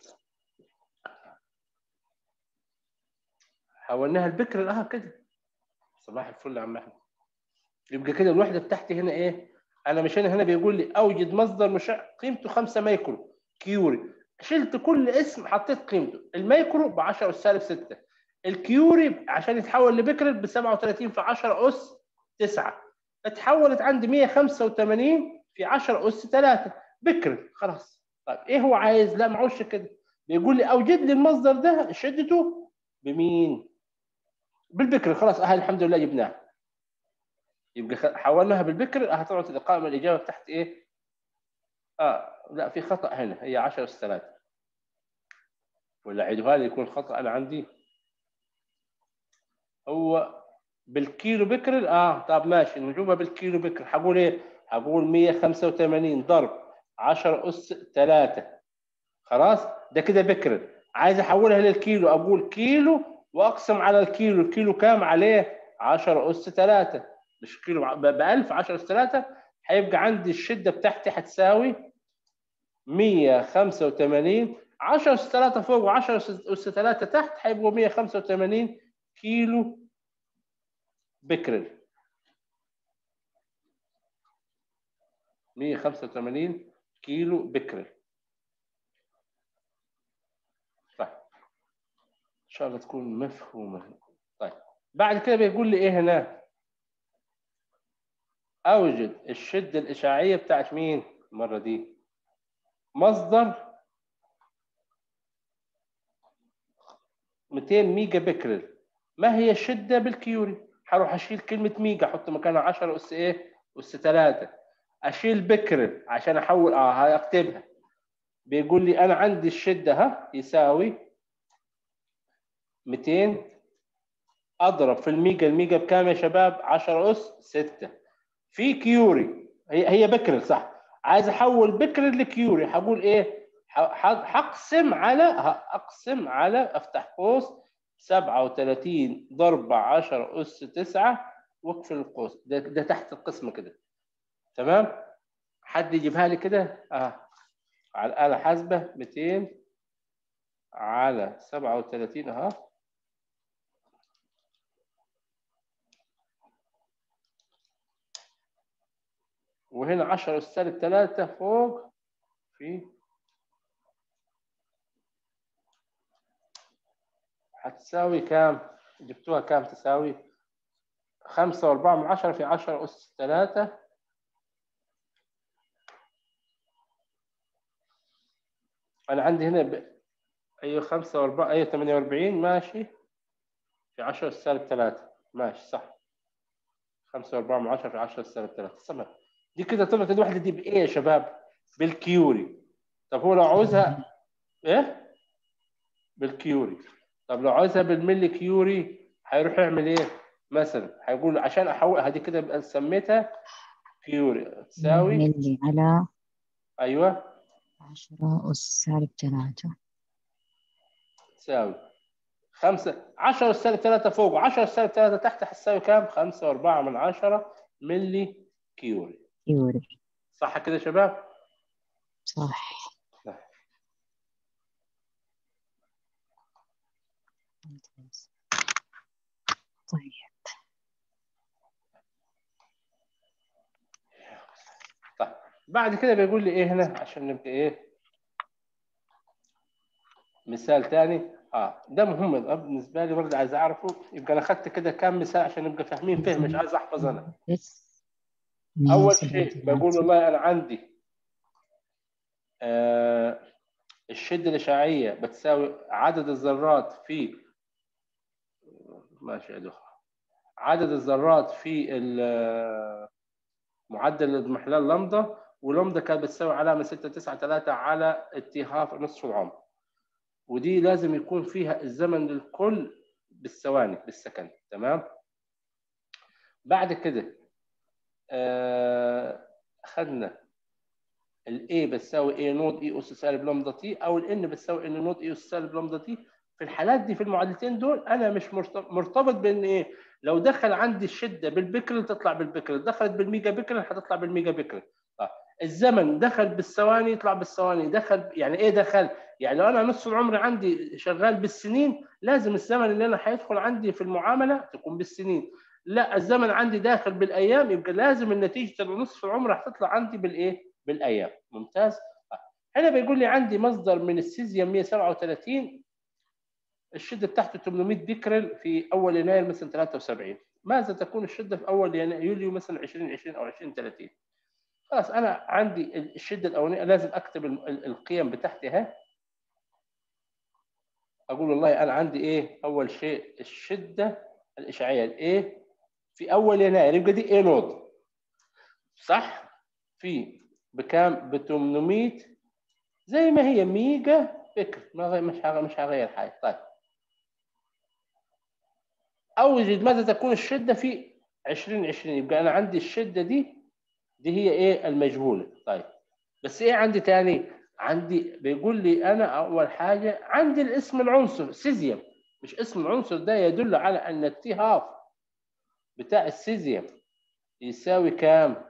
حولناها البكر اه كده صباح الفل يا عم احمد يبقى كده الوحده بتاعتي هنا ايه انا مش هنا هنا بيقول لي اوجد مصدر مشع قيمته 5 مايكرو كيوري شلت كل اسم حطيت قيمته المايكرو ب 10 اس سالب 6 الكيوري عشان يتحول لبكرل ب 37 في 10 اس 9 اتحولت عندي 185 في 10 اس 3 بكرل خلاص طيب ايه هو عايز لا معوش كده بيقول لي اوجد لي المصدر ده شدته بمين بالبكر خلاص اهل الحمد لله جبناها يبقى حولناها بالبكر هتعطي القائمه الاجابه تحت ايه اه لا في خطا هنا هي 10 اس 3 ولا عيدوها لي يكون خطا انا عندي هو بالكيلو بكر اه طب ماشي نجيبها بالكيلو بكر حقول ايه حقول 185 ضرب 10 اس 3 خلاص ده كده بكر عايز احولها للكيلو اقول كيلو واقسم على الكيلو الكيلو كام عليه 10 اس 3 مش كيلو ب 1000 10 اس 3 هيبقى عندي الشده بتاعتي هتساوي 185 10 اس 3 فوق و10 اس 3 تحت هيبقوا 185 كيلو بكرل 185 كيلو بكرل طيب ان شاء الله تكون مفهومه طيب بعد كده بيقول لي ايه هنا اوجد الشده الاشعاعيه بتاعت مين المره دي مصدر 200 ميجا بكرل ما هي الشده بالكيوري هروح اشيل كلمه ميجا احط مكانها 10 اس ايه اس 3 اشيل بكرل عشان احول اه هاي اكتبها بيقول لي انا عندي الشده ها يساوي 200 اضرب في الميجا الميجا بكام يا شباب 10 اس 6 في كيوري هي هي بكرل صح عايز احول بكرل لكيوري هقول ايه هقسم على اقسم على افتح قوس 37 ضرب 10 اس 9 واقفل القوس ده, ده تحت القسمه كده تمام حد يجيبها لي كده اه على الاله حاسبه 200 على 37 اهو وهنا 10 اس سالب 3 فوق في هتساوي كام؟ جبتوها كام تساوي؟ خمسة وأربعة من عشرة في عشرة أس ثلاثة أنا عندي هنا ب... أيوة خمسة وأربعة أيوة ثمانية وأربعين ماشي في عشرة أس سالب ثلاثة ماشي صح خمسة وأربعة من عشرة في عشرة أس سالب ثلاثة صح دي كده طلعت الوحدة دي بإيه يا شباب؟ بالكيوري طب هو لو عاوزها إيه؟ بالكيوري طب لو عاوزها بالملي كيوري هيروح يعمل ايه؟ مثلا هيقول عشان احول هذه كده يبقى سميتها كيوري تساوي ملي على ايوه 10 أس سالب 3 تساوي 5 10 أس سالب 3 فوق و10 أس سالب 3 تحت هتساوي كام؟ 5 و4 من 10 ملي كيوري كيوري صح كده يا شباب؟ صح ممتاز طيب طيب بعد كده بيقول لي ايه هنا عشان نبقى ايه مثال تاني اه ده مهم بالنسبه لي برضه عايز اعرفه يبقى انا اخذت كده كام مثال عشان نبقى فاهمين فهم مش عايز احفظ انا بس اول شيء بقول والله انا عندي آه الشده الاشعاعيه بتساوي عدد الذرات في ماشي يا دخل عدد الذرات في ال- معدل الاضمحلال لمدا ولمدا كانت بتساوي علامه 693 على اتهاف نصف العمر ودي لازم يكون فيها الزمن للكل بالثواني بالسكند تمام بعد كده آه، اخذنا الاي بتساوي اي نوت اي اس سالب لمدا تي او الان بتساوي ان نوت اي اس سالب لمدا تي في الحالات دي في المعادلتين دول انا مش مرت- مرتبط بان ايه لو دخل عندي الشده بالبكرل تطلع بالبكرل دخلت بالميجا بكرل هتطلع بالميجا بكرل طيب الزمن دخل بالثواني يطلع بالثواني دخل يعني ايه دخل يعني لو انا نص العمر عندي شغال بالسنين لازم الزمن اللي انا هيدخل عندي في المعامله تكون بالسنين لا الزمن عندي داخل بالايام يبقى لازم النتيجه النصف العمر هتطلع عندي بالايه بالايام ممتاز هنا بيقول لي عندي مصدر من السيزيوم 137 الشده بتاعته 800 بكرل في اول يناير مثلا 73 ماذا تكون الشده في اول يناير يوليو مثلا 2020 او 2030 خلاص انا عندي الشده الاولانيه لازم اكتب القيم بتاعتي اهي اقول والله انا عندي ايه اول شيء الشده الاشعاعيه الايه في اول يناير يبقى دي ايه نود صح في بكام ب 800 زي ما هي ميجا بكر ما مش مش هغير حاجه طيب اوجد ماذا تكون الشده في 2020 يبقى انا عندي الشده دي دي هي ايه المجهوله طيب بس ايه عندي تاني عندي بيقول لي انا اول حاجه عندي الاسم العنصر سيزيوم مش اسم العنصر ده يدل على ان التي هاف بتاع السيزيوم يساوي كام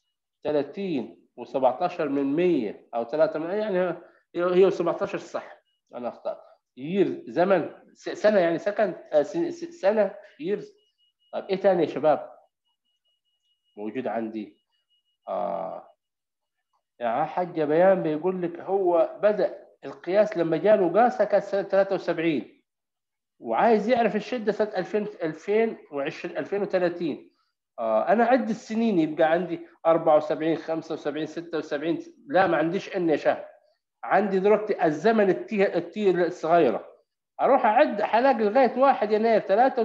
30 و17 من 100 او 3 من يعني هي 17 صح انا اخترت يير زمن سنه يعني سكن سنه ييرز طيب ايه تاني يا شباب موجود عندي اه يعني حاجه بيان بيقول لك هو بدا القياس لما جاله قاسها كانت سنه 73 وعايز يعرف الشده سنه 2000 2020 2030 آه انا عد السنين يبقى عندي 74 75 76 لا ما عنديش ان يا شهر عندي دلوقتي الزمن التي التي الصغيره اروح اعد هلاقي لغايه 1 يناير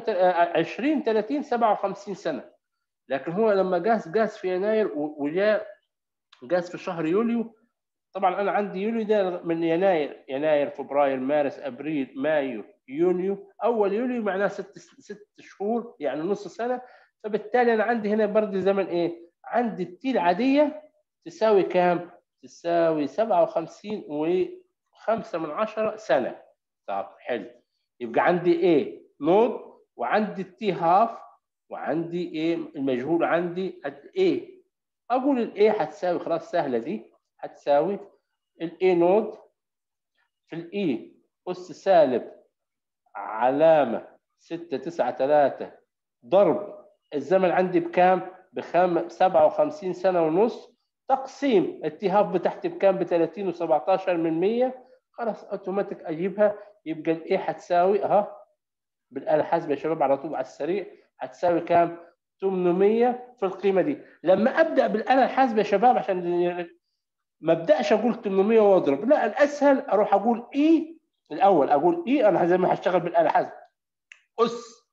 20 30 57 سنه لكن هو لما قاس قاس في يناير وجاء قاس في شهر يوليو طبعا انا عندي يوليو ده من يناير يناير فبراير مارس ابريل مايو يونيو اول يوليو معناه ست ست شهور يعني نص سنه فبالتالي انا عندي هنا برضه زمن ايه؟ عندي التي العاديه تساوي كام؟ تساوي 57 و5 من عشرة سنه طب حلو يبقى عندي ايه؟ نود وعندي التي هاف وعندي ايه المجهول عندي ايه اقول الايه هتساوي خلاص سهله دي هتساوي الاي نود في الاي اس سالب علامه 6 9 3 ضرب الزمن عندي بكام؟ بخم 57 سنه ونص تقسيم التهاف بتاعتي بكام؟ ب 30 و17 من 100 خلاص اوتوماتيك اجيبها يبقى الايه هتساوي اها بالاله الحاسبه يا شباب على طول على السريع هتساوي كام؟ 800 في القيمه دي لما ابدا بالاله الحاسبه يا شباب عشان ما ابداش اقول 800 واضرب لا الاسهل اروح اقول اي الاول اقول اي انا زي ما هشتغل بالاله الحاسبه اس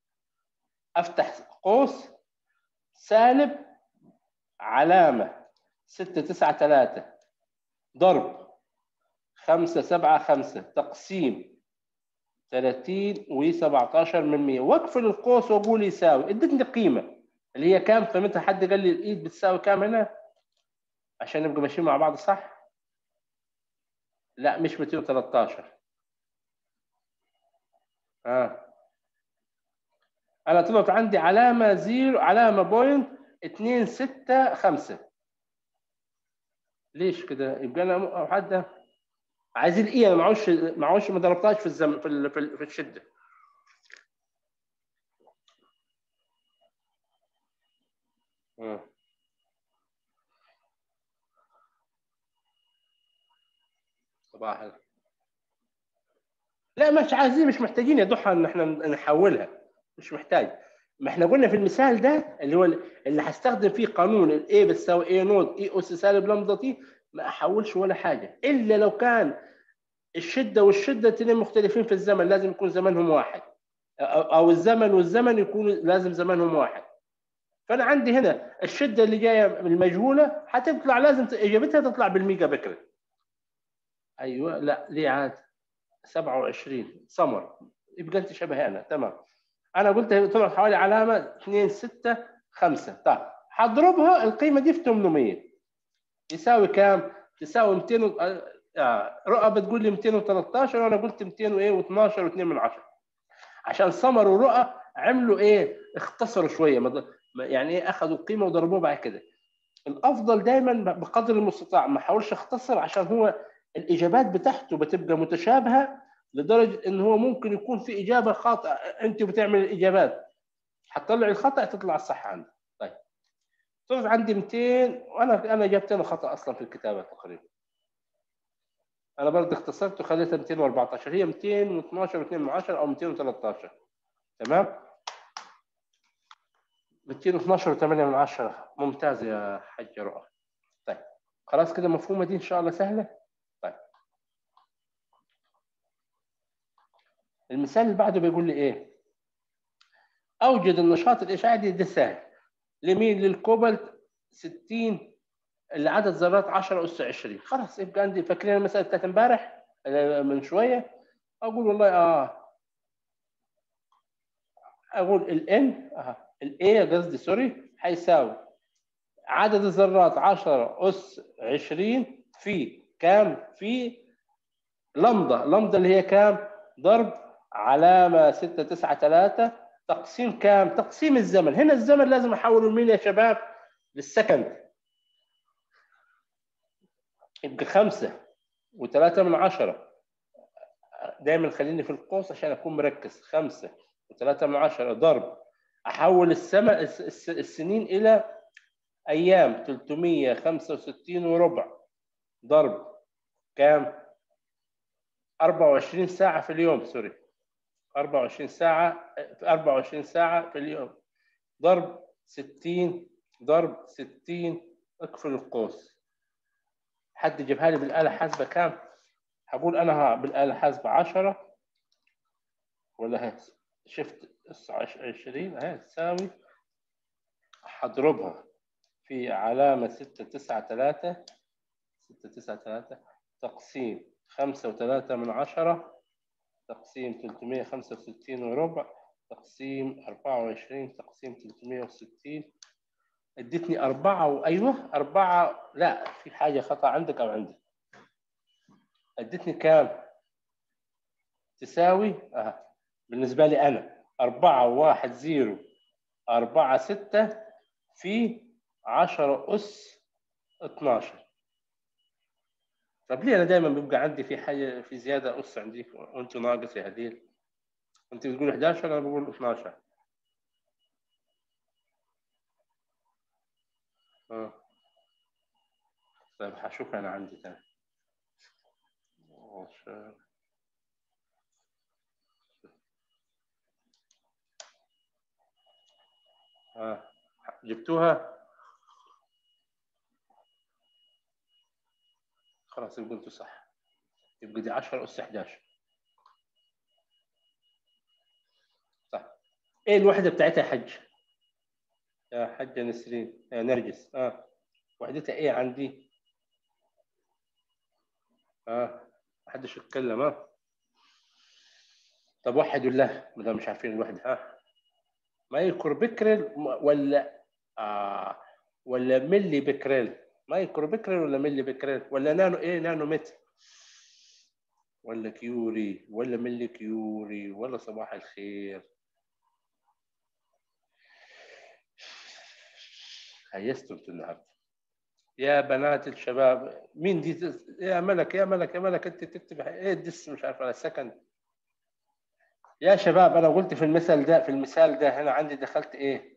افتح قوس سالب علامه 6 9 3 ضرب 5 7 5 تقسيم 30 و17 من 100 واقفل القوس واقول يساوي ادتني قيمه اللي هي كام قيمتها حد قال لي الايد بتساوي كام هنا عشان نبقى ماشيين مع بعض صح لا مش 213 اه انا طلعت عندي علامه زيرو علامه بوينت 2 6 5 ليش كده يبقى انا حد عايزين ايه انا معوش معوش ما ضربتهاش في الزمن في ال... في, ال... في الشده آه. صباح الخير لا مش عايزين مش محتاجين يا ضحى ان احنا نحولها مش محتاج ما احنا قلنا في المثال ده اللي هو اللي هستخدم فيه قانون الاي بتساوي اي نود اي اس سالب لامدا تي ما احولش ولا حاجه الا لو كان الشده والشده الاثنين مختلفين في الزمن لازم يكون زمنهم واحد او الزمن والزمن يكون لازم زمنهم واحد فانا عندي هنا الشده اللي جايه المجهوله هتطلع لازم اجابتها تطلع بالميجا بكري ايوه لا ليه عاد 27 سمر يبقى انت شبه انا تمام انا قلت طلعت حوالي علامه 2 6 5 طيب هضربها القيمه دي في 800 يساوي كام؟ تساوي 200 و... آه. رؤى بتقول لي 213 وانا قلت 212 و2 من 10 عشان سمر ورؤى عملوا ايه؟ اختصروا شويه يعني ايه اخذوا القيمه وضربوها بعد كده الافضل دايما بقدر المستطاع ما احاولش اختصر عشان هو الاجابات بتاعته بتبقى متشابهه لدرجه ان هو ممكن يكون في اجابه خاطئه انت بتعمل الاجابات هتطلع الخطا تطلع الصح عندي طيب طلع عندي 200 وانا انا جبت انا خطا اصلا في الكتابه تقريبا انا برضه اختصرت وخليتها 214 هي 212 و2 من 10 او 213 تمام 212 و8 من 10 ممتاز يا حاج رؤى طيب خلاص كده مفهومه دي ان شاء الله سهله طيب المثال اللي بعده بيقول لي ايه اوجد النشاط الاشعاعي ده سهل لمين للكوبالت 60 اللي عدد ذرات 10 اس 20 خلاص يبقى عندي فاكرين المساله بتاعت امبارح آه، من شويه اقول والله اه اقول الان اه الاي قصدي سوري هيساوي عدد الذرات 10 اس 20 في كام في لمضه لمضه اللي هي كام ضرب علامه 6 9 3 تقسيم كام تقسيم الزمن هنا الزمن لازم احوله لمين يا شباب للسكند يبقى خمسة وثلاثة من عشرة دايما خليني في القوس عشان أكون مركز خمسة وثلاثة من عشرة ضرب أحول السما الس- الس- السنين إلى أيام 365 وربع ضرب كام 24 ساعة في اليوم سوري 24 ساعة 24 ساعة في اليوم ضرب 60 ضرب 60 اقفل القوس حد يجيبها لي بالآلة حاسبة كام؟ هقول أنا ها بالآلة حاسبة 10 ولا هي شفت 20 اهي تساوي هضربها في علامة 6 9 3 6 9 3 تقسيم 5 و3 من 10 تقسيم 365 وربع تقسيم 24 تقسيم 360 ادتني أربعة وأيوه أربعة لا في حاجة خطأ عندك أو عندي ادتني كام؟ تساوي أه. بالنسبة لي أنا أربعة واحد زيرو أربعة ستة في عشرة أس 12 طب ليه أنا دايما بيبقى عندي في حاجة في زيادة أس عندي وأنتوا ناقص يا هديل أنت بتقول 11 أنا بقول 12 اه طيب هشوف انا عندي تاني عشان اه جبتوها خلاص يبقى انتوا صح يبقى دي 10 اس 11 صح ايه الوحده بتاعتها يا حج يا حجة نسرين يا نرجس اه وحدتها ايه عندي اه محدش يتكلم اه طب وحدوا الله ما دام مش عارفين الوحده ها مايكرو بكرل ولا آه ولا ملي بكرل مايكرو بكرل ولا ملي بكرل ولا نانو ايه نانو متر ولا كيوري ولا ملي كيوري ولا صباح الخير هيستم النهارده يا بنات الشباب مين دي تس... يا ملك يا ملك يا ملك انت تكتب ايه ديس مش عارف على سكند يا شباب انا قلت في المثال ده في المثال ده هنا عندي دخلت ايه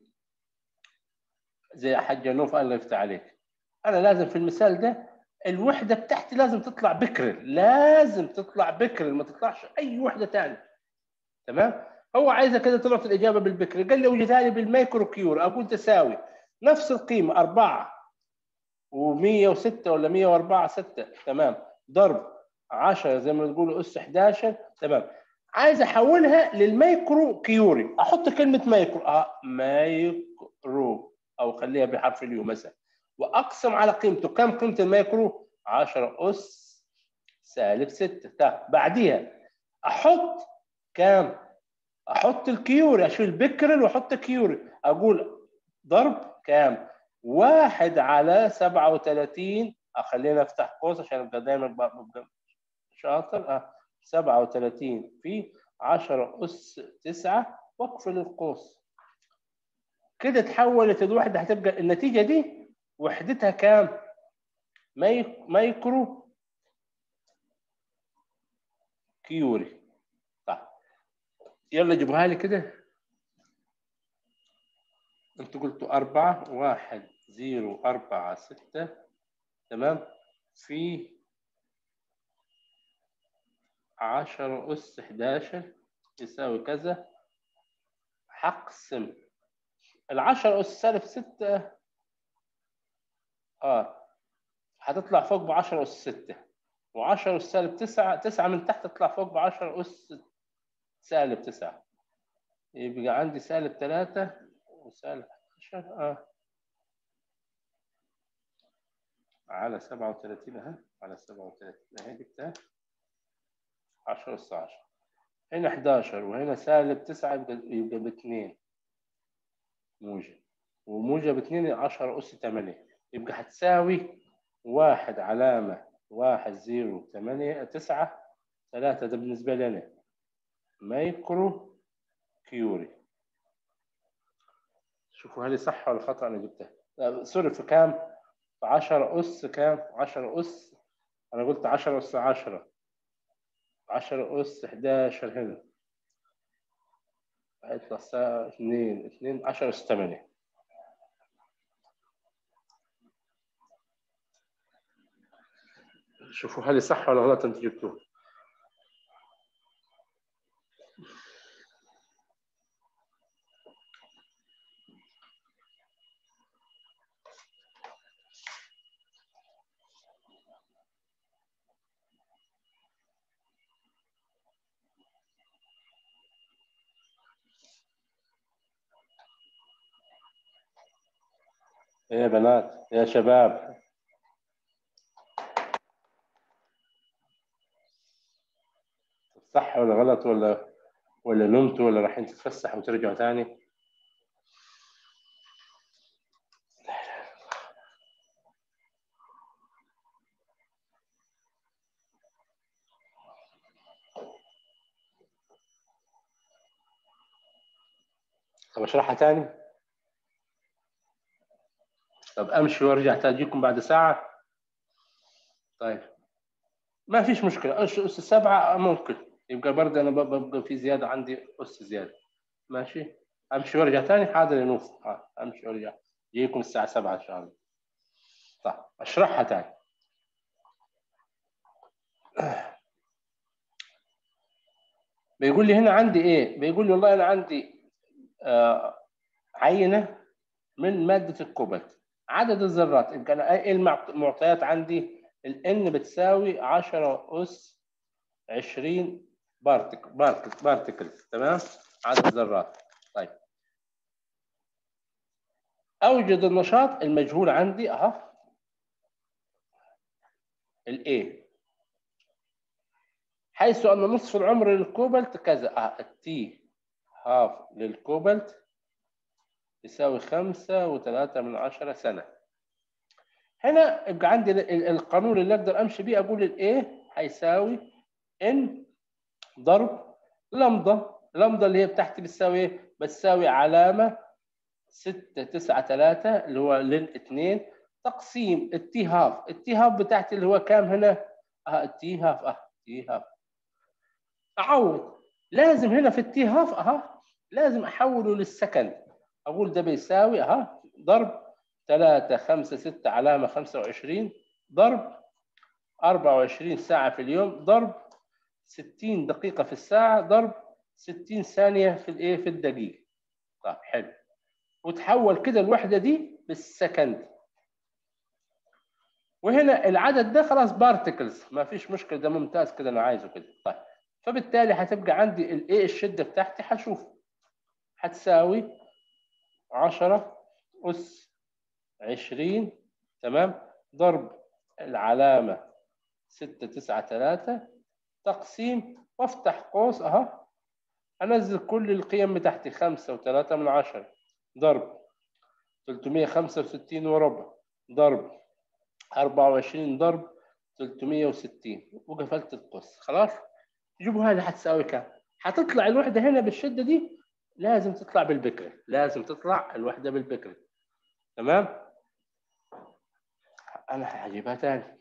زي حاج نوف الله يفتح عليك انا لازم في المثال ده الوحده بتاعتي لازم تطلع بكر لازم تطلع بكر ما تطلعش اي وحده ثانيه تمام هو عايزه كده طلعت الاجابه بالبكر قال لي وجدها لي بالمايكرو كيور اقول تساوي نفس القيمه 4 و106 ولا 104 6 تمام ضرب 10 زي ما تقولوا اس 11 تمام عايز احولها للمايكرو كيوري احط كلمه مايكرو اه مايكرو او خليها بحرف اليو مثلا واقسم على قيمته كم قيمه المايكرو 10 اس سالب 6 طيب بعديها احط كام احط الكيوري اشيل بكرل واحط كيوري اقول ضرب كام واحد على 37 خلينا افتح قوس عشان ابقى دايما ببقى شاطر اه 37 في 10 اس 9 واقفل القوس كده تحولت الوحده هتبقى النتيجه دي وحدتها كام؟ مايكرو كيوري طيب يلا جيبوها لي كده انتوا قلتوا أربعة واحد زيرو أربعة ستة تمام في عشرة أس حداشر يساوي كذا هقسم العشرة أس سالب ستة اه هتطلع فوق بعشرة أس ستة وعشرة أس سالب تسعة تسعة من تحت تطلع فوق بعشرة أس سالب تسعة يبقى عندي سالب ثلاثة وسالب 11 اه على 37 اهي على 37 اهي جبتها 10 أس 10 هنا 11 وهنا سالب 9 يبقى يبقى ب 2 موجب وموجب 2 10 أس 8 يبقى هتساوي واحد علامة واحد زيرو ثمانية تسعة ثلاثة ده بالنسبة لي أنا مايكرو كيوري شوفوا هل صح ولا خطأ أنا جبتها لا، سوري في كام؟ في 10 أس كام؟ 10 أس أنا قلت 10 أس 10 10 أس 11 هنا هيطلع الساعة 2 2 10 أس 8 شوفوا هل صح ولا غلط أنت جبتوه إيه يا بنات يا شباب صح ولا غلط ولا ولا نمتوا ولا رايحين تتفسحوا وترجعوا تاني طب اشرحها تاني طب امشي وارجع تاجيكم بعد ساعه طيب ما فيش مشكله أس أس سبعة ممكن يبقى برضه انا ببقى ببقى في زياده عندي اس زياده ماشي امشي وارجع تاني حاضر يا نوف ها امشي وارجع جيكم الساعه 7 ان شاء الله طيب اشرحها تاني بيقول لي هنا عندي ايه بيقول لي والله انا عندي آه عينه من ماده الكوبالت عدد الذرات يبقى انا ايه المعط- المعطيات عندي الان بتساوي 10 اس 20 بارتك بارتك بارتكلز تمام عدد الذرات طيب اوجد النشاط المجهول عندي اهو الاي حيث ان نصف العمر للكوبالت كذا اه التي هاف للكوبالت يساوي خمسة وثلاثة من عشرة سنة هنا يبقى عندي ال- ال- القانون اللي اقدر امشي بيه اقول الايه هيساوي ان ضرب لمضة لمضة اللي هي بتاعتي بتساوي ايه؟ بتساوي علامة ستة تسعة ثلاثة اللي هو للاثنين تقسيم التي هاف التي هاف بتاعتي اللي هو كام هنا؟ اه التي هاف اه تي هاف اعوض لازم هنا في التي هاف اه لازم احوله للسكند اقول ده بيساوي اه ضرب 3 5 6 علامة 25 ضرب 24 ساعة في اليوم ضرب 60 دقيقة في الساعة ضرب 60 ثانية في الايه في الدقيقة طيب حلو وتحول كده الوحدة دي بالسكند وهنا العدد ده خلاص بارتكلز ما فيش مشكلة ده ممتاز كده انا عايزه كده طيب فبالتالي هتبقى عندي الايه الشدة بتاعتي هشوف هتساوي 10 أس 20 تمام ضرب العلامة 6 9 3 تقسيم وافتح قوس اهو انزل كل القيم بتاعتي 5 و3 من 10 ضرب 365 وربع ضرب 24 ضرب 360 وقفلت القوس خلاص جيبوا هذه هتساوي كام هتطلع الوحده هنا بالشده دي لازم تطلع بالبكري لازم تطلع الوحده بالبكري تمام انا هجيبها تاني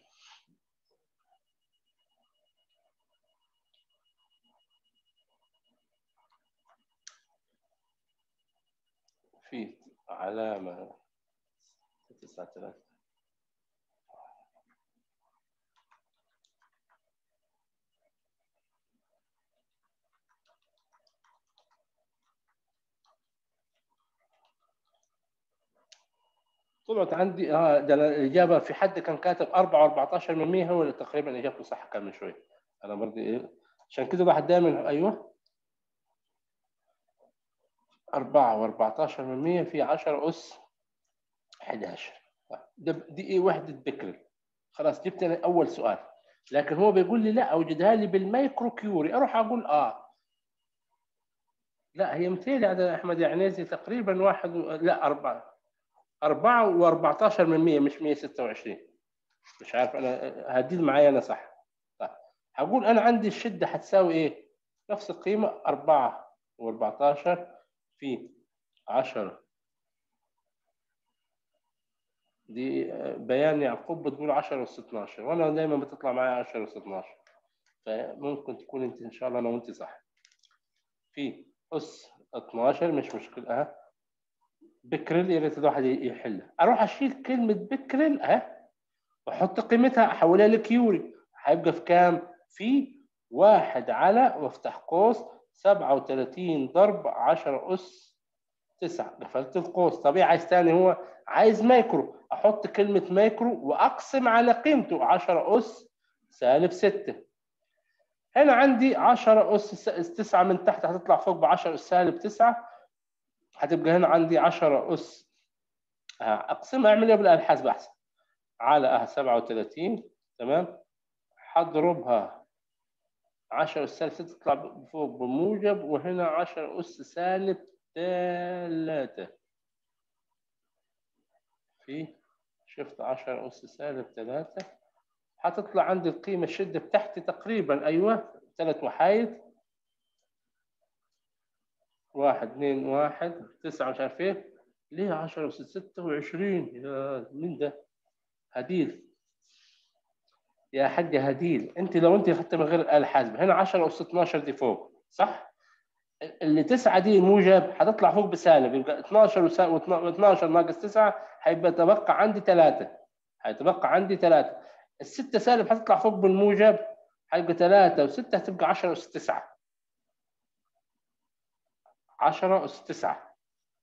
في علامة تسعة ثلاثة طلعت عندي اه ده أنا الاجابه في حد كان كاتب 4 و14 من 100 هو اللي تقريبا اجابته صح كان من شويه انا برضه ايه عشان كده الواحد دايما ايوه 4 و14 من 100 في 10 اس 11 ده دي ايه وحده بكرل خلاص جبت انا اول سؤال لكن هو بيقول لي لا اوجدها لي بالمايكرو كيوري اروح اقول اه لا هي مثيل يا احمد يعنيزي تقريبا واحد و... لا اربعه 4 و14 من 100 مش 126 مش عارف انا هديد معايا انا صح طيب هقول انا عندي الشده هتساوي ايه نفس القيمه 4 و14 في 10 دي بيان يعقوب بتقول 10 و12 وانا دايما بتطلع معايا 10 و12 فممكن تكون انت ان شاء الله انا وانت صح في اس 12 مش مشكله ها بكرل يا ريت الواحد يحلها اروح اشيل كلمه بكرل ها واحط قيمتها احولها لكيوري هيبقى في كام؟ في واحد على وافتح قوس 37 ضرب 10 اس 9 قفلت القوس طبيعي عايز تاني هو عايز مايكرو احط كلمه مايكرو واقسم على قيمته 10 اس سالب 6 هنا عندي 10 اس 9 من تحت هتطلع فوق ب 10 اس سالب 9 هتبقى هنا عندي 10 اس اقسمها اعمل ايه بالاله الحاسبه احسن على اه 37 تمام هضربها 10 اس سالب 6 تطلع فوق بموجب وهنا 10 اس سالب 3 في شفت 10 اس سالب 3 هتطلع عندي القيمه الشده بتاعتي تقريبا ايوه ثلاث وحايد واحد اثنين واحد تسعة مش عارف ايه ليه 10 وست ستة وعشرين يا مين ده؟ هديل يا حاجة هديل انت لو انت اخذت من غير الآلة الحاسبة هنا 10 أس 12 دي فوق صح؟ اللي 9 دي موجب هتطلع فوق بسالب يبقى 12 و12 ناقص 9 هيبقى تبقى عندي 3 هيتبقى عندي 3 الستة سالب هتطلع فوق بالموجب هيبقى 3 و6 هتبقى 10 أس 9 10 أس 9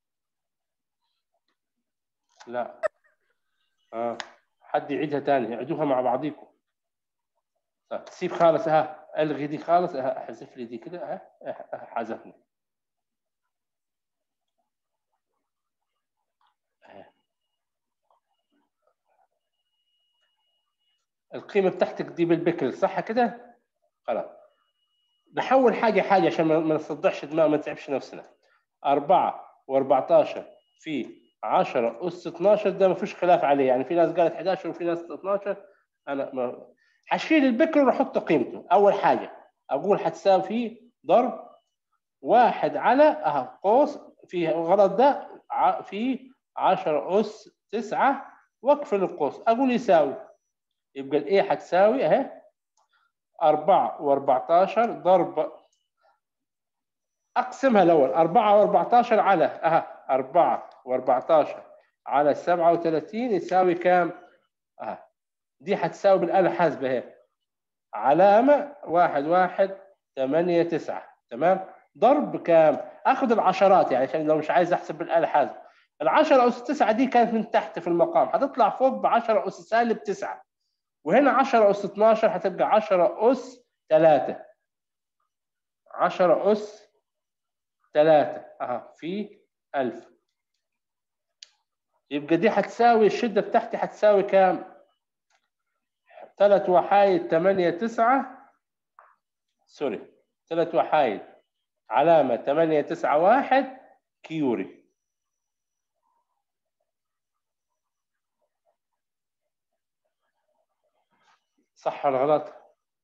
لا اه حد يعيدها تاني عيدوها مع بعضيكم طيب سيب خالص ها الغي دي خالص ها احذف لي دي كده ها حذفنا القيمة بتاعتك دي بالبكل صح كده؟ خلاص نحول حاجة حاجة عشان ما نصدعش دماغ ما نتعبش نفسنا 4 و14 في 10 أس 12 ده ما فيش خلاف عليه يعني في ناس قالت 11 وفي ناس 12 أنا ما هشيل البكر واحط قيمته أول حاجة أقول هتساوي فيه ضرب واحد على أه قوس فيه الغلط ده في 10 أس 9 واقفل القوس أقول يساوي يبقى الإيه هتساوي أهي 4 و14 ضرب اقسمها الاول 4 و14 على اها 4 و14 على 37 يساوي كام؟ اها دي هتساوي بالاله الحاسبه اهي علامه 1 1 8 9 تمام؟ ضرب كام؟ اخذ العشرات يعني عشان لو مش عايز احسب بالاله الحاسبه ال 10 اس 9 دي كانت من تحت في المقام هتطلع فوق ب 10 اس سالب 9 وهنا 10 اس 12 هتبقى 10 اس 3 10 اس 3 اها في 1000 يبقى دي هتساوي الشدة بتاعتي هتساوي كام؟ ثلاث وحايد 8 9 سوري ثلاث وحايد علامة 8 9 1 كيوري صح ولا غلط؟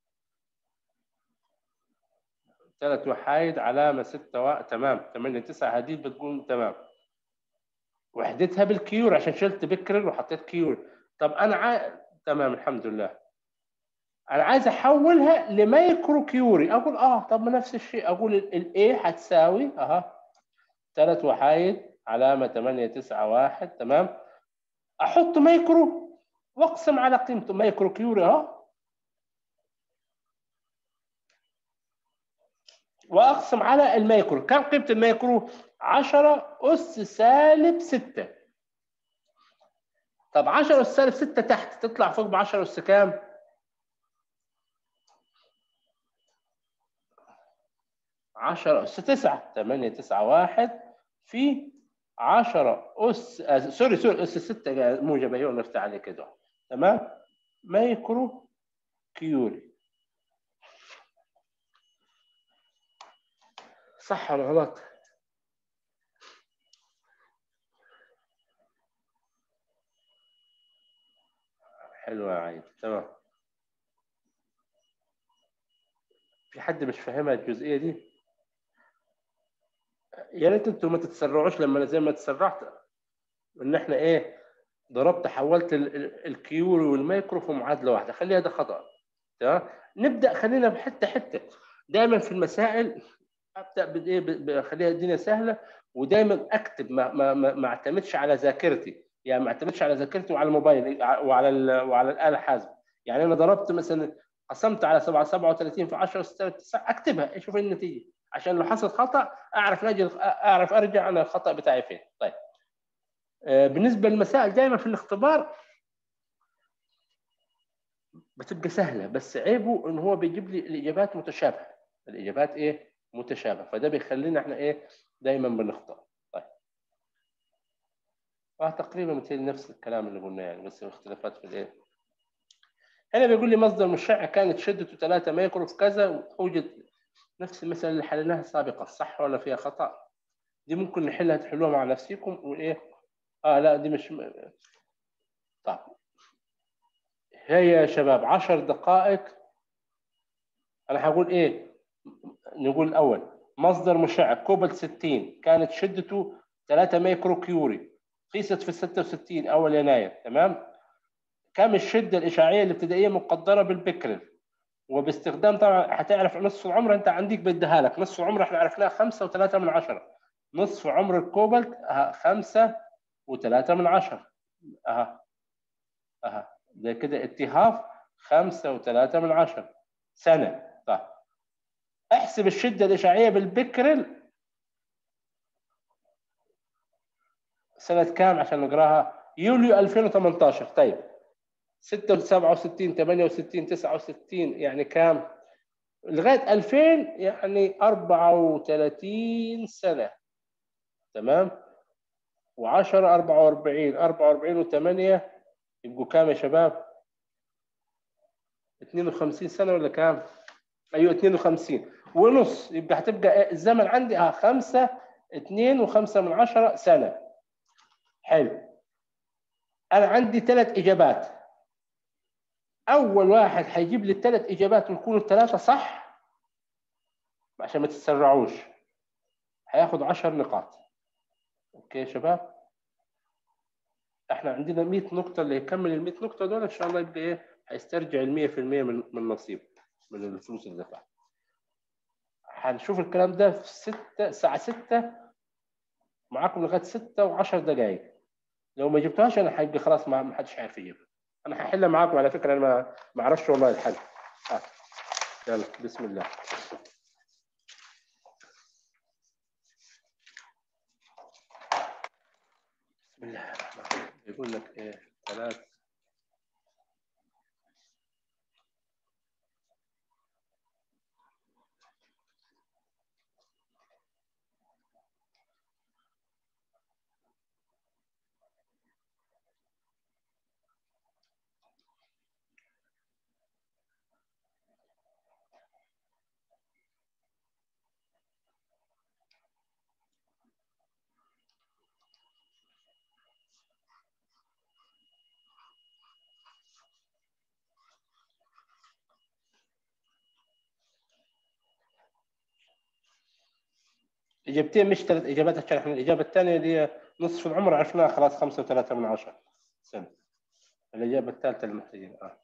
ثلاث وحايد علامة ستة و... تمام ثمانية تسعة هديد بتقول تمام وحدتها بالكيور عشان شلت بكرر وحطيت كيور طب أنا عا... تمام الحمد لله أنا عايز أحولها لمايكرو كيوري أقول آه طب ما نفس الشيء أقول الإيه هتساوي أها ثلاث وحايد علامة 8 9 1 تمام أحط مايكرو وأقسم على قيمته مايكرو كيوري أهو واقسم على المايكرو كم قيمه المايكرو 10 اس سالب 6 طب 10 اس سالب 6 تحت تطلع فوق ب 10 اس كام 10 اس 9 8 9 1 في 10 اس آه سوري سوري اس 6 موجبه هي نفتح عليه كده تمام مايكرو كيوري صح ولا غلط؟ حلوة يا عيد تمام في حد مش فاهمها الجزئية دي؟ يا ريت انتوا ما تتسرعوش لما زي ما تسرعت ان احنا ايه ضربت حولت الكيوري والمايكرو في معادله واحده خليها ده خطا تمام نبدا خلينا بحته حته دايما في المسائل ابدا بايه بخليها الدنيا سهله ودايما اكتب ما ما ما, ما اعتمدش على ذاكرتي يعني ما اعتمدش على ذاكرتي وعلى الموبايل وعلى ال وعلى الاله الحاسبه يعني انا ضربت مثلا قسمت على 7 37 في 10 9 اكتبها اشوف النتيجه عشان لو حصل خطا اعرف نجل اعرف ارجع انا الخطا بتاعي فين طيب بالنسبه للمسائل دائما في الاختبار بتبقى سهله بس عيبه ان هو بيجيب لي الاجابات متشابهه الاجابات ايه متشابهه فده بيخلينا احنا ايه دايما بنختار طيب اه تقريبا مثل نفس الكلام اللي قلناه يعني بس اختلافات في الايه هنا بيقول لي مصدر مشع كانت شدته 3 مايكرو في كذا وتوجد نفس المسألة اللي حليناها سابقا صح ولا فيها خطأ؟ دي ممكن نحلها تحلوها مع نفسكم وإيه؟ آه لا دي مش طيب هي يا شباب 10 دقائق أنا هقول إيه؟ نقول الأول مصدر مشع كوبالت 60 كانت شدته 3 مايكرو كيوري قيست في 66 أول يناير تمام؟ كم الشدة الإشعاعية الابتدائية مقدرة بالبكرل وباستخدام طبعا هتعرف نصف العمر انت عندك بديها لك نصف العمر احنا عرفناه خمسة وثلاثة من عشرة نصف عمر الكوبالت اه خمسة وثلاثة من عشرة اها اها ده كده اتهاف خمسة وثلاثة من عشرة سنة طيب احسب الشدة الإشعاعية بالبكرل سنة كام عشان نقراها يوليو 2018 طيب 6 67 68 69 يعني كام؟ لغايه 2000 يعني 34 سنه تمام؟ و10 44 44 و8 يبقوا كام يا شباب؟ 52 سنه ولا كام؟ ايوه 52 ونص يبقى هتبقى الزمن عندي اه 5 2 و5 من 10 سنه حلو انا عندي ثلاث اجابات اول واحد هيجيب لي الثلاث اجابات ويكونوا الثلاثه صح عشان ما تتسرعوش هياخد 10 نقاط اوكي يا شباب احنا عندنا 100 نقطه اللي يكمل ال 100 نقطه دول ان شاء الله يبقى ايه هيسترجع ال 100% من من نصيب من الفلوس اللي دفعها هنشوف الكلام ده في 6 الساعه 6 معاكم لغايه 6 و10 دقائق لو ما جبتوهاش انا هيبقى خلاص ما حدش عارف يجيبها انا هحلها معاكم على فكره انا ما ما اعرفش والله الحل آه. يلا بسم الله بسم الله الرحمن الرحيم يقول لك ايه ثلاث اجابتين مش ثلاث اجابات عشان احنا الاجابه الثانيه اللي هي نصف العمر عرفناها خلاص خمسة وثلاثة من عشرة سنة الاجابه الثالثه اللي محتاجين اه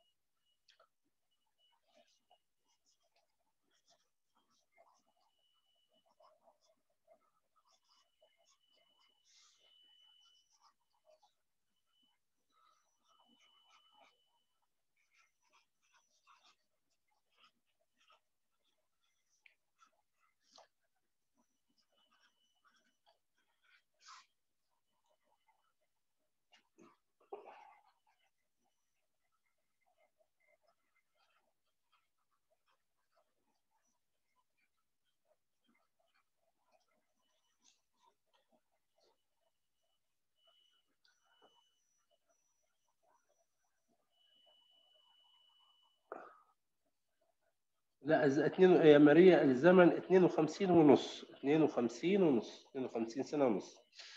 لا الز- اتنين يا ماريا الزمن 52 ونص 52 ونص 52 سنة ونص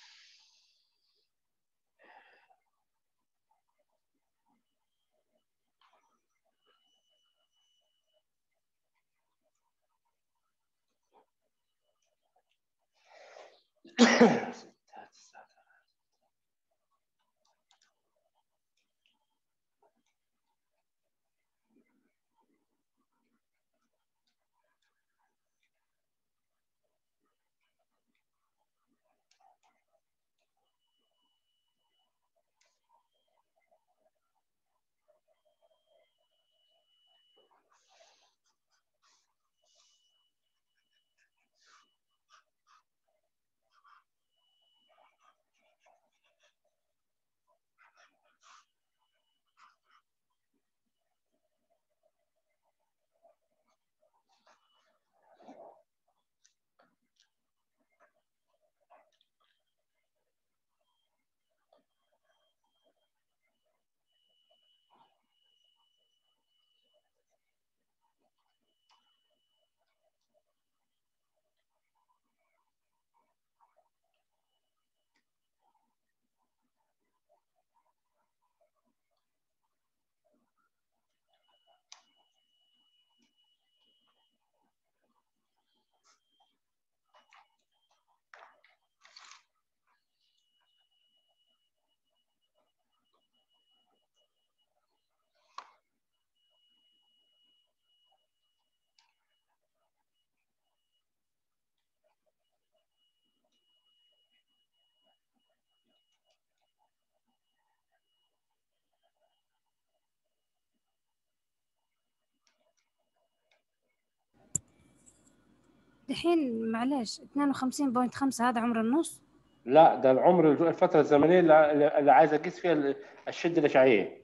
دحين معلش 52.5 هذا عمر النص لا ده العمر الفترة الزمنية اللي اللي عايز اقيس فيها ال- الشدة الإشعاعية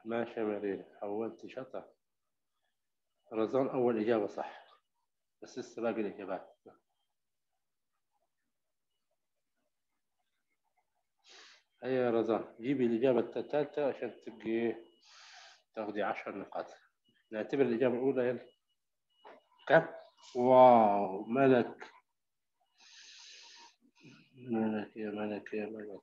ماشي يا مريم حولت شطر رزان أول إجابة صح بس لسه باقي الإجابات هيا يا رزان جيبي الإجابة الثالثة عشان تبقي تاخدي عشر نقاط نعتبر الإجابة الأولى يلا كم؟ واو ملك ملك يا ملك يا ملك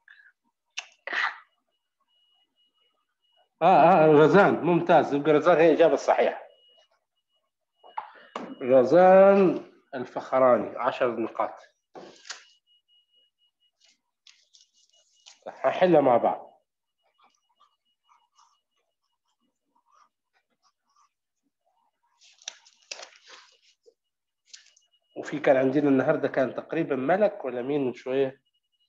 اه اه رزان ممتاز يبقى رزان هي الإجابة الصحيحة رزان الفخراني عشر نقاط هنحلها مع بعض وفي كان عندنا النهارده كان تقريبا ملك ولا مين من شويه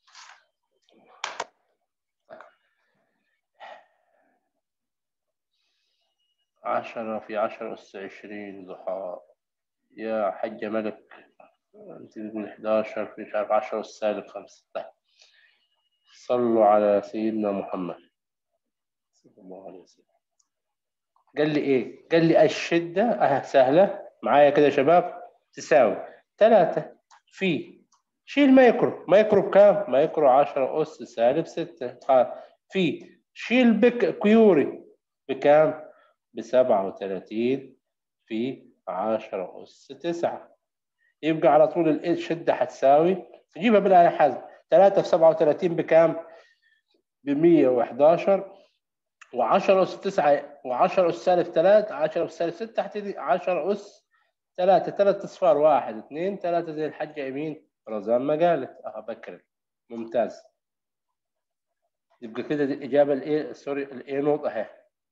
عشرة في عشرة أس عشرين ضحى يا حجة ملك أنت من 11 في مش عارف 10 أس سالب خمسة طيب صلوا على سيدنا محمد صلى الله عليه وسلم قال لي إيه؟ قال لي الشدة أه سهلة معايا كده يا شباب تساوي ثلاثة في شيل مايكرو مايكرو بكام؟ مايكرو 10 أس سالب 6 في شيل بك كيوري بكام؟ ب 37 في 10 أس 9 يبقى على طول الشدة هتساوي تجيبها بالآلة حاسبة 3 في 37 بكام؟ ب 111 و10 أس 9 و10 أس سالب 3 10 أس سالب 6 هتدي 10 أس 3 3 أصفار 1 2 3 زي الحاجة يمين رزان ما قالت أه بكر ممتاز يبقى كده دي الإجابة الإيه سوري الإيه نوت أهي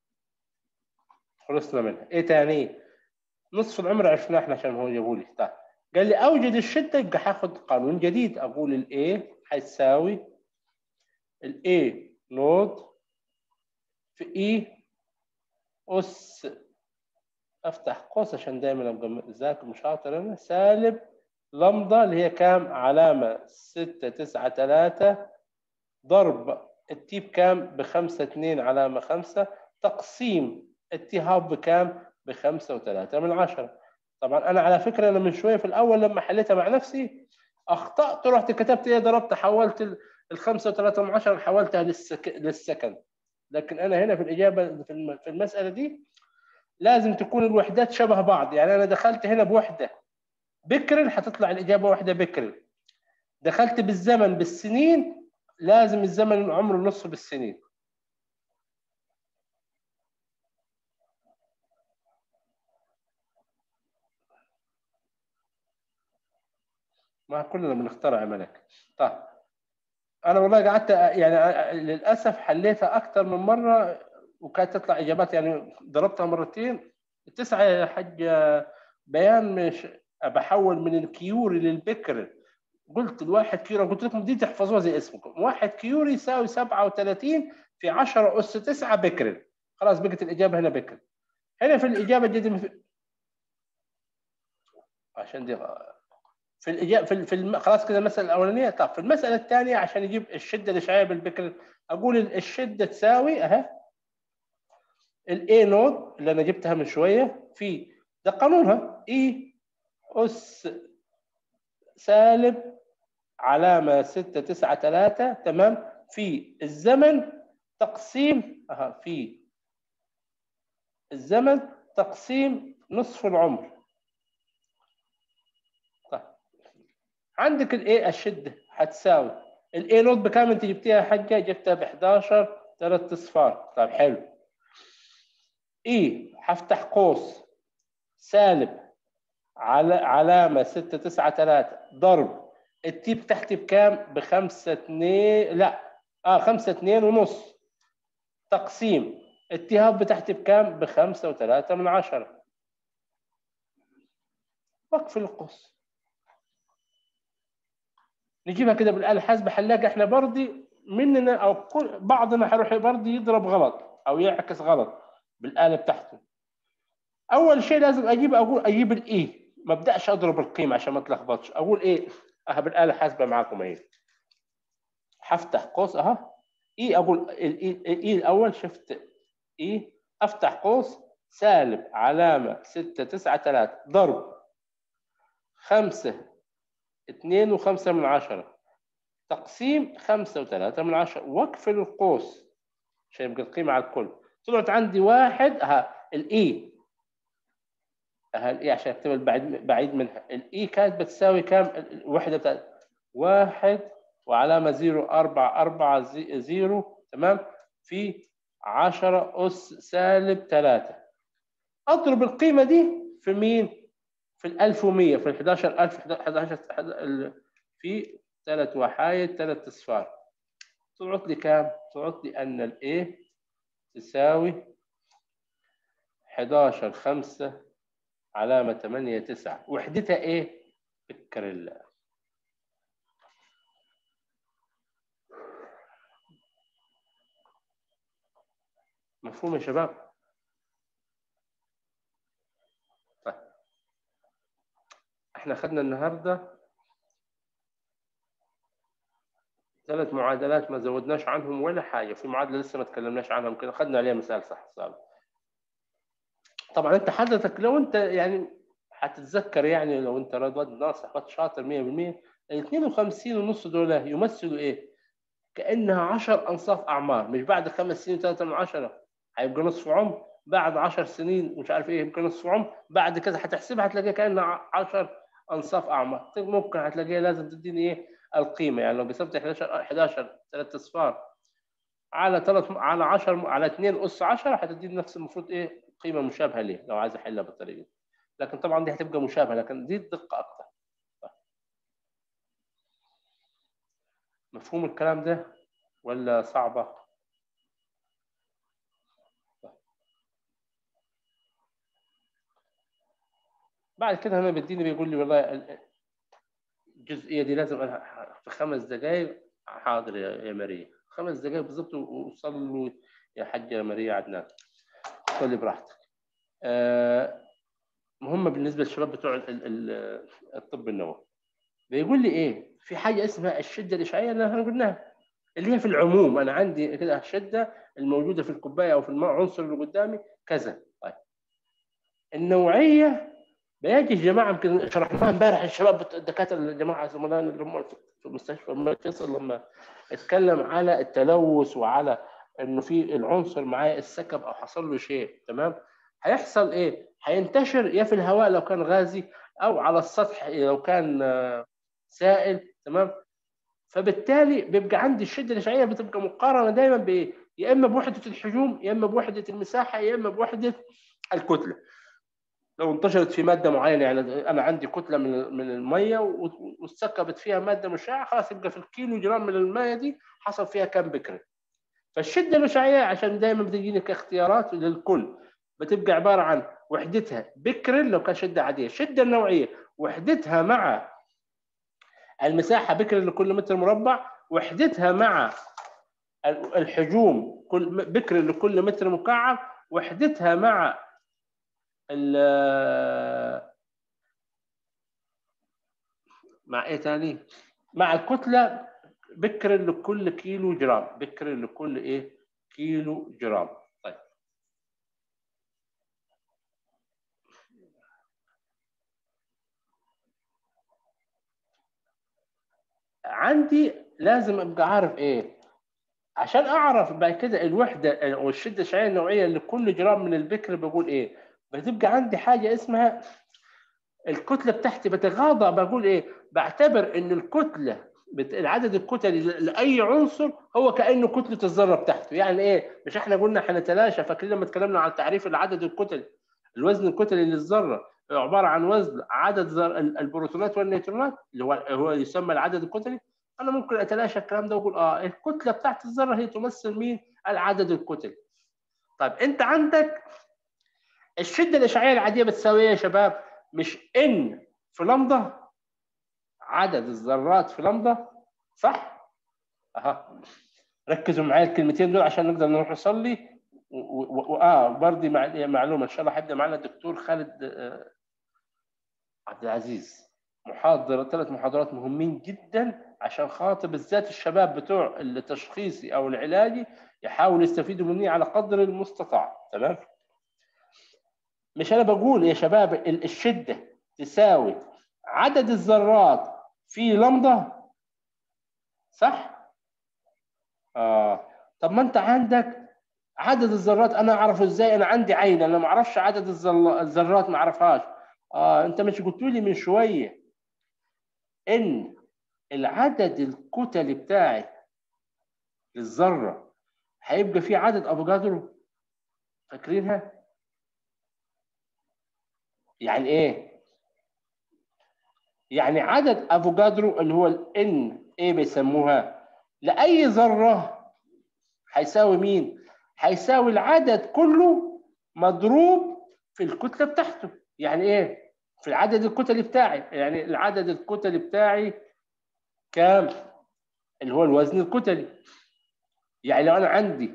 خلصنا منها إيه تاني؟ نصف العمر عرفناه احنا عشان هو جابوا لي طيب قال لي اوجد الشده يبقى هاخد قانون جديد اقول الاي هيساوي الاي نود في اي اس افتح قوس عشان دايما ابقى ذاكر مش شاطر انا سالب لمضه اللي هي كام علامه 6 9 3 ضرب التي بكام بخمسة اتنين علامة خمسة تقسيم التي هاب بكام بخمسة وثلاثة من عشرة طبعا أنا على فكرة أنا من شوية في الأول لما حليتها مع نفسي أخطأت رحت كتبت إيه ضربت حولت الخمسة وثلاثة من عشرة حولتها للسك... للسكند لكن أنا هنا في الإجابة في المسألة دي لازم تكون الوحدات شبه بعض يعني أنا دخلت هنا بوحدة بكر هتطلع الإجابة واحدة بكر دخلت بالزمن بالسنين لازم الزمن عمره نص بالسنين ما كلنا بنخترع ملك طيب انا والله قعدت يعني للاسف حليتها اكثر من مره وكانت تطلع اجابات يعني ضربتها مرتين التسعه يا حاج بيان مش بحول من الكيوري للبكر قلت الواحد كيوري قلت لكم دي تحفظوها زي اسمكم واحد كيوري يساوي 37 في 10 اس 9 بكر خلاص بقت الاجابه هنا بكر هنا في الاجابه الجديده عشان دي في الإجابة في في الم... خلاص كده المسألة الأولانية طب في المسألة الثانية عشان يجيب الشدة الإشعاعية بالبكر أقول الشدة تساوي أها الإي نود اللي أنا جبتها من شوية في ده قانونها إي أس سالب علامة 6 9 3 تمام في الزمن تقسيم أها في الزمن تقسيم نصف العمر عندك الايه الشده هتساوي الاي نوت بكام انت جبتيها يا حاجه جبتها ب 11 ثلاث اصفار طيب حلو اي هفتح قوس سالب على علامه 6 9 3 ضرب التيب تحت بكام ب 5 2 لا اه 5 2 ونص تقسيم التهاب بتحت بكام ب 5 و3 من 10 وقف القوس نجيبها كده بالآلة الحاسبة هنلاقي احنا برضي مننا او كل بعضنا هيروح برضي يضرب غلط او يعكس غلط بالآلة بتاعته. أول شيء لازم أجيب أقول أجيب الإي ما ابدأش أضرب القيمة عشان ما اتلخبطش أقول إيه أها بالآلة الحاسبة معاكم أهي هفتح قوس أها إي أقول الإي الأول شفت اي افتح قوس سالب علامه 6 9 3 ضرب 5 2 و5 من عشرة تقسيم 5 و3 من عشرة واقفل القوس عشان يبقى القيمه على الكل طلعت عندي واحد ها الاي ها الاي عشان اكتبها بعيد بعيد منها الاي كانت بتساوي كام الوحده بتاعت واحد وعلامه زيرو أربعة أربعة زي- زيرو تمام في 10 أس سالب 3 أضرب القيمة دي في مين؟ في ال 1100 في ال 11000 11 ال- في ثلاث وحايد ثلاث أصفار طلعت لي كام؟ طلعت لي أن ال A تساوي 11 5 علامة 8 9 وحدتها إيه؟ بكريلا مفهوم يا شباب؟ طيب احنا خدنا النهارده ثلاث معادلات ما زودناش عنهم ولا حاجه في معادله لسه ما تكلمناش عنها كده خدنا عليها مثال صح صار طبعا انت حضرتك لو انت يعني هتتذكر يعني لو انت واد ناصح واد شاطر 100% ال 52 ونص دول يمثلوا ايه؟ كانها 10 انصاف اعمار مش بعد خمس سنين ثلاثة من عشرة هيبقى نصف عمر بعد 10 سنين مش عارف ايه يبقى نصف عمر بعد كذا هتحسبها هتلاقيها كانها 10 انصاف اعمار طيب ممكن هتلاقيها لازم تديني ايه القيمه يعني لو قسمت 11 11 ثلاث اصفار على ثلاث على 10 على 2 اس 10 هتديني نفس المفروض ايه قيمه مشابهه ليه لو عايز احلها بالطريقه دي لكن طبعا دي هتبقى مشابهه لكن دي الدقه اكتر مفهوم الكلام ده ولا صعبه؟ بعد كده انا بديني بيقول لي والله ال- الجزئيه دي لازم أنا في خمس دقائق حاضر يا يا ماريا خمس دقائق بالضبط وصلوا يا حاجه ماريا عدنان صلي براحتك آه، مهمه بالنسبه للشباب بتوع ال- ال- الطب النووي بيقول لي ايه في حاجه اسمها الشده الاشعاعيه اللي احنا قلناها اللي هي في العموم انا عندي كده الشده الموجوده في الكوبايه او في الماء عنصر اللي قدامي كذا طيب النوعيه بيجي الجماعه يمكن شرحناها امبارح الشباب بت- الدكاتره الجماعه زملائنا اللي هم في مستشفى الملك فيصل لما اتكلم على التلوث وعلى انه في العنصر معاه السكب او حصل له شيء تمام هيحصل ايه؟ هينتشر يا في الهواء لو كان غازي او على السطح لو كان آه، سائل تمام فبالتالي بيبقى عندي الشده الاشعاعيه بتبقى مقارنه دايما بايه؟ يا اما بوحده الحجوم يا اما بوحده المساحه يا اما بوحده الكتله. لو انتشرت في ماده معينه يعني انا عندي كتله من من الميه و- واستكبت فيها ماده مشعه خلاص يبقى في الكيلو جرام من الميه دي حصل فيها كم بكري. فالشده الاشعاعيه عشان دايما بتجيني كاختيارات للكل بتبقى عباره عن وحدتها بكر لو كان شده عاديه، الشده النوعيه وحدتها مع المساحه بكر لكل متر مربع، وحدتها مع ال- الحجوم كل بكر لكل متر مكعب، وحدتها مع ال- مع ايه تاني؟ مع الكتله بكر لكل كيلو جرام، بكر لكل ايه؟ كيلو جرام. طيب عندي لازم ابقى عارف ايه عشان اعرف بعد كده الوحده او الشده الشعاعيه النوعيه لكل جرام من البكر بقول ايه بتبقى عندي حاجه اسمها الكتله بتاعتي بتغاضى بقول ايه بعتبر ان الكتله بت- العدد الكتلي ل- لاي عنصر هو كانه كتله الذره بتاعته يعني ايه مش احنا قلنا هنتلاشى فاكرين لما اتكلمنا عن تعريف العدد الكتلي الوزن الكتلي للذره عباره عن وزن عدد ذر- ال- البروتونات والنيوترونات اللي هو هو يسمى العدد الكتلي انا ممكن اتلاشى الكلام ده واقول اه الكتله بتاعت الذره هي تمثل مين العدد الكتلي طيب انت عندك الشده الاشعاعيه العاديه بتساوي ايه يا شباب مش ان في لمضه عدد الذرات في لمضه صح اها ركزوا معايا الكلمتين دول عشان نقدر نروح نصلي و- و- و- اه برضه مع- معلومه ان شاء الله هيبدا معنا الدكتور خالد آه، عبد العزيز محاضره ثلاث محاضرات مهمين جدا عشان خاطر بالذات الشباب بتوع التشخيصي او العلاجي يحاولوا يستفيدوا مني على قدر المستطاع تمام مش انا بقول يا شباب ال- الشده تساوي عدد الذرات في لمضه صح اه طب ما انت عندك عدد الذرات انا اعرفه ازاي انا عندي عين انا ما اعرفش عدد الذل- الذرات ما اعرفهاش اه انت مش قلت لي من شويه ان العدد الكتلي بتاعي للذره هيبقى فيه عدد افوكادرو فاكرينها يعني ايه يعني عدد افوكادرو اللي هو الان ايه بيسموها لاي ذره هيساوي مين هيساوي العدد كله مضروب في الكتله بتاعته يعني ايه في العدد الكتلي بتاعي يعني العدد الكتلي بتاعي كام اللي هو الوزن الكتلي يعني لو انا عندي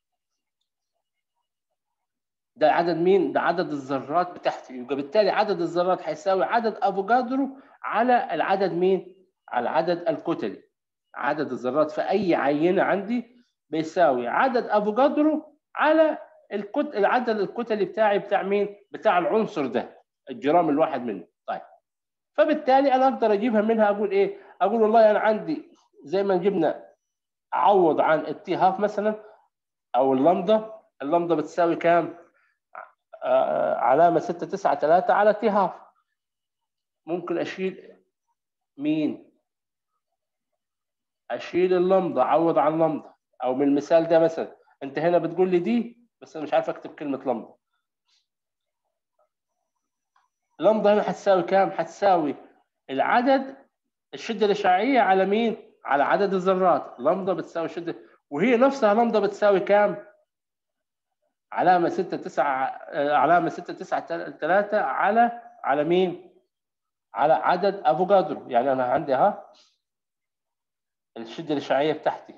ده عدد مين ده عدد الذرات بتاعتي يبقى بالتالي عدد الذرات هيساوي عدد افوكادرو على العدد مين على العدد الكتلي عدد الذرات في اي عينه عندي بيساوي عدد افوكادرو على الكت... العدد الكتلي بتاعي بتاع مين بتاع العنصر ده الجرام الواحد منه طيب فبالتالي انا اقدر اجيبها منها اقول ايه اقول والله انا عندي زي ما جبنا اعوض عن التي هاف مثلا او اللمضه اللمضه بتساوي كام آه علامه 6 9 3 على تي هاف ممكن اشيل مين اشيل اللمضه اعوض عن لمضه او من المثال ده مثلا انت هنا بتقول لي دي بس انا مش عارف اكتب كلمه لمضه لمضه هنا هتساوي كام هتساوي العدد الشده الاشعاعيه على مين على عدد الذرات لمضه بتساوي شده وهي نفسها لمضه بتساوي كام علامه 6 9 علامه 6 9 3 على على مين على عدد افوكادرو يعني انا عندي ها الشده الاشعاعيه بتاعتي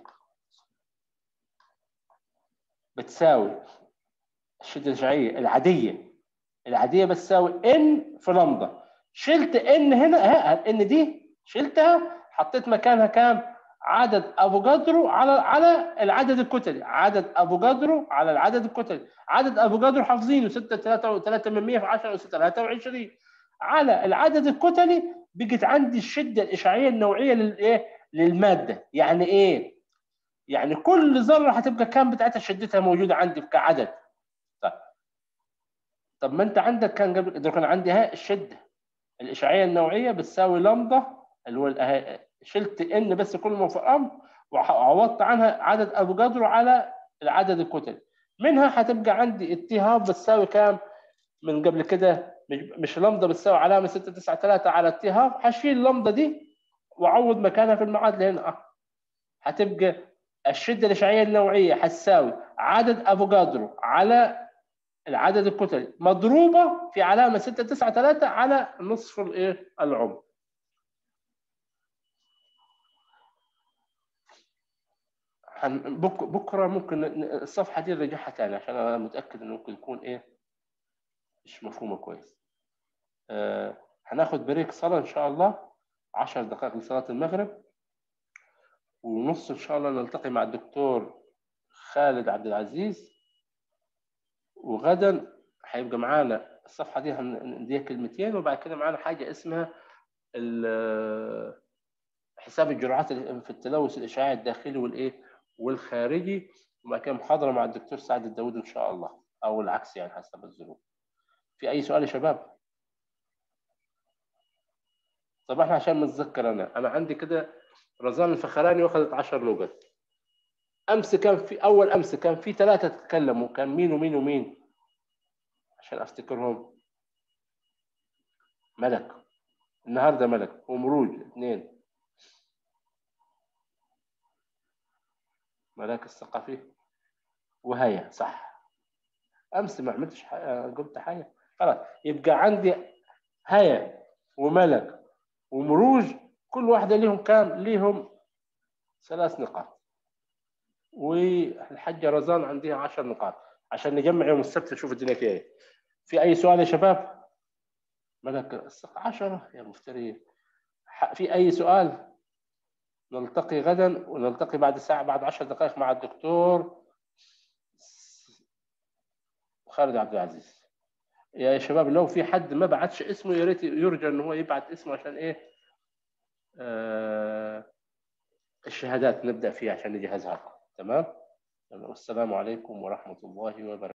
بتساوي الشده الاشعاعيه العاديه العاديه بتساوي ان في لمضه شلت ان هنا ها ان دي شلتها حطيت مكانها كام عدد افوكادرو على على العدد الكتلي عدد افوكادرو على العدد الكتلي عدد افوكادرو حافظينه 6 3 3 من 100 في 10 اس 23 على العدد الكتلي بقت عندي الشده الاشعاعيه النوعيه للايه للماده يعني ايه يعني كل ذره هتبقى كام بتاعتها شدتها موجوده عندي كعدد طيب طب ما انت عندك كان قبل ده كان عندي ها الشده الاشعاعيه النوعيه بتساوي لمضه اللي هو الأه- شلت ان بس كل ما في امر وعوضت عنها عدد افوكادرو على العدد الكتلي منها هتبقى عندي اتهاب بتساوي كام من قبل كده مش مش لمضه بتساوي علامه 6 9 3 على اتهاب هشيل اللمضه دي واعوض مكانها في المعادله هنا اه هتبقى الشده الاشعاعيه النوعيه هتساوي عدد افوكادرو على العدد الكتلي مضروبه في علامه 6 9 3 على نصف الايه العمر هن- بك- بكره ممكن ن- الصفحه دي نرجعها تاني عشان انا متاكد انه ممكن يكون ايه مش مفهومه كويس آه هناخد بريك صلاه ان شاء الله 10 دقائق لصلاه المغرب ونص ان شاء الله نلتقي مع الدكتور خالد عبد العزيز وغدا هيبقى معانا الصفحه دي هنديها كلمتين وبعد كده معانا حاجه اسمها ال- حساب الجرعات في التلوث الاشعاعي الداخلي والايه والخارجي وبعد كده محاضره مع الدكتور سعد الداوود ان شاء الله او العكس يعني حسب الظروف في اي سؤال يا شباب طب احنا عشان نتذكر انا انا عندي كده رزان الفخراني واخذت 10 نقط امس كان في اول امس كان في ثلاثه تكلموا كان مين ومين ومين عشان افتكرهم ملك النهارده ملك ومروج اثنين ملاك الثقافي وهيا صح امس ما عملتش حاجة قلت حاجه خلاص يبقى عندي هيا وملك ومروج كل واحده ليهم كام ليهم ثلاث نقاط والحجه رزان عندها عشر نقاط عشان نجمع يوم السبت نشوف الدنيا فيها ايه في اي سؤال يا شباب ملك الثقة عشرة يا مفتري ح- في اي سؤال نلتقي غدا ونلتقي بعد ساعة بعد عشر دقائق مع الدكتور خالد عبد العزيز يا شباب لو في حد ما بعتش اسمه يا ريت يرجى ان هو يبعت اسمه عشان ايه آه الشهادات نبدا فيها عشان نجهزها لكم تمام والسلام عليكم ورحمه الله وبركاته